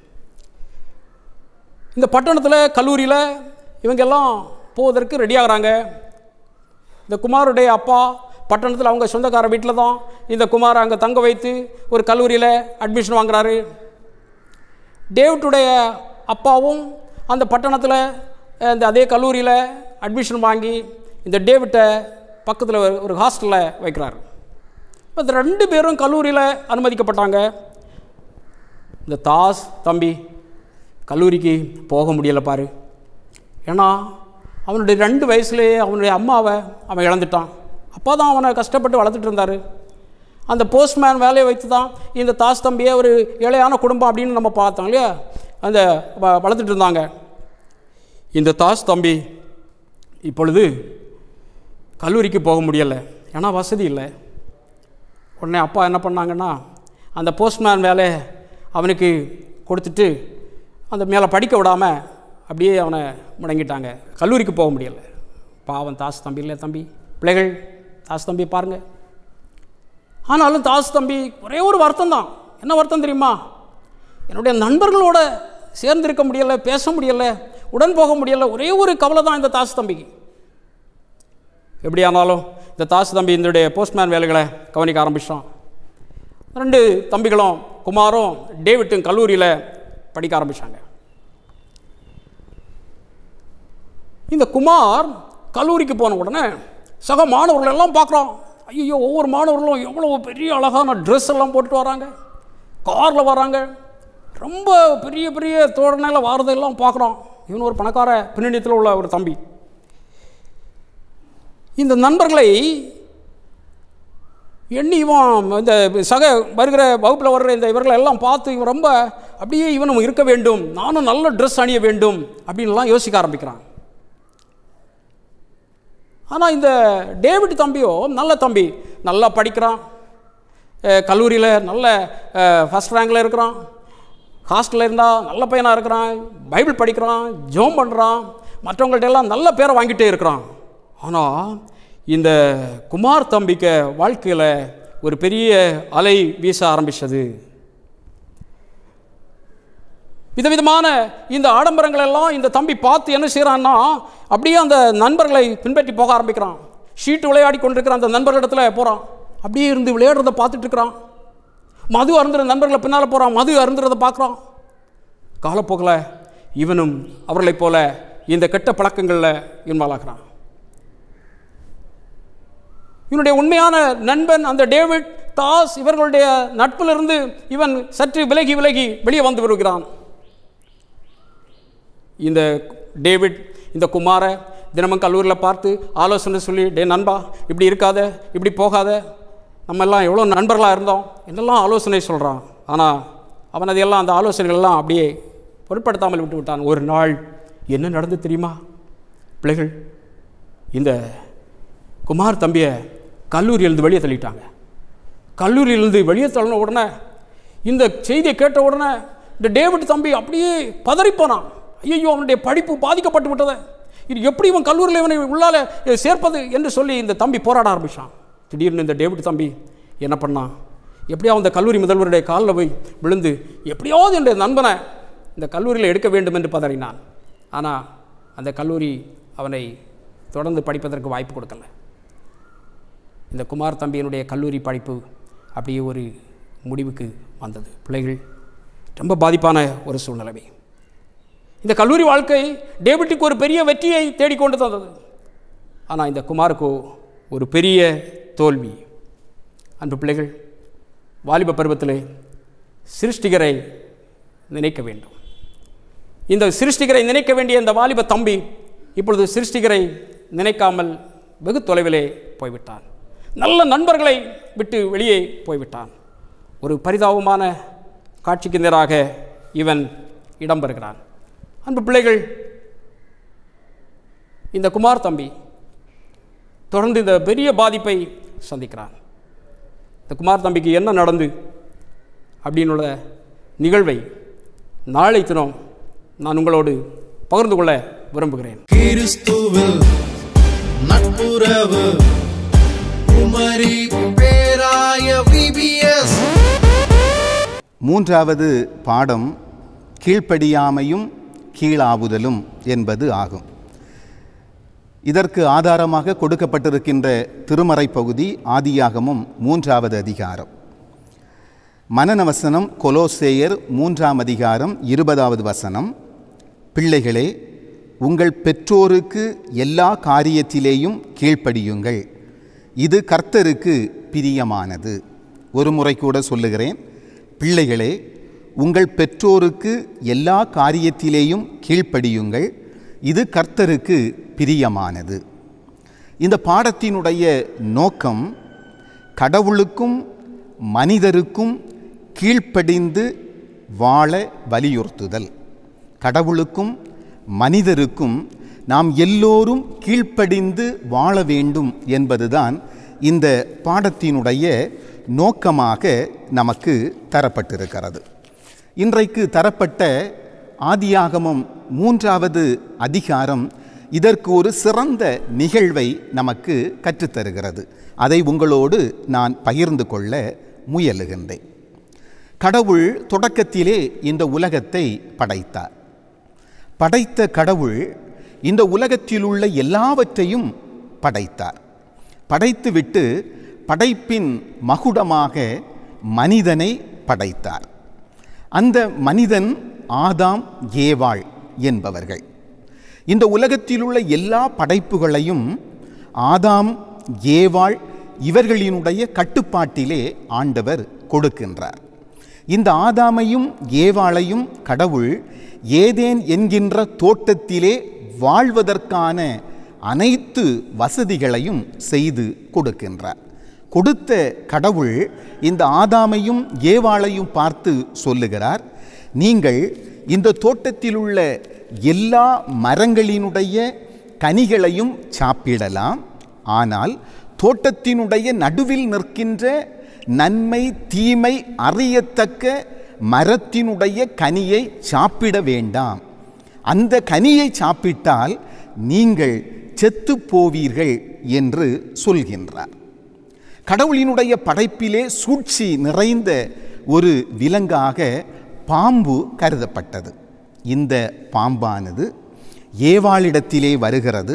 இந்த பட்டணத்தில் கல்லூரியில் இவங்க எல்லாம் போவதற்கு ரெடி ஆகுறாங்க இந்த குமாருடைய அப்பா பட்டணத்தில் அவங்க சொந்தக்கார வீட்டில் தான் இந்த குமாரை அங்கே தங்க வைத்து ஒரு கல்லூரியில் அட்மிஷன் வாங்குறாரு டேவிட்டுடைய அப்பாவும் அந்த பட்டணத்தில் இந்த அதே கல்லூரியில் அட்மிஷன் வாங்கி இந்த டேவிட்டை பக்கத்தில் ஒரு- ஒரு ஹாஸ்டலில் வைக்கிறார் இப்போ இந்த ரெண்டு பேரும் கல்லூரியில் அனுமதிக்கப்பட்டாங்க இந்த தாஸ் தம்பி கல்லூரிக்கு போக முடியலை பாரு ஏன்னா அவனுடைய ரெண்டு வயசுலேயே அவனுடைய அம்மாவை அவன் இழந்துட்டான் அப்பா தான் அவனை கஷ்டப்பட்டு வளர்த்துட்டு இருந்தார் அந்த போஸ்ட்மேன் வேலையை வைத்து தான் இந்த தாஸ் தம்பியை ஒரு ஏழையான குடும்பம் அப்படின்னு நம்ம பார்த்தோம் இல்லையா அந்த வ- வளர்த்துட்டு இருந்தாங்க இந்த தாஸ் தம்பி இப்பொழுது கல்லூரிக்கு போக முடியலை ஏன்னா வசதி இல்லை உடனே அப்பா என்ன பண்ணாங்கன்னா அந்த போஸ்ட்மேன் வேலை அவனுக்கு கொடுத்துட்டு அந்த மேலே படிக்க விடாமல் அப்படியே அவனை முடங்கிட்டாங்க கல்லூரிக்கு போக முடியலை பாவம் தாஸ் தம்பி இல்லை தம்பி பிள்ளைகள் தாஸ் தம்பி பாருங்கள் ஆனாலும் தாஸ் தம்பி ஒரே ஒரு வருத்தம் தான் என்ன வருத்தம் தெரியுமா என்னுடைய நண்பர்களோட சேர்ந்திருக்க முடியலை பேச முடியலை உடன் போக முடியலை ஒரே ஒரு கவலை தான் இந்த தாஸ் தம்பிக்கு எப்படி ஆனாலும் இந்த தாஸ் தம்பி இதனுடைய போஸ்ட்மேன் வேலைகளை கவனிக்க ஆரம்பிச்சிட்டான் ரெண்டு தம்பிகளும் குமாரும் டேவிட்டும் கல்லூரியில் படிக்க ஆரம்பித்தாங்க இந்த குமார் கல்லூரிக்கு போன உடனே சக மாணவர்கள் எல்லாம் பார்க்குறோம் ஐயோ ஒவ்வொரு மாணவர்களும் எவ்வளோ பெரிய அழகான ட்ரெஸ் எல்லாம் போட்டுட்டு வராங்க காரில் வராங்க ரொம்ப பெரிய பெரிய தோரணையில் வாரதெல்லாம் பார்க்குறோம் இவன் ஒரு பணக்கார பின்னணியத்தில் உள்ள ஒரு தம்பி இந்த நண்பர்களை எண்ணி இவன் இந்த சக வருகிற வகுப்பில் வர்ற இந்த இவர்களை எல்லாம் பார்த்து இவன் ரொம்ப அப்படியே இவனும் இருக்க வேண்டும் நானும் நல்ல ட்ரெஸ் அணிய வேண்டும் அப்படின்லாம் யோசிக்க ஆரம்பிக்கிறான் ஆனால் இந்த டேவிட் தம்பியோ நல்ல தம்பி நல்லா படிக்கிறான் கல்லூரியில் நல்ல ஃபஸ்ட் ரேங்கில் இருக்கிறான் ஹாஸ்டலில் இருந்தால் நல்ல பையனாக இருக்கிறான் பைபிள் படிக்கிறான் ஜோம் பண்ணுறான் மற்றவங்கள்ட்ட எல்லாம் நல்ல பேரை வாங்கிட்டே இருக்கிறான் ஆனால் இந்த குமார் தம்பிக்க வாழ்க்கையில் ஒரு பெரிய அலை வீச ஆரம்பிச்சது விதவிதமான இந்த ஆடம்பரங்கள் எல்லாம் இந்த தம்பி பார்த்து என்ன செய்கிறான்னா அப்படியே அந்த நண்பர்களை பின்பற்றி போக ஆரம்பிக்கிறான் ஷீட்டு விளையாடி கொண்டிருக்கிற அந்த நண்பர்களிடத்துல போகிறான் அப்படியே இருந்து விளையாடுறத பார்த்துட்டு இருக்கிறான் மது அருந்துற நண்பர்களை பின்னால் போகிறான் மது அருந்துறதை பார்க்குறான் காலப்போக்கில் இவனும் அவர்களைப் போல இந்த கெட்ட பழக்கங்களில் இன்வால்வ் ஆகிறான் இவனுடைய உண்மையான நண்பன் அந்த டேவிட் தாஸ் இவர்களுடைய நட்பிலிருந்து இவன் சற்று விலகி விலகி வெளியே வந்து வருகிறான் இந்த டேவிட் இந்த குமாரை தினமும் கல்லூரியில் பார்த்து ஆலோசனை சொல்லி டே நண்பா இப்படி இருக்காத இப்படி போகாத நம்ம எல்லாம் எவ்வளோ நண்பர்களாக இருந்தோம் என்னெல்லாம் ஆலோசனை சொல்கிறான் ஆனால் அவன் அதையெல்லாம் அந்த ஆலோசனைகள்லாம் அப்படியே பொருட்படுத்தாமல் விட்டு விட்டான் ஒரு நாள் என்ன நடந்து தெரியுமா பிள்ளைகள் இந்த குமார் தம்பியை கல்லூரியிலிருந்து வெளியே தள்ளிட்டாங்க கல்லூரியிலிருந்து வெளியே தள்ளின உடனே இந்த செய்தியை கேட்ட உடனே இந்த டேவிட் தம்பி அப்படியே பதறிப்போனான் ஐயோ அவனுடைய படிப்பு பாதிக்கப்பட்டு விட்டது இது எப்படி இவன் கல்லூரியில் இவனை உள்ளால சேர்ப்பது என்று சொல்லி இந்த தம்பி போராட ஆரம்பித்தான் திடீர்னு இந்த டேவிட் தம்பி என்ன பண்ணான் எப்படியோ அந்த கல்லூரி முதல்வருடைய காலில் போய் விழுந்து எப்படியாவது என்னுடைய நண்பனை இந்த கல்லூரியில் எடுக்க வேண்டும் என்று பதறினான் ஆனால் அந்த கல்லூரி அவனை தொடர்ந்து படிப்பதற்கு வாய்ப்பு கொடுக்கல இந்த குமார் தம்பியினுடைய கல்லூரி படிப்பு அப்படியே ஒரு முடிவுக்கு வந்தது பிள்ளைகள் ரொம்ப பாதிப்பான ஒரு சூழ்நிலைமை இந்த கல்லூரி வாழ்க்கை டேவிட்டுக்கு ஒரு பெரிய வெற்றியை தேடிக்கொண்டு தந்தது ஆனால் இந்த குமாருக்கு ஒரு பெரிய தோல்வி அன்பு பிள்ளைகள் வாலிப பருவத்திலே சிருஷ்டிகரை நினைக்க வேண்டும் இந்த சிருஷ்டிகரை நினைக்க வேண்டிய இந்த வாலிப தம்பி இப்பொழுது சிருஷ்டிகரை நினைக்காமல் வெகு தொலைவிலே போய்விட்டான் நல்ல நண்பர்களை விட்டு வெளியே போய்விட்டான் ஒரு பரிதாபமான காட்சிக்கு நேராக இவன் இடம்பெறுகிறான் அன்பு பிள்ளைகள் இந்த குமார் தம்பி தொடர்ந்து இந்த பெரிய பாதிப்பை சந்திக்கிறான் இந்த குமார் தம்பிக்கு என்ன நடந்து அப்படின்னுள்ள நிகழ்வை நாளை தினம் நான் உங்களோடு பகிர்ந்து கொள்ள விரும்புகிறேன் கிறிஸ்துவில் நட்புறவு குமரி பேராய விபிஎஸ் மூன்றாவது பாடம் கீழ்ப்படியாமையும் கீழாவுதலும் என்பது ஆகும் இதற்கு ஆதாரமாக கொடுக்கப்பட்டிருக்கின்ற திருமறை பகுதி ஆதியாகமும் மூன்றாவது அதிகாரம் மனநவசனம் கொலோசேயர் மூன்றாம் அதிகாரம் இருபதாவது வசனம் பிள்ளைகளே உங்கள் பெற்றோருக்கு எல்லா காரியத்திலேயும் கீழ்ப்படியுங்கள் இது கர்த்தருக்கு பிரியமானது ஒரு முறை கூட சொல்லுகிறேன் பிள்ளைகளே உங்கள் பெற்றோருக்கு எல்லா காரியத்திலேயும் கீழ்ப்படியுங்கள் இது கர்த்தருக்கு பிரியமானது இந்த பாடத்தினுடைய நோக்கம் கடவுளுக்கும் மனிதருக்கும் கீழ்ப்படிந்து வாழ வலியுறுத்துதல் கடவுளுக்கும் மனிதருக்கும் நாம் எல்லோரும் கீழ்ப்படிந்து வாழ வேண்டும் என்பதுதான் இந்த பாடத்தினுடைய நோக்கமாக நமக்கு தரப்பட்டிருக்கிறது இன்றைக்கு தரப்பட்ட ஆதியாகமம் மூன்றாவது அதிகாரம் இதற்கு ஒரு சிறந்த நிகழ்வை நமக்கு கற்றுத்தருகிறது அதை உங்களோடு நான் பகிர்ந்து கொள்ள முயலுகின்றேன் கடவுள் தொடக்கத்திலே இந்த உலகத்தை படைத்தார் படைத்த கடவுள் இந்த உலகத்தில் உள்ள எல்லாவற்றையும் படைத்தார் படைத்துவிட்டு படைப்பின் மகுடமாக மனிதனை படைத்தார் அந்த மனிதன் ஆதாம் ஏவாள் என்பவர்கள் இந்த உலகத்தில் உள்ள எல்லா படைப்புகளையும் ஆதாம் ஏவாள் இவர்களினுடைய கட்டுப்பாட்டிலே ஆண்டவர் கொடுக்கின்றார் இந்த ஆதாமையும் ஏவாளையும் கடவுள் ஏதேன் என்கின்ற தோட்டத்திலே வாழ்வதற்கான அனைத்து வசதிகளையும் செய்து கொடுக்கின்றார் கொடுத்த கடவுள் இந்த ஆதாமையும் ஏவாளையும் பார்த்து சொல்லுகிறார் நீங்கள் இந்த தோட்டத்தில் உள்ள எல்லா மரங்களினுடைய கனிகளையும் சாப்பிடலாம் ஆனால் தோட்டத்தினுடைய நடுவில் நிற்கின்ற நன்மை தீமை அறியத்தக்க மரத்தினுடைய கனியை சாப்பிட வேண்டாம் அந்த கனியை சாப்பிட்டால் நீங்கள் செத்துப் போவீர்கள் என்று சொல்கின்றார் கடவுளினுடைய படைப்பிலே சூழ்ச்சி நிறைந்த ஒரு விலங்காக பாம்பு கருதப்பட்டது இந்த பாம்பானது ஏவாளிடத்திலே வருகிறது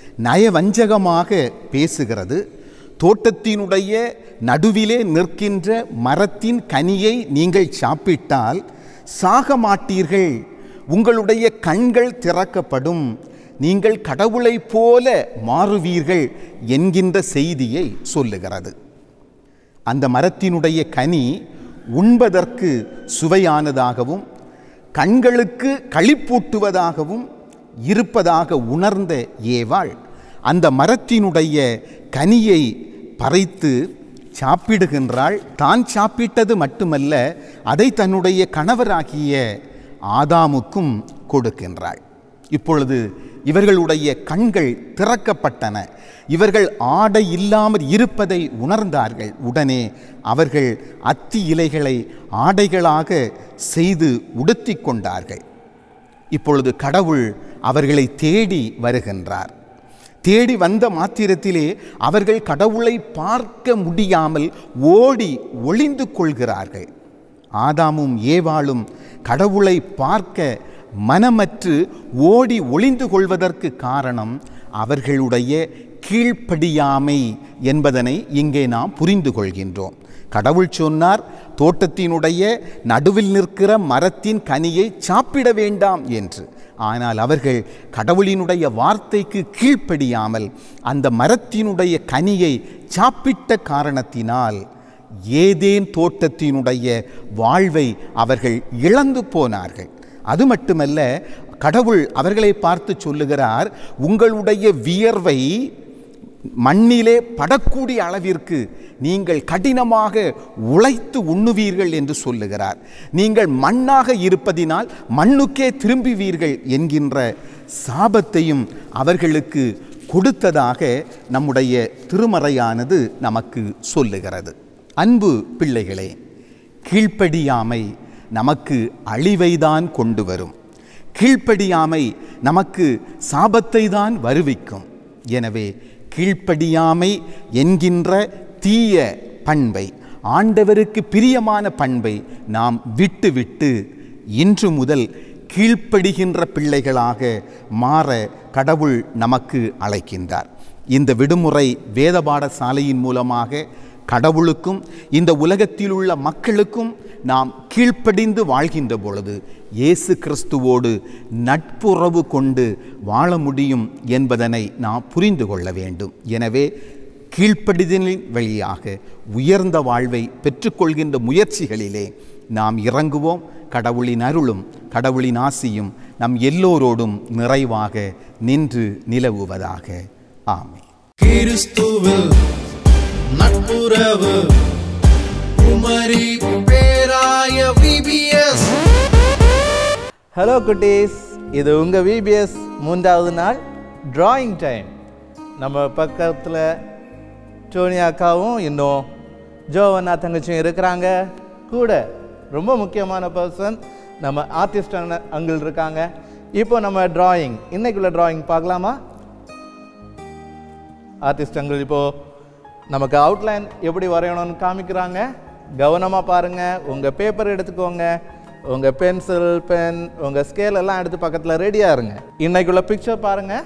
நயவஞ்சகமாக பேசுகிறது தோட்டத்தினுடைய நடுவிலே நிற்கின்ற மரத்தின் கனியை நீங்கள் சாப்பிட்டால் சாக மாட்டீர்கள் உங்களுடைய கண்கள் திறக்கப்படும் நீங்கள் கடவுளைப் போல மாறுவீர்கள் என்கின்ற செய்தியை சொல்லுகிறது அந்த மரத்தினுடைய கனி உண்பதற்கு சுவையானதாகவும் கண்களுக்கு களிப்பூட்டுவதாகவும் இருப்பதாக உணர்ந்த ஏவாள் அந்த மரத்தினுடைய கனியை பறைத்து சாப்பிடுகின்றாள் தான் சாப்பிட்டது மட்டுமல்ல அதை தன்னுடைய கணவராகிய ஆதாமுக்கும் கொடுக்கின்றாள் இப்பொழுது இவர்களுடைய கண்கள் திறக்கப்பட்டன இவர்கள் ஆடை இல்லாமல் இருப்பதை உணர்ந்தார்கள் உடனே அவர்கள் அத்தி இலைகளை ஆடைகளாக செய்து உடுத்தி கொண்டார்கள் இப்பொழுது கடவுள் அவர்களை தேடி வருகின்றார் தேடி வந்த மாத்திரத்திலே அவர்கள் கடவுளை பார்க்க முடியாமல் ஓடி ஒளிந்து கொள்கிறார்கள் ஆதாமும் ஏவாளும் கடவுளை பார்க்க மனமற்று ஓடி ஒளிந்து கொள்வதற்கு காரணம் அவர்களுடைய கீழ்ப்படியாமை என்பதனை இங்கே நாம் புரிந்து கொள்கின்றோம் கடவுள் சொன்னார் தோட்டத்தினுடைய நடுவில் நிற்கிற மரத்தின் கனியை சாப்பிட வேண்டாம் என்று ஆனால் அவர்கள் கடவுளினுடைய வார்த்தைக்கு கீழ்ப்படியாமல் அந்த மரத்தினுடைய கனியை சாப்பிட்ட காரணத்தினால் ஏதேன் தோட்டத்தினுடைய வாழ்வை அவர்கள் இழந்து போனார்கள் அது மட்டுமல்ல கடவுள் அவர்களை பார்த்து சொல்லுகிறார் உங்களுடைய வியர்வை மண்ணிலே படக்கூடிய அளவிற்கு நீங்கள் கடினமாக உழைத்து உண்ணுவீர்கள் என்று சொல்லுகிறார் நீங்கள் மண்ணாக இருப்பதினால் மண்ணுக்கே திரும்புவீர்கள் என்கின்ற சாபத்தையும் அவர்களுக்கு கொடுத்ததாக நம்முடைய திருமறையானது நமக்கு சொல்லுகிறது அன்பு பிள்ளைகளே கீழ்ப்படியாமை நமக்கு அழிவைதான் கொண்டு வரும் கீழ்ப்படியாமை நமக்கு சாபத்தை தான் வருவிக்கும் எனவே கீழ்ப்படியாமை என்கின்ற தீய பண்பை ஆண்டவருக்கு பிரியமான பண்பை நாம் விட்டுவிட்டு இன்று முதல் கீழ்ப்படுகின்ற பிள்ளைகளாக மாற கடவுள் நமக்கு அழைக்கின்றார் இந்த விடுமுறை வேத பாடசாலையின் மூலமாக கடவுளுக்கும் இந்த உலகத்தில் உள்ள மக்களுக்கும் நாம் கீழ்ப்படிந்து வாழ்கின்ற பொழுது இயேசு கிறிஸ்துவோடு நட்புறவு கொண்டு வாழ முடியும் என்பதனை நாம் புரிந்து கொள்ள வேண்டும் எனவே கீழ்ப்படிதலின் வழியாக உயர்ந்த வாழ்வை பெற்றுக்கொள்கின்ற முயற்சிகளிலே நாம் இறங்குவோம் கடவுளின் அருளும் கடவுளின் ஆசியும் நம் எல்லோரோடும் நிறைவாக நின்று நிலவுவதாக ஆமே கிறிஸ்துவில் நட்புறவு குமரி பேராய விபிஎஸ் ஹலோ குட்டீஸ் இது உங்கள் விபிஎஸ் மூன்றாவது நாள் டிராயிங் டைம் நம்ம பக்கத்தில் டோனி அக்காவும் இன்னும் ஜோவன்னா தங்கச்சியும் இருக்கிறாங்க கூட ரொம்ப முக்கியமான பர்சன் நம்ம ஆர்டிஸ்ட் அங்கிள் இருக்காங்க இப்போ நம்ம டிராயிங் இன்னைக்குள்ள டிராயிங் பார்க்கலாமா ஆர்டிஸ்ட் அங்கிள் இப்போது நமக்கு அவுட்லைன் எப்படி வரையணும்னு காமிக்கிறாங்க கவனமாக பாருங்கள் உங்கள் பேப்பர் எடுத்துக்கோங்க உங்கள் பென்சில் பென் உங்கள் ஸ்கேல் எல்லாம் எடுத்து பக்கத்தில் ரெடியாக இருங்க இன்னைக்குள்ள பிக்சர் பாருங்கள்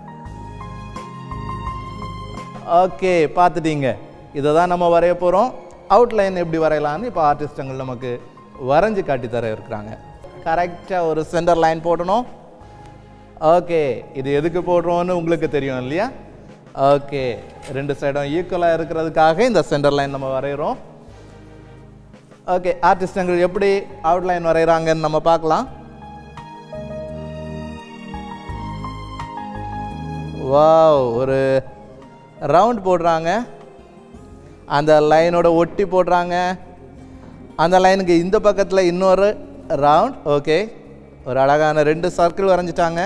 ஓகே பார்த்துட்டீங்க இதை தான் நம்ம வரைய போகிறோம் அவுட்லைன் எப்படி வரையலாம்னு இப்போ ஆர்டிஸ்டங்கள் நமக்கு வரைஞ்சி காட்டி தர இருக்கிறாங்க கரெக்டாக ஒரு சென்டர் லைன் போடணும் ஓகே இது எதுக்கு போடுறோம்னு உங்களுக்கு தெரியும் இல்லையா ஓகே ரெண்டு சைடும் ஈக்குவலாக இருக்கிறதுக்காக இந்த சென்டர் லைன் நம்ம வரைகிறோம் ஓகே ஆர்டிஸ்டங்கள் எப்படி அவுட்லைன் வரைகிறாங்கன்னு நம்ம பார்க்கலாம் வாவ் ஒரு ரவுண்ட் போடுறாங்க அந்த லைனோட ஒட்டி போடுறாங்க அந்த லைனுக்கு இந்த பக்கத்தில் இன்னொரு ரவுண்ட் ஓகே ஒரு அழகான ரெண்டு சர்க்கிள் வரைஞ்சிட்டாங்க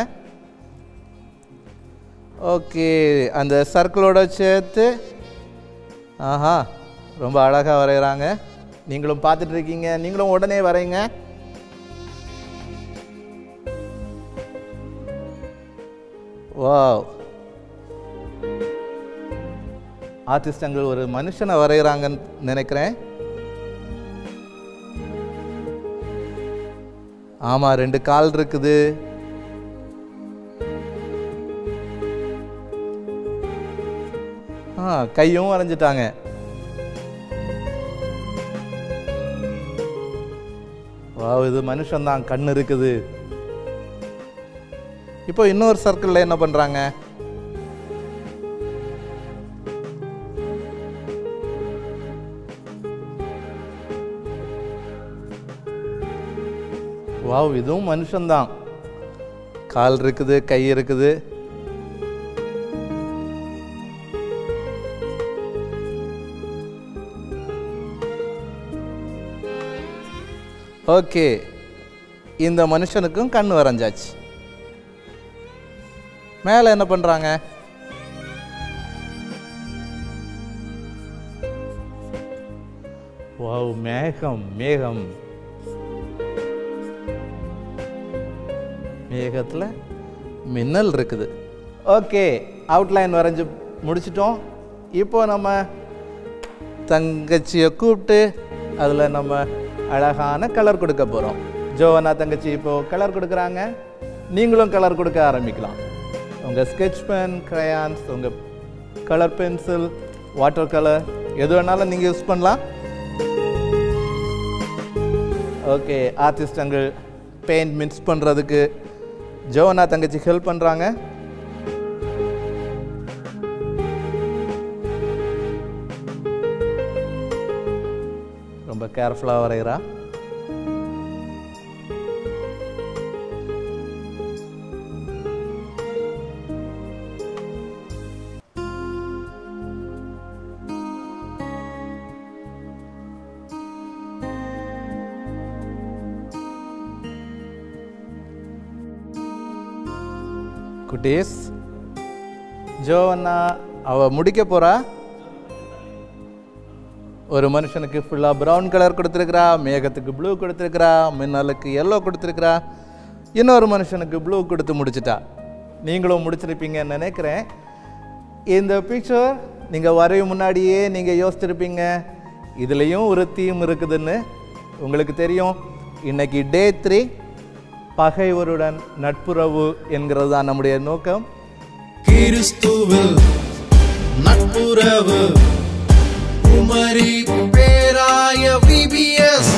ஓகே அந்த சர்க்கிளோட சேர்த்து ஆஹா ரொம்ப அழகாக வரைகிறாங்க நீங்களும் பார்த்துட்டு இருக்கீங்க நீங்களும் உடனே வரீங்க வாவ் ஆர்டிஸ்டங்கள் ஒரு மனுஷனை வரைகிறாங்கன்னு நினைக்கிறேன் ஆமா ரெண்டு கால் இருக்குது ஆ கையும் வரைஞ்சிட்டாங்க வாவ் இது மனுஷன்தான் கண் இருக்குது இப்போ இன்னொரு சர்க்கிளில் என்ன பண்ணுறாங்க வாவ் இதுவும் மனுஷன்தான் கால் இருக்குது கை இருக்குது ஓகே இந்த மனுஷனுக்கும் கண் வரைஞ்சாச்சு மேலே என்ன பண்ணுறாங்க வாவ் மேகம் மேகம் மேகத்தில் மின்னல் இருக்குது ஓகே அவுட்லைன் வரைஞ்சி முடிச்சிட்டோம் இப்போ நம்ம தங்கச்சியை கூப்பிட்டு அதில் நம்ம அழகான கலர் கொடுக்க போகிறோம் ஜோவனா தங்கச்சி இப்போ கலர் கொடுக்குறாங்க நீங்களும் கலர் கொடுக்க ஆரம்பிக்கலாம் உங்கள் ஸ்கெட்ச் பென் crayons உங்கள் கலர் பென்சில் வாட்டர் கலர் எது வேணாலும் நீங்கள் யூஸ் பண்ணலாம் ஓகே ஆர்டிஸ்டங்கள் பெயிண்ட் மிக்ஸ் பண்ணுறதுக்கு ஜோவனா தங்கச்சி ஹெல்ப் பண்ணுறாங்க ரொம்ப கேர்ஃபுல்லாக வரைகிறா குட்டீஸ் ஜோவன்னா அவ முடிக்க போறா ஒரு மனுஷனுக்கு ஃபுல்லாக ப்ரௌன் கலர் கொடுத்துருக்குறா மேகத்துக்கு ப்ளூ கொடுத்துருக்குறா மின்னலுக்கு எல்லோ கொடுத்துருக்குறா இன்னொரு மனுஷனுக்கு ப்ளூ கொடுத்து முடிச்சிட்டா நீங்களும் முடிச்சிருப்பீங்கன்னு நினைக்கிறேன் இந்த பிக்சர் நீங்கள் வரையும் முன்னாடியே நீங்கள் யோசிச்சிருப்பீங்க இதுலேயும் ஒரு தீம் இருக்குதுன்னு உங்களுக்கு தெரியும் இன்னைக்கு டே த்ரீ பகைவருடன் நட்புறவு என்கிறது தான் நம்முடைய நோக்கம் கிறிஸ்துவில் நட்புறவு குமரி பேராய VBS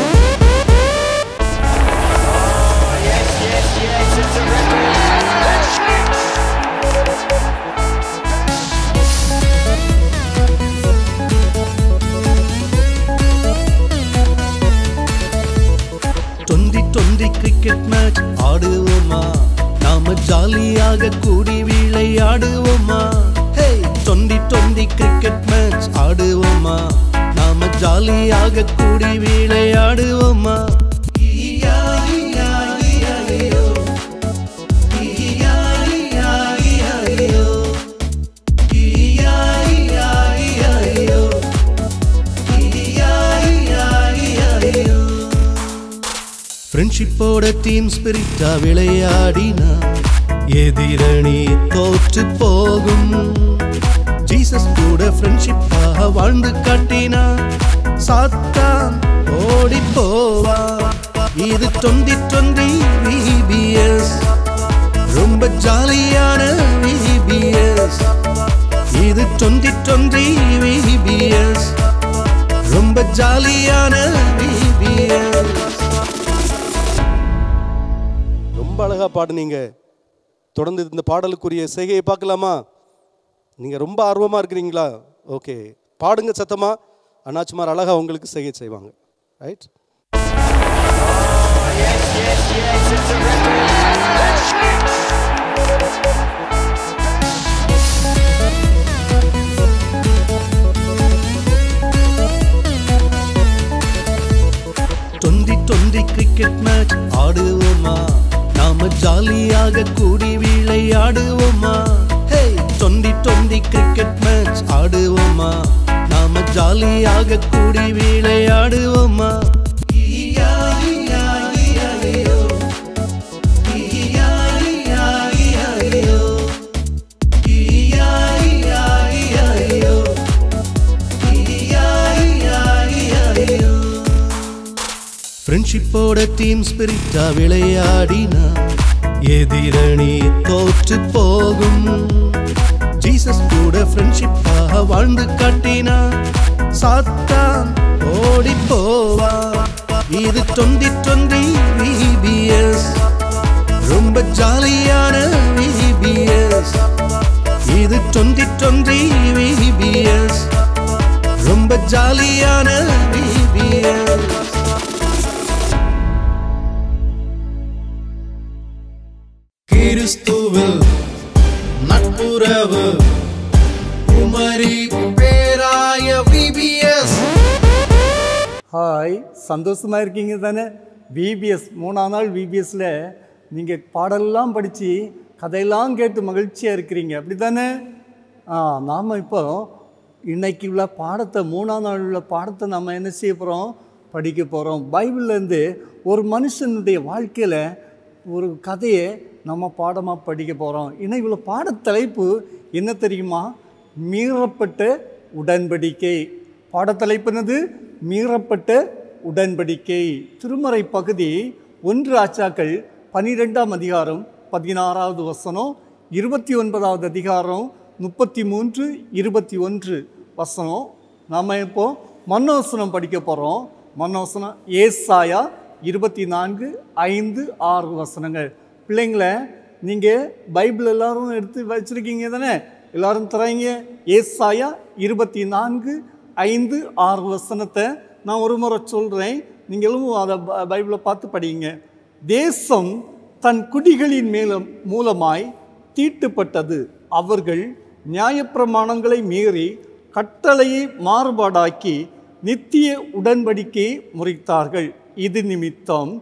twenty twenty cricket match ஆடுவோமா நாம ஜாலியாக கூடி விளையாடுவோமா hey twenty twenty cricket match ஆடுவோமா நாம ஜாலியாக கூடி விளையாடுவோமா ஈயா, ஈயா, ஈயா, ஈயோ. ஈயா, ஈயா, ஈயா, ஈயோ. ஈயா, ஈயா, ஈயா, ஈயோ. ஈயா, ஈயா, ஈயா, ஈயோ. ஃப்ரெண்ட்ஷிப்போட டீம் ஸ்பிரிட்டா விளையாடினா எதிரணி தோற்று போகும் ஜீசஸ் கூட ஃப்ரெண்ட்ஷிப்பாக வாழ்ந்து காட்டினா சாத்தான் ஓடி போவா இது டுவெண்டி டுவெண்டி விபிஎஸ் ரொம்ப ஜாலியான விபிஎஸ் இது டுவெண்டி டுவெண்டி விபிஎஸ் ரொம்ப ஜாலியான விபிஎஸ் ரொம்ப அழகாக பாடுனீங்க தொடர்ந்து இந்த பாடலுக்குரிய செய்கையை பார்க்கலாமா நீங்கள் ரொம்ப ஆர்வமாக இருக்கிறீங்களா ஓகே பாடுங்க சத்தமா அண்ணாச்சிமார் அழகாக உங்களுக்கு செய்கை செய்வாங்க right twenty twenty cricket match ஆடுவோமா நாம ஜாலியாக கூடி விளையாடுவோமா hey twenty twenty cricket match ஆடுவோமா நாம ஜாலியாக ஜாலியாக கூடி விளையாடுவோமா ஃப்ரெண்ட்ஷிப்போட டீம் ஸ்பிரிட்டா விளையாடினா எதிரணி தோற்று போகும் ஜீசஸ் கூட ஃப்ரெண்ட்ஷிப்பாக வாழ்ந்து காட்டினா சாத்தான் ஓடி போவா இது டுவெண்ட்டி டுவெண்ட்டி விபிஎஸ் ரொம்ப ஜாலியான விபிஎஸ் இது டுவெண்ட்டி டுவெண்ட்டி விபிஎஸ் ரொம்ப ஜாலியான விபிஎஸ் கிறிஸ்துவில் நட்புறவு குமரி பேராய விபிஎஸ் ஹாய் சந்தோஷமா இருக்கீங்க தானே விபிஎஸ் மூணாம் நாள் விபிஎஸ்ல நீங்கள் பாடலாம் படித்து கதையெல்லாம் கேட்டு மகிழ்ச்சியாக இருக்கிறீங்க அப்படி தானே ஆ நாம் இப்போ இன்னைக்கு உள்ள பாடத்தை மூணாம் நாள் உள்ள பாடத்தை நம்ம என்ன செய்ய போகிறோம் படிக்க போகிறோம் பைபிள்லேருந்து ஒரு மனுஷனுடைய வாழ்க்கையில் ஒரு கதையை நம்ம பாடமாக படிக்க போகிறோம் இன்னைக்கு உள்ள பாடத்தலைப்பு என்ன தெரியுமா மீறப்பட்ட உடன்படிக்கை பாடத்தலைப்பு என்னது மீறப்பட்ட உடன்படிக்கை திருமறை பகுதி ஒன்று ஆச்சாக்கள் பனிரெண்டாம் அதிகாரம் பதினாறாவது வசனம் இருபத்தி ஒன்பதாவது அதிகாரம் முப்பத்தி மூன்று இருபத்தி ஒன்று வசனம் நாம் இப்போ மன்னோசனம் படிக்க போகிறோம் மன்னோசனம் ஏசாயா இருபத்தி நான்கு ஐந்து ஆறு வசனங்கள் பிள்ளைங்கள நீங்கள் பைபிள் எல்லாரும் எடுத்து வச்சுருக்கீங்க தானே எல்லாரும் தராங்க ஏசாயா இருபத்தி நான்கு ஐந்து ஆறு வசனத்தை நான் ஒரு முறை சொல்கிறேன் நீங்களும் அதை ப- பைபிளை பார்த்து படிங்க தேசம் தன் குடிகளின் மேலும் மூலமாய் தீட்டுப்பட்டது அவர்கள் நியாயப்பிரமாணங்களை மீறி கட்டளையை மாறுபாடாக்கி நித்திய உடன்படிக்கையை முறித்தார்கள் இது நிமித்தம்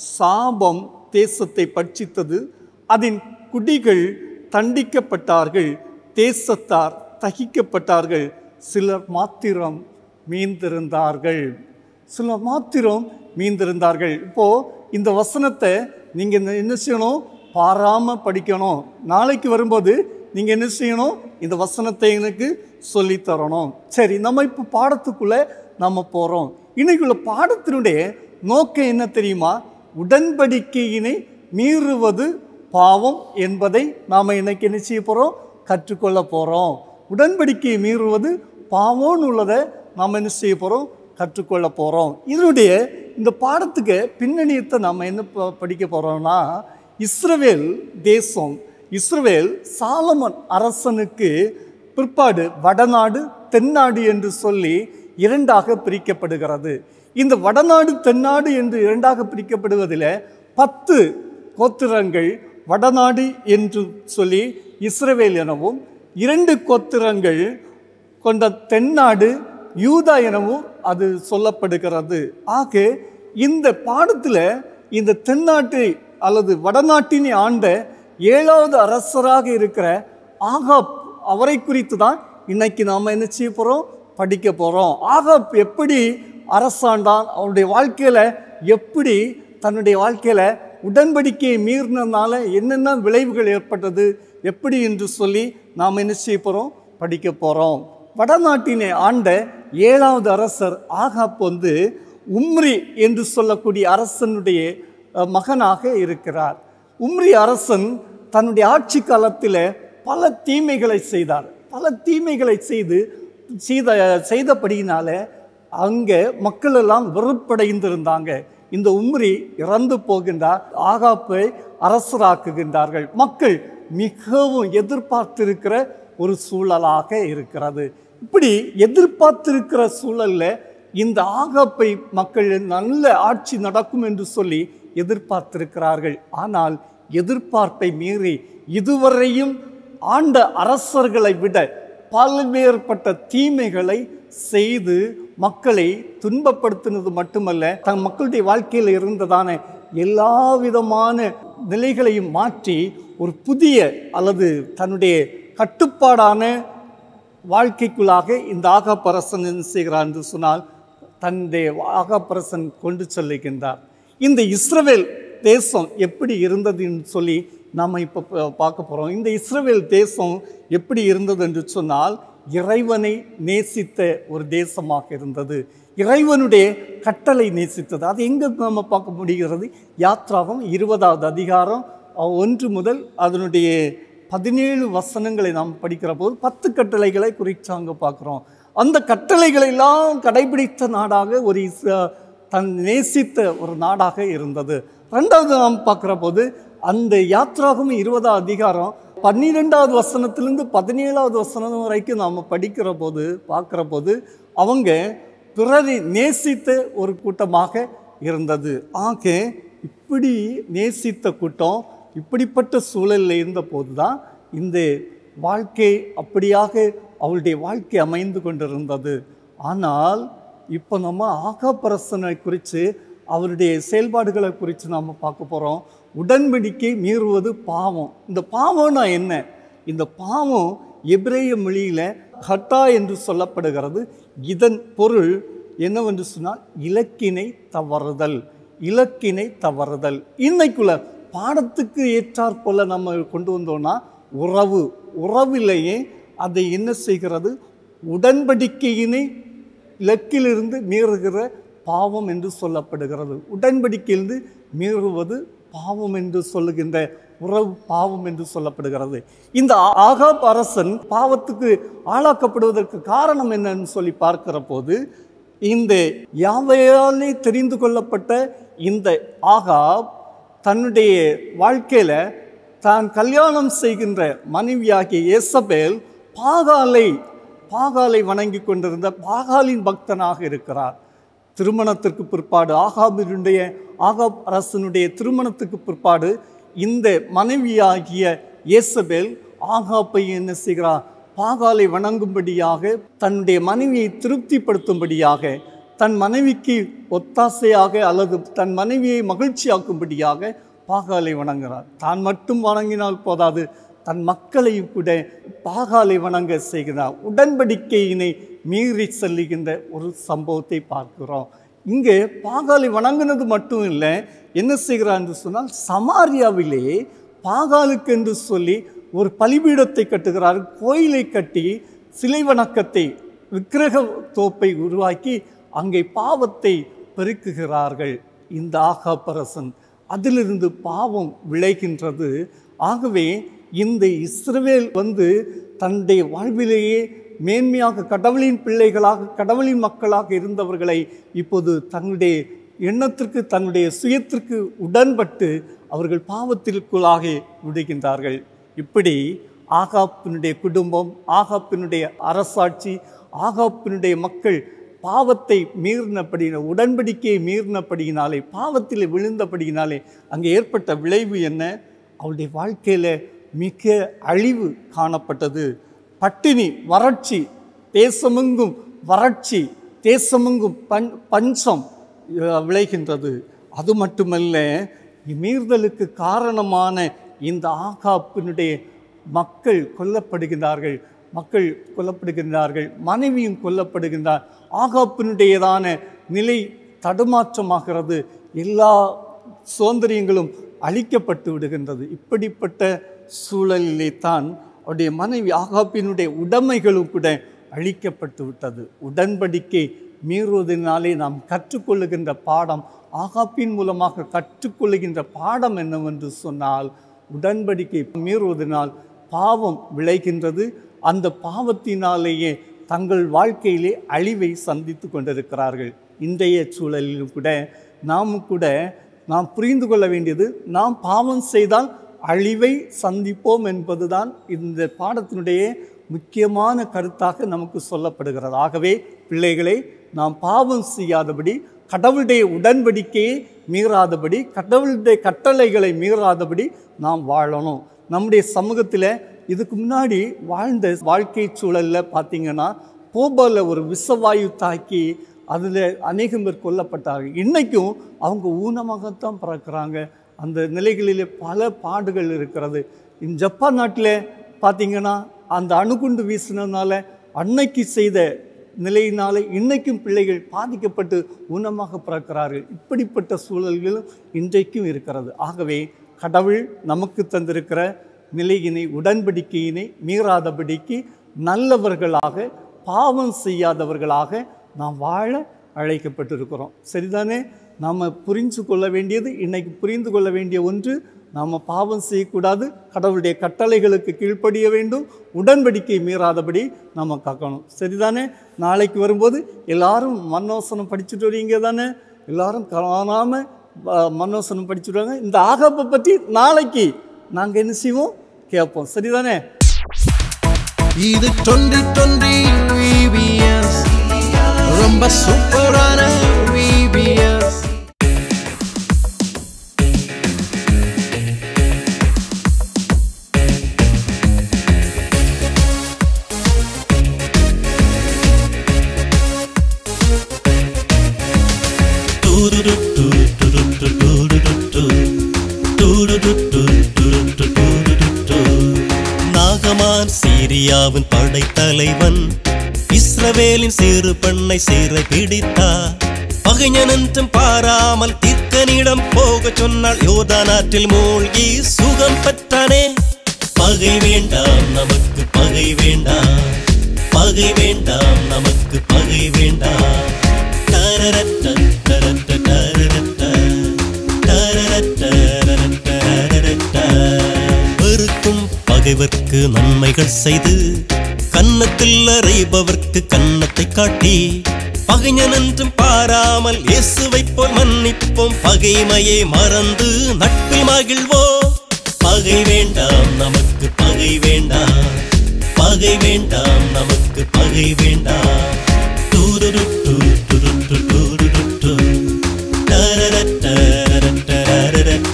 சாபம் தேசத்தை பட்சித்தது அதன் குடிகள் தண்டிக்கப்பட்டார்கள் தேசத்தார் தகிக்கப்பட்டார்கள் சிலர் மாத்திரம் மீந்திருந்தார்கள் சிலர் மாத்திரம் மீந்திருந்தார்கள் இப்போ இந்த வசனத்தை நீங்க என்ன- என்ன செய்யணும் பாராம படிக்கணும் நாளைக்கு வரும்போது நீங்க என்ன செய்யணும் இந்த வசனத்தை எனக்கு சொல்லித் தரணும் சரி நம்ம இப்போ பாடத்துக்குள்ள நம்ம போறோம் இன்னைக்குள்ள பாடத்தினுடைய நோக்கம் என்ன தெரியுமா உடன்படிக்கையினை மீறுவது பாவம் என்பதை நாம் இன்னைக்கு என்ன செய்ய போகிறோம் கற்றுக்கொள்ள போகிறோம் உடன்படிக்கையை மீறுவது பாவம்னு உள்ளதை நாம் என்ன செய்ய போகிறோம் கற்றுக்கொள்ள போகிறோம் இதனுடைய இந்த பாடத்துக்கு பின்னணியத்தை நாம் என்ன ப- படிக்க போகிறோம்னா இஸ்ரவேல் தேசம் இஸ்ரவேல் சாலமன் அரசனுக்கு பிற்பாடு வடநாடு தென்னாடு என்று சொல்லி இரண்டாக பிரிக்கப்படுகிறது இந்த வடநாடு தென்னாடு என்று இரண்டாக பிரிக்கப்படுவதில் பத்து கோத்திரங்கள் வடநாடு என்று சொல்லி இஸ்ரவேல் எனவும் இரண்டு கோத்திரங்கள் கொண்ட தென்னாடு யூதா எனவும் அது சொல்லப்படுகிறது ஆக இந்த பாடத்தில் இந்த தென்னாட்டை அல்லது வடநாட்டினை ஆண்ட ஏழாவது அரசராக இருக்கிற ஆகாப் அவரை குறித்து தான் இன்னைக்கு நாம் என்ன செய்ய போகிறோம் படிக்க போகிறோம் ஆகாப் எப்படி அரசாண்டான் அவருடைய வாழ்க்கையில் எப்படி தன்னுடைய வாழ்க்கையில் உடன்படிக்கையை மீறினதுனால என்னென்ன விளைவுகள் ஏற்பட்டது எப்படி என்று சொல்லி நாம் என்ன செய்ய போகிறோம் படிக்க போகிறோம் வடநாட்டினை ஆண்ட ஏழாவது அரசர் ஆகாப் வந்து உம்ரி என்று சொல்லக்கூடிய அரசனுடைய அஹ், மகனாக இருக்கிறார் உம்ரி அரசன் தன்னுடைய ஆட்சி காலத்தில் பல தீமைகளை செய்தார் பல தீமைகளை செய்து செய்த செய்தபடியினால அங்கே மக்கள் எல்லாம் வெறுப்படைந்திருந்தாங்க இந்த உம்ரி இறந்து போகின்றார் ஆகாப்பை அரசராக்குகின்றார்கள் மக்கள் மிகவும் எதிர்பார்த்திருக்கிற ஒரு சூழலாக இருக்கிறது இப்படி எதிர்பார்த்திருக்கிற சூழல்ல இந்த ஆகாப்பை மக்கள் நல்ல ஆட்சி நடக்கும் என்று சொல்லி எதிர்பார்த்திருக்கிறார்கள் ஆனால் எதிர்பார்ப்பை மீறி இதுவரையும் ஆண்ட அரசர்களை விட பல்வேறுபட்ட தீமைகளை செய்து மக்களை துன்பப்படுத்தினது மட்டுமல்ல தன் மக்களுடைய வாழ்க்கையில் இருந்ததான எல்லா விதமான நிலைகளையும் மாற்றி ஒரு புதிய அல்லது தன்னுடைய கட்டுப்பாடான வாழ்க்கைக்குள்ளாக இந்த ஆகாப்பரசன் என்ன செய்கிறார் என்று சொன்னால் தன்னுடைய ஆகாப்பரசன் கொண்டு செல்லுகின்றார் இந்த இஸ்ரவேல் தேசம் எப்படி இருந்ததுன்னு சொல்லி நாம் இப்போ பார்க்க போகிறோம் இந்த இஸ்ரவேல் தேசம் எப்படி இருந்தது என்று சொன்னால் இறைவனை நேசித்த ஒரு தேசமாக இருந்தது இறைவனுடைய கட்டளை நேசித்தது அது எங்கே நம்ம பார்க்க முடிகிறது யாத்ராகம் இருபதாவது அதிகாரம் அஹ், ஒன்று முதல் அதனுடைய பதினேழு வசனங்களை நாம் படிக்கிற போது பத்து கட்டளைகளை குறித்து அங்கே பார்க்குறோம் அந்த கட்டளைகளை எல்லாம் கடைபிடித்த நாடாக ஒரு இஸ்- தன் நேசித்த ஒரு நாடாக இருந்தது ரெண்டாவது நாம் பார்க்குற போது அந்த யாத்ராகம் இருபதாம் அதிகாரம் பன்னிரெண்டாவது வசனத்திலிருந்து பதினேழாவது வசனம் வரைக்கும் நாம் படிக்கிற போது பார்க்குற போது அவங்க பிறரை நேசித்த ஒரு கூட்டமாக இருந்தது ஆக இப்படி நேசித்த கூட்டம் இப்படிப்பட்ட சூழலில் இருந்த போது தான் இந்த வாழ்க்கை அப்படியாக அவளுடைய வாழ்க்கை அமைந்து கொண்டிருந்தது ஆனால் இப்போ நம்ம ஆகாபரசனை குறித்து அவருடைய செயல்பாடுகளை குறித்து நாம் பார்க்க போகிறோம் உடன்படிக்கை மீறுவது பாவம் இந்த பாவம்னா என்ன இந்த பாவம் எபிரேய மொழியில் ஹட்டா என்று சொல்லப்படுகிறது இதன் பொருள் என்னவென்று சொன்னால் இலக்கினை தவறுதல் இலக்கினை தவறுதல் இன்னைக்குள்ள பாடத்துக்கு ஏற்றாற் போல நம்ம கொண்டு வந்தோம்னா உறவு உறவிலேயே அதை என்ன செய்கிறது உடன்படிக்கையினை இலக்கிலிருந்து மீறுகிற பாவம் என்று சொல்லப்படுகிறது உடன்படிக்கையிலிருந்து மீறுவது பாவம் என்று சொல்லுகின்ற உறவு பாவம் என்று சொல்லப்படுகிறது இந்த ஆகாப் அரசன் பாவத்துக்கு ஆளாக்கப்படுவதற்கு காரணம் என்னன்னு சொல்லி பார்க்கிற போது இந்த யாவையாலே தெரிந்து கொள்ளப்பட்ட இந்த ஆகாப் தன்னுடைய வாழ்க்கையில தான் கல்யாணம் செய்கின்ற மனைவியாகிய ஏசபேல் பாகாலை பாகாலை வணங்கி கொண்டிருந்த பாகாலின் பக்தனாக இருக்கிறார் திருமணத்திற்கு பிற்பாடு ஆகாபினுடைய ஆகாப் அரசனுடைய திருமணத்துக்கு பிற்பாடு இந்த மனைவியாகிய இயேசபேல் ஆகாப்பை என்ன செய்கிறார் பாகாலை வணங்கும்படியாக தன்னுடைய மனைவியை திருப்திப்படுத்தும்படியாக தன் மனைவிக்கு ஒத்தாசையாக அல்லது தன் மனைவியை மகிழ்ச்சியாக்கும்படியாக பாகாலை வணங்குகிறார் தான் மட்டும் வணங்கினால் போதாது தன் மக்களையும் கூட பாகாலை வணங்க செய்கிறார் உடன்படிக்கையினை மீறி செல்லுகின்ற ஒரு சம்பவத்தை பார்க்கிறோம் இங்கே பாகாலை வணங்கினது மட்டும் இல்லை என்ன செய்கிறார் என்று சொன்னால் சமாரியாவிலே பாகாலுக்கு என்று சொல்லி ஒரு பலிபீடத்தை கட்டுகிறார் கோயிலை கட்டி சிலை வணக்கத்தை விக்கிரக தோப்பை உருவாக்கி அங்கே பாவத்தை பெருக்குகிறார்கள் இந்த ஆகாப்பரசன் அதிலிருந்து பாவம் விளைகின்றது ஆகவே இந்த இஸ்ரவேல் வந்து தன்னுடைய வாழ்விலேயே மேன்மையாக கடவுளின் பிள்ளைகளாக கடவுளின் மக்களாக இருந்தவர்களை இப்போது தங்களுடைய எண்ணத்திற்கு தன்னுடைய சுயத்திற்கு உடன்பட்டு அவர்கள் பாவத்திற்குள்ளாக விடுகின்றார்கள் இப்படி ஆகாப்பினுடைய குடும்பம் ஆகாப்பினுடைய அரசாட்சி ஆகாப்பினுடைய மக்கள் பாவத்தை மீறினபடி உடன்படிக்கையை மீறினபடியினாலே பாவத்தில் விழுந்தபடியினாலே அங்கே ஏற்பட்ட விளைவு என்ன அவளுடைய வாழ்க்கையில் மிக அழிவு காணப்பட்டது பட்டினி வறட்சி தேசமெங்கும் வறட்சி தேசமெங்கும் பஞ் பஞ்சம் அஹ், விளைகின்றது அது மட்டுமல்ல மீறுதலுக்கு காரணமான இந்த ஆகாப்பினுடைய மக்கள் கொல்லப்படுகிறார்கள் மக்கள் கொல்லப்படுகின்றார்கள் மனைவியும் கொல்லப்படுகின்றார் ஆகாப்பினுடையதான நிலை தடுமாற்றமாகிறது எல்லா சுதந்திரியங்களும் அழிக்கப்பட்டு விடுகின்றது இப்படிப்பட்ட சூழலிலே தான் அவருடைய மனைவி ஆகாப்பினுடைய உடைமைகளும் கூட அழிக்கப்பட்டு விட்டது உடன்படிக்கை மீறுவதனாலே நாம் கற்றுக்கொள்ளுகின்ற பாடம் ஆகாப்பின் மூலமாக கற்றுக்கொள்ளுகின்ற பாடம் என்னவென்று சொன்னால் உடன்படிக்கை மீறுவதனால் பாவம் விளைகின்றது அந்த பாவத்தினாலேயே தங்கள் வாழ்க்கையிலே அழிவை சந்தித்து கொண்டிருக்கிறார்கள் இன்றைய சூழலிலும் கூட நாம் கூட நாம் புரிந்து கொள்ள வேண்டியது நாம் பாவம் செய்தால் அழிவை சந்திப்போம் என்பதுதான் இந்த பாடத்தினுடைய முக்கியமான கருத்தாக நமக்கு சொல்லப்படுகிறது ஆகவே பிள்ளைகளை நாம் பாவம் செய்யாதபடி கடவுளுடைய உடன்படிக்கையை மீறாதபடி கடவுளுடைய கட்டளைகளை மீறாதபடி நாம் வாழணும் நம்முடைய சமூகத்தில் இதுக்கு முன்னாடி வாழ்ந்த வாழ்க்கை சூழலில் பார்த்தீங்கன்னா போபாலில் ஒரு விஷவாயு தாக்கி அதில் அநேகம் பேர் கொல்லப்பட்டார்கள் இன்றைக்கும் அவங்க ஊனமாகத்தான் பிறக்கிறாங்க அந்த நிலைகளிலே பல பாடுகள் இருக்கிறது இந்த ஜப்பான் நாட்டில் பார்த்தீங்கன்னா அந்த அணுகுண்டு வீசினதுனால அன்னைக்கு செய்த நிலையினாலே இன்னைக்கும் பிள்ளைகள் பாதிக்கப்பட்டு ஊனமாக பிறக்கிறார்கள் இப்படிப்பட்ட சூழல்களும் இன்றைக்கும் இருக்கிறது ஆகவே கடவுள் நமக்கு தந்திருக்கிற நிலையினை உடன்படிக்கையினை மீறாதபடிக்கு நல்லவர்களாக பாவம் செய்யாதவர்களாக நாம் வாழ அழைக்கப்பட்டிருக்கிறோம் சரிதானே நாம் புரிந்து கொள்ள வேண்டியது இன்னைக்கு புரிந்து கொள்ள வேண்டிய ஒன்று நாம் பாவம் செய்யக்கூடாது கடவுளுடைய கட்டளைகளுக்கு கீழ்ப்படிய வேண்டும் உடன்படிக்கை மீறாதபடி நம்ம காக்கணும் சரிதானே நாளைக்கு வரும்போது எல்லாரும் மன்னோசனம் படிச்சுட்டு வரீங்க தானே எல்லாரும் காணாமல் மன்னோசனம் படிச்சுட்டு வாங்க இந்த ஆகப்பை பற்றி நாளைக்கு நாங்கள் என்ன செய்வோம் கேட்போம் சரிதானே இது டுவெண்ட்டி டுவெண்ட்டி விபிஎஸ் ரொம்ப சூப்பரான விபிஎஸ் நாகமான் சீரியாவின் படைத்தலைவன் இஸ்ரவேலின் சிறு பெண்ணை சிறை பிடித்தார் பகைஞனென்றும் பாராமல் தீர்க்கனிடம் போக சொன்னால் யோதானாற்றில் மூழ்கி சுகம் பெற்றானே பகை வேண்டாம் நமக்கு பகை வேண்டாம் பகை வேண்டாம் நமக்கு பகை வேண்டாம் தரரட்ட தரட்ட தரரட்ட தரரட்ட தரரட்ட வெறுக்கும் பகைவர்க்கு நன்மைகள் செய்து கன்னத்தில் அறைபவர்க்கு கன்னத்தை காட்டி பகைஞனென்றும் பாராமல் இயேசுவை போல் மன்னிப்போம் பகைமையை மறந்து நட்பில் மகிழ்வோம் பகை வேண்டாம் நமக்கு பகை வேண்டாம் பகை வேண்டாம் நமக்கு பகை வேண்டாம் டூருருட்டு டுருட்டு டூருருட்டு டரரட்ட டரரட்ட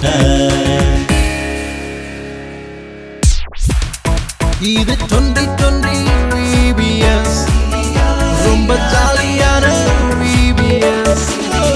இது டுவெண்ட்டி டுவெண்ட்டி விபிஎஸ் ரொம்ப ஜாலியான விபிஎஸ்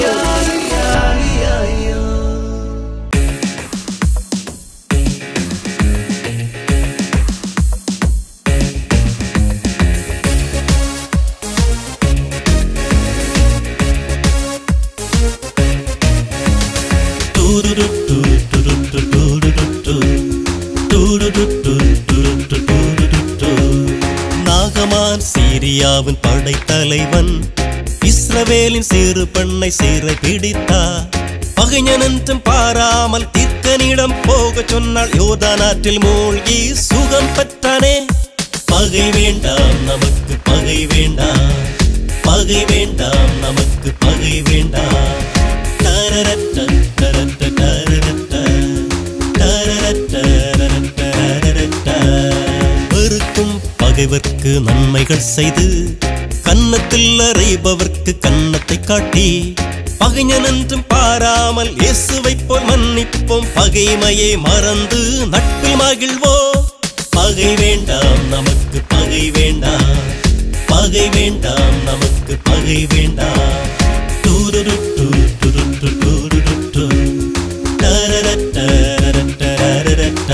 டூருருட்டு டுருட்டு டூருருட்டு டூருருட்டு டுருட்டு டூருருட்டு நாகமான் சீரியாவின் படைத்தலைவன் இஸ்ரவேலின் சிறு பெண்ணை சிறை பிடித்தார் பகைஞனென்றும் பாராமல் தீர்க்கனிடம் போக சொன்னால் யோதானாற்றில் மூழ்கி சுகம் பெற்றானே பகை வேண்டாம் நமக்கு பகை வேண்டாம் பகை வேண்டாம் நமக்கு பகை வேண்டாம் தரரட்ட தரட்ட தரரட்ட தரரட்ட தரரட்ட தரரட்ட வெறுக்கும் பகைவர்க்கு நன்மைகள் செய்து கன்னத்தில் அறைபவர்க்கு கன்னத்தை காட்டி பகைஞனென்றும் பாராமல் இயேசுவை போல் மன்னிப்போம் பகைமையை மறந்து நட்பில் மகிழ்வோம் பகை வேண்டாம் நமக்கு பகை வேண்டாம் பகை வேண்டாம் நமக்கு பகை வேண்டாம் டூருருட்டு டுருட்டு டூருருட்டு டரரட்ட டரரட்ட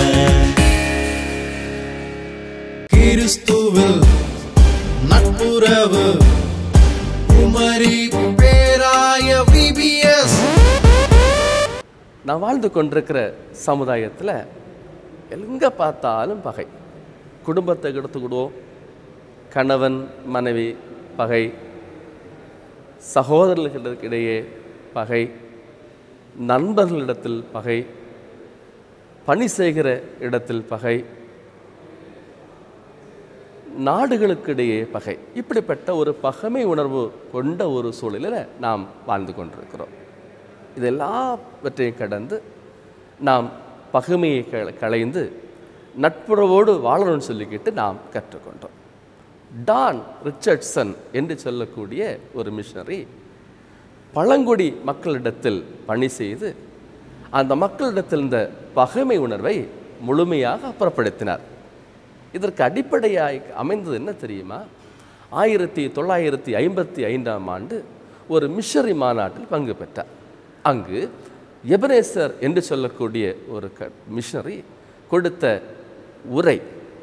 கிறிஸ்துவில் நட்புறவு குமரி பேராய விபிஎஸ் நான் வாழ்ந்து கொண்டிருக்கிற சமுதாயத்தில் எங்கே பார்த்தாலும் பகை குடும்பத்தை எடுத்துக்கிடுவோம் கணவன் மனைவி பகை சகோதரர்களுக்கிடையே பகை நண்பர்களிடத்தில் பகை பணி செய்கிற இடத்தில் பகை நாடுகளுக்கிடையே பகை இப்படிப்பட்ட ஒரு பகைமை உணர்வு கொண்ட ஒரு சூழலில் நாம் வாழ்ந்து கொண்டிருக்கிறோம் இது எல்லாவற்றையும் கடந்து நாம் பகைமையை க- களைந்து நட்புறவோடு வாழணும்னு சொல்லிக்கிட்டு நாம் கற்றுக்கொண்டோம் டான் ரிச்சர்ட்சன் என்று சொல்லக்கூடிய ஒரு மிஷனரி பழங்குடி மக்களிடத்தில் பணி செய்து அந்த மக்களிடத்தில் இந்த பகைமை உணர்வை முழுமையாக அப்புறப்படுத்தினார் இதற்கு அடிப்படையாய் அமைந்தது என்ன தெரியுமா ஆயிரத்தி தொள்ளாயிரத்தி ஐம்பத்தி ஐந்தாம் ஆண்டு ஒரு மிஷனரி மாநாட்டில் பங்கு பெற்றார் அங்கு எபரேசர் என்று சொல்லக்கூடிய ஒரு க மிஷனரி கொடுத்த உரை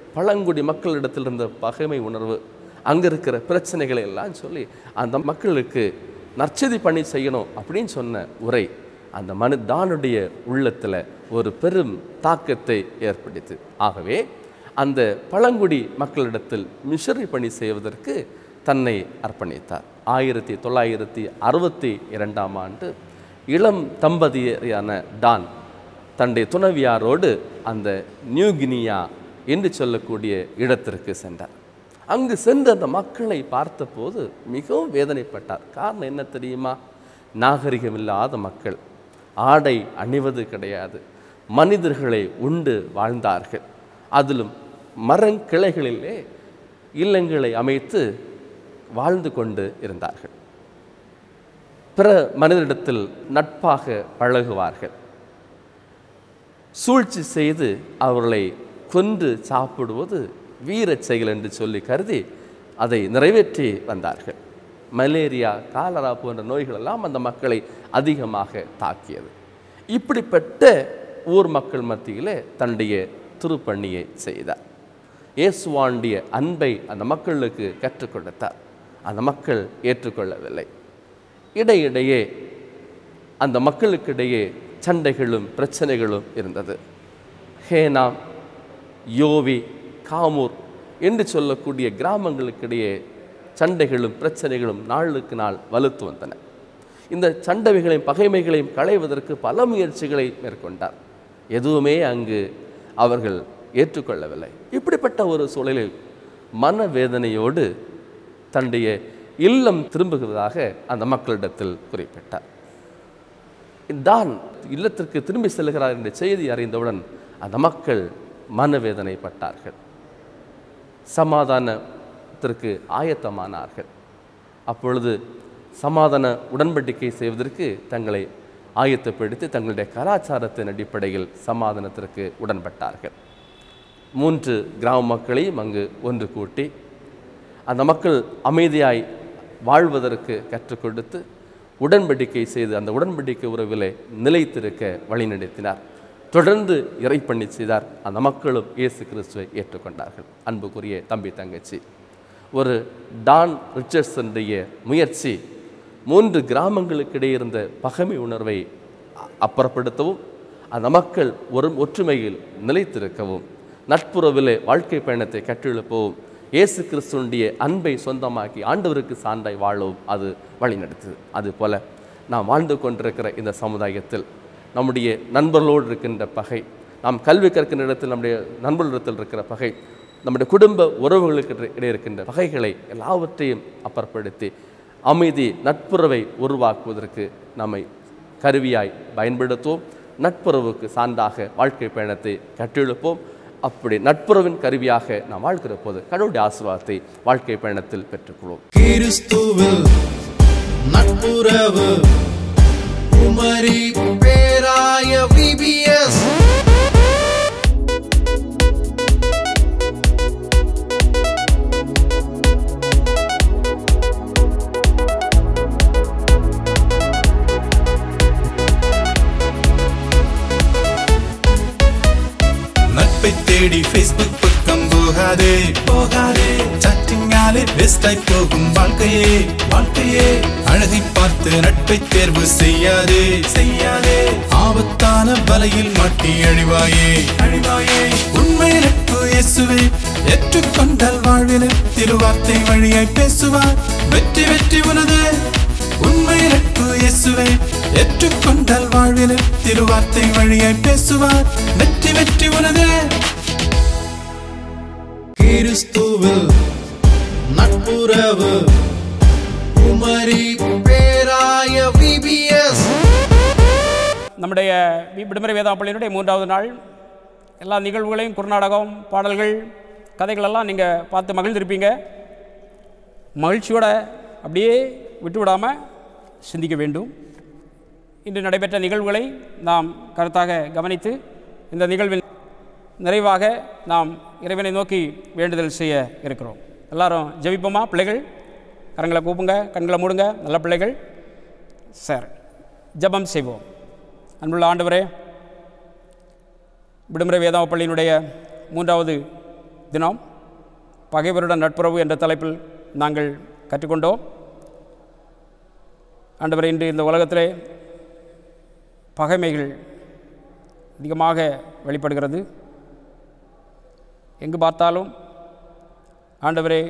பழங்குடி மக்களிடத்தில் இருந்த பகைமை உணர்வு அங்கே இருக்கிற பிரச்சனைகளை எல்லாம் சொல்லி அந்த மக்களுக்கு நற்செய்தி பணி செய்யணும் அப்படின்னு சொன்ன உரை அந்த மனு தானுடைய உள்ளத்தில் ஒரு பெரும் தாக்கத்தை ஏற்படுத்து ஆகவே அந்த பழங்குடி மக்களிடத்தில் மிஷரி பணி செய்வதற்கு தன்னை அர்ப்பணித்தார் ஆயிரத்தி தொள்ளாயிரத்தி அறுபத்தி இரண்டாம் ஆண்டு இளம் தம்பதியரான டான் தன்னுடைய துணைவியாரோடு அந்த நியூ கினியா என்று சொல்லக்கூடிய இடத்திற்கு சென்றார் அங்கு சென்று அந்த மக்களை பார்த்தபோது மிகவும் வேதனைப்பட்டார் காரணம் என்ன தெரியுமா நாகரிகம் இல்லாத மக்கள் ஆடை அணிவது கிடையாது மனிதர்களை உண்டு வாழ்ந்தார்கள் அதிலும் மரங்கிளைகளிலே இல்லங்களை அமைத்து வாழ்ந்து கொண்டு இருந்தார்கள் பிற மனிதரிடத்தில் நட்பாக பழகுவார்கள் சூழ்ச்சி செய்து அவர்களை கொன்று சாப்பிடுவது வீரச் செயல் என்று சொல்லி கருதி அதை நிறைவேற்றி வந்தார்கள் மலேரியா காலரா போன்ற நோய்கள் எல்லாம் அந்த மக்களை அதிகமாக தாக்கியது இப்படிப்பட்ட ஊர் மக்கள் மத்தியிலே தன்னுடைய திருப்பணியை செய்தார் இயேசுவாண்டிய அன்பை அந்த மக்களுக்கு கற்றுக் கொடுத்தார் அந்த மக்கள் ஏற்றுக்கொள்ளவில்லை இடையிடையே அந்த மக்களுக்கிடையே சண்டைகளும் பிரச்சனைகளும் இருந்தது ஹேனா யோவி காமூர் என்று சொல்லக்கூடிய கிராமங்களுக்கிடையே சண்டைகளும் பிரச்சனைகளும் நாளுக்கு நாள் வலுத்து வந்தன இந்த சண்டைகளையும் பகைமைகளையும் களைவதற்கு பல முயற்சிகளை மேற்கொண்டார் எதுவுமே அங்கு அவர்கள் ஏற்றுக்கொள்ளவில்லை இப்படிப்பட்ட ஒரு சூழலில் மனவேதனையோடு தன்னுடைய இல்லம் திரும்புகிறதாக அந்த மக்களிடத்தில் குறிப்பிட்டார் தான் இல்லத்திற்கு திரும்பி செல்கிறார் என்ற செய்தி அறிந்தவுடன் அந்த மக்கள் மனவேதனைப்பட்டார்கள் சமாதானத்திற்கு ஆயத்தமானார்கள் அப்பொழுது சமாதான உடன்படிக்கை செய்வதற்கு தங்களை ஆயத்தப்படுத்தி தங்களுடைய கலாச்சாரத்தின் அடிப்படையில் சமாதானத்திற்கு உடன்பட்டார்கள் மூன்று கிராம மக்களையும் அங்கு ஒன்று கூட்டி அந்த மக்கள் அமைதியாய் வாழ்வதற்கு கற்றுக் கொடுத்து உடன்படிக்கை செய்து அந்த உடன்படிக்கை உறவிலே நிலைத்திருக்க வழிநடத்தினார் தொடர்ந்து இறைப்பணி செய்தார் அந்த மக்களும் இயேசு கிறிஸ்துவை ஏற்றுக்கொண்டார்கள் அன்புக்குரிய தம்பி தங்கச்சி ஒரு டான் ரிச்சர்ஸனுடைய முயற்சி மூன்று கிராமங்களுக்கிடையே இருந்த பகைமை உணர்வை அப்புறப்படுத்தவும் அந்த மக்கள் ஒரு ஒற்றுமையில் நிலைத்திருக்கவும் நட்புறவிலே வாழ்க்கை பயணத்தை கற்றெழுப்பவும் இயேசு கிறிஸ்துவனுடைய அன்பை சொந்தமாக்கி ஆண்டவருக்கு சான்றாய் வாழவும் அது வழிநடத்துது அதுபோல நாம் வாழ்ந்து கொண்டிருக்கிற இந்த சமுதாயத்தில் நம்முடைய நண்பர்களோடு இருக்கின்ற பகை நாம் கல்வி கற்கின்ற இடத்தில் நம்முடைய நண்பர்களிடத்தில் இருக்கிற பகை நம்முடைய குடும்ப உறவுகளுக்கு இடையே இருக்கின்ற பகைகளை எல்லாவற்றையும் அப்புறப்படுத்தி அமைதி நட்புறவை உருவாக்குவதற்கு நம்மை கருவியாய் பயன்படுத்துவோம் நட்புறவுக்கு சான்றாக வாழ்க்கை பயணத்தை கற்றெழுப்போம் அப்படி நட்புறவின் கருவியாக நாம் வாழ்கிற போது கடவுளுடைய ஆசீர்வாதத்தை வாழ்க்கை பயணத்தில் பெற்றுக்கொள்வோம் கிறிஸ்துவில் நட்புறவு குமரி பேராய விபிஎஸ் நட்பை தேடி ஃபேஸ்புக் பக்கம் போகாதே போகாதே சட்டிங்காலே பெஸ்டாய் போகும் வாழ்க்கையே வாழ்க்கையே அழகை பார்த்து நட்பை தேர்வு செய்யாதே செய்யாதே ஆபத்தான வலையில் மாட்டி அழிவாயே அழிவாயே உண்மை நட்பு இயேசுவே ஏற்றுக்கொண்டால் வாழ்வின திருவார்த்தை வழியாய் பேசுவார் வெற்றி வெற்றி உனது உண்மை நட்பு இயேசுவே ஏற்றுக்கொண்டால் வாழ்வின திருவார்த்தை வழியாய் பேசுவார் வெற்றி வெற்றி உனது கிறிஸ்துவில் நட்புறவு குமரி பேராய விபிஎஸ் நம்முடைய வி- விடுமுறை வேதாப்பள்ளியினுடைய மூன்றாவது நாள் எல்லா நிகழ்வுகளையும் குறுநாடகம் பாடல்கள் கதைகளெல்லாம் நீங்கள் பார்த்து மகிழ்ந்திருப்பீங்க மகிழ்ச்சியோட அப்படியே விட்டு விடாமல் சிந்திக்க வேண்டும் இன்று நடைபெற்ற நிகழ்வுகளை நாம் கருத்தாக கவனித்து இந்த நிகழ்வின் நிறைவாக நாம் இறைவனை நோக்கி வேண்டுதல் செய்ய இருக்கிறோம் எல்லாரும் ஜெபிப்போமா பிள்ளைகள் கரங்களை கூப்புங்க கண்களை மூடுங்க நல்ல பிள்ளைகள் சார் ஜெபம் செய்வோம் அன்புள்ள ஆண்டவரே விடுமுறை வேதாவ பள்ளியினுடைய மூன்றாவது தினம் பகைவருடன் நட்புறவு என்ற தலைப்பில் நாங்கள் கற்றுக்கொண்டோம் ஆண்டவர் இன்று இந்த உலகத்திலே பகைமைகள் அதிகமாக வெளிப்படுகிறது எங்கு பார்த்தாலும் ஆண்டவரே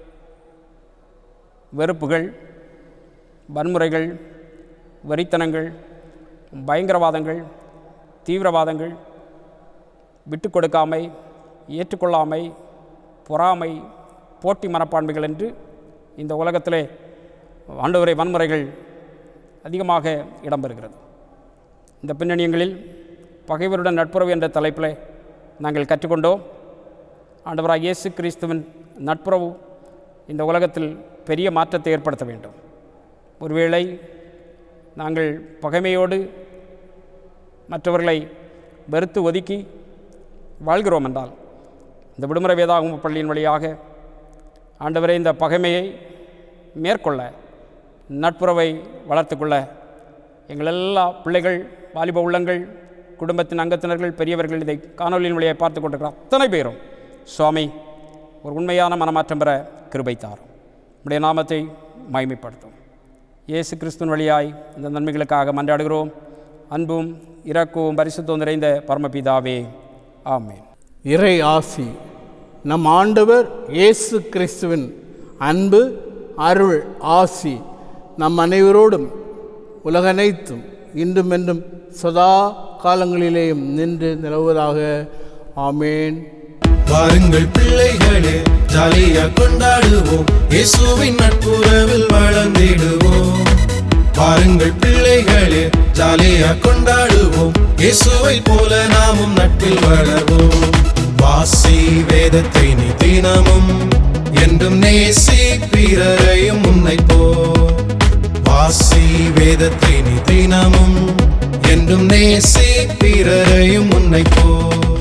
வெறுப்புகள் வன்முறைகள் வெறித்தனங்கள் பயங்கரவாதங்கள் தீவிரவாதங்கள் விட்டு கொடுக்காமை ஏற்றுக்கொள்ளாமை பொறாமை போட்டி மனப்பான்மைகள் என்று இந்த உலகத்திலே ஆண்டவரை வன்முறைகள் அதிகமாக இடம்பெறுகிறது இந்த பின்னணியங்களில் பகைவருடன் நட்புறவு என்ற தலைப்பில் நாங்கள் கற்றுக்கொண்டோம் ஆண்டவராக இயேசு கிறிஸ்துவின் நட்புறவு இந்த உலகத்தில் பெரிய மாற்றத்தை ஏற்படுத்த வேண்டும் ஒருவேளை நாங்கள் பகைமையோடு மற்றவர்களை வெறுத்து ஒதுக்கி வாழ்கிறோம் என்றால் இந்த விடுமுறை வேதாகம பள்ளியின் வழியாக ஆண்டவரே இந்த பகைமையை மேற்கொள்ள நட்புறவை வளர்த்துக்கொள்ள எங்கள் எல்லா பிள்ளைகள் வாலிப உள்ளங்கள் குடும்பத்தின் அங்கத்தினர்கள் பெரியவர்கள் இதை காணொலியின் வழியை பார்த்து கொண்டிருக்கிற அத்தனை பேரும் சுவாமி ஒரு உண்மையான மனமாற்றம் பெற கிருபை தாரும் உடைய நாமத்தை மகிமைப்படுத்தும் இயேசு கிறிஸ்துவின் வழியாய் இந்த நன்மைகளுக்காக மன்றாடுகிறோம் அன்பும் இரக்கവും பரிசுத்தம் நிறைந்த பரமபிதாவே ஆமென் இறை ஆசி நம் ஆண்டவர் இயேசு கிறிஸ்துவின் அன்பு அருள் ஆசி நம் அனைவரோடும் உலகனைத்தும் இன்றும் என்றும் சதா காலங்களிலேயும் நின்று நிலவுவதாக ஆமேன் வாருங்கள் பிள்ளைகளே ஜாலியா கொண்டாடுவோம் இயேசுவின் நட்புறவில் வளர்ந்திடுவோம் வாருங்கள் பிள்ளைகளே ஜாலியா கொண்டாடுவோம் இயேசுவை போல நாமும் நட்பில் வளர்வோம் வாசி வேதத்தை நீ தினமும் என்றும் நேசி பிறரையும் உன்னை போ வாசி வேதத்தை நீ தினமும் என்றும் நேசி பிறரையும் உன்னை போ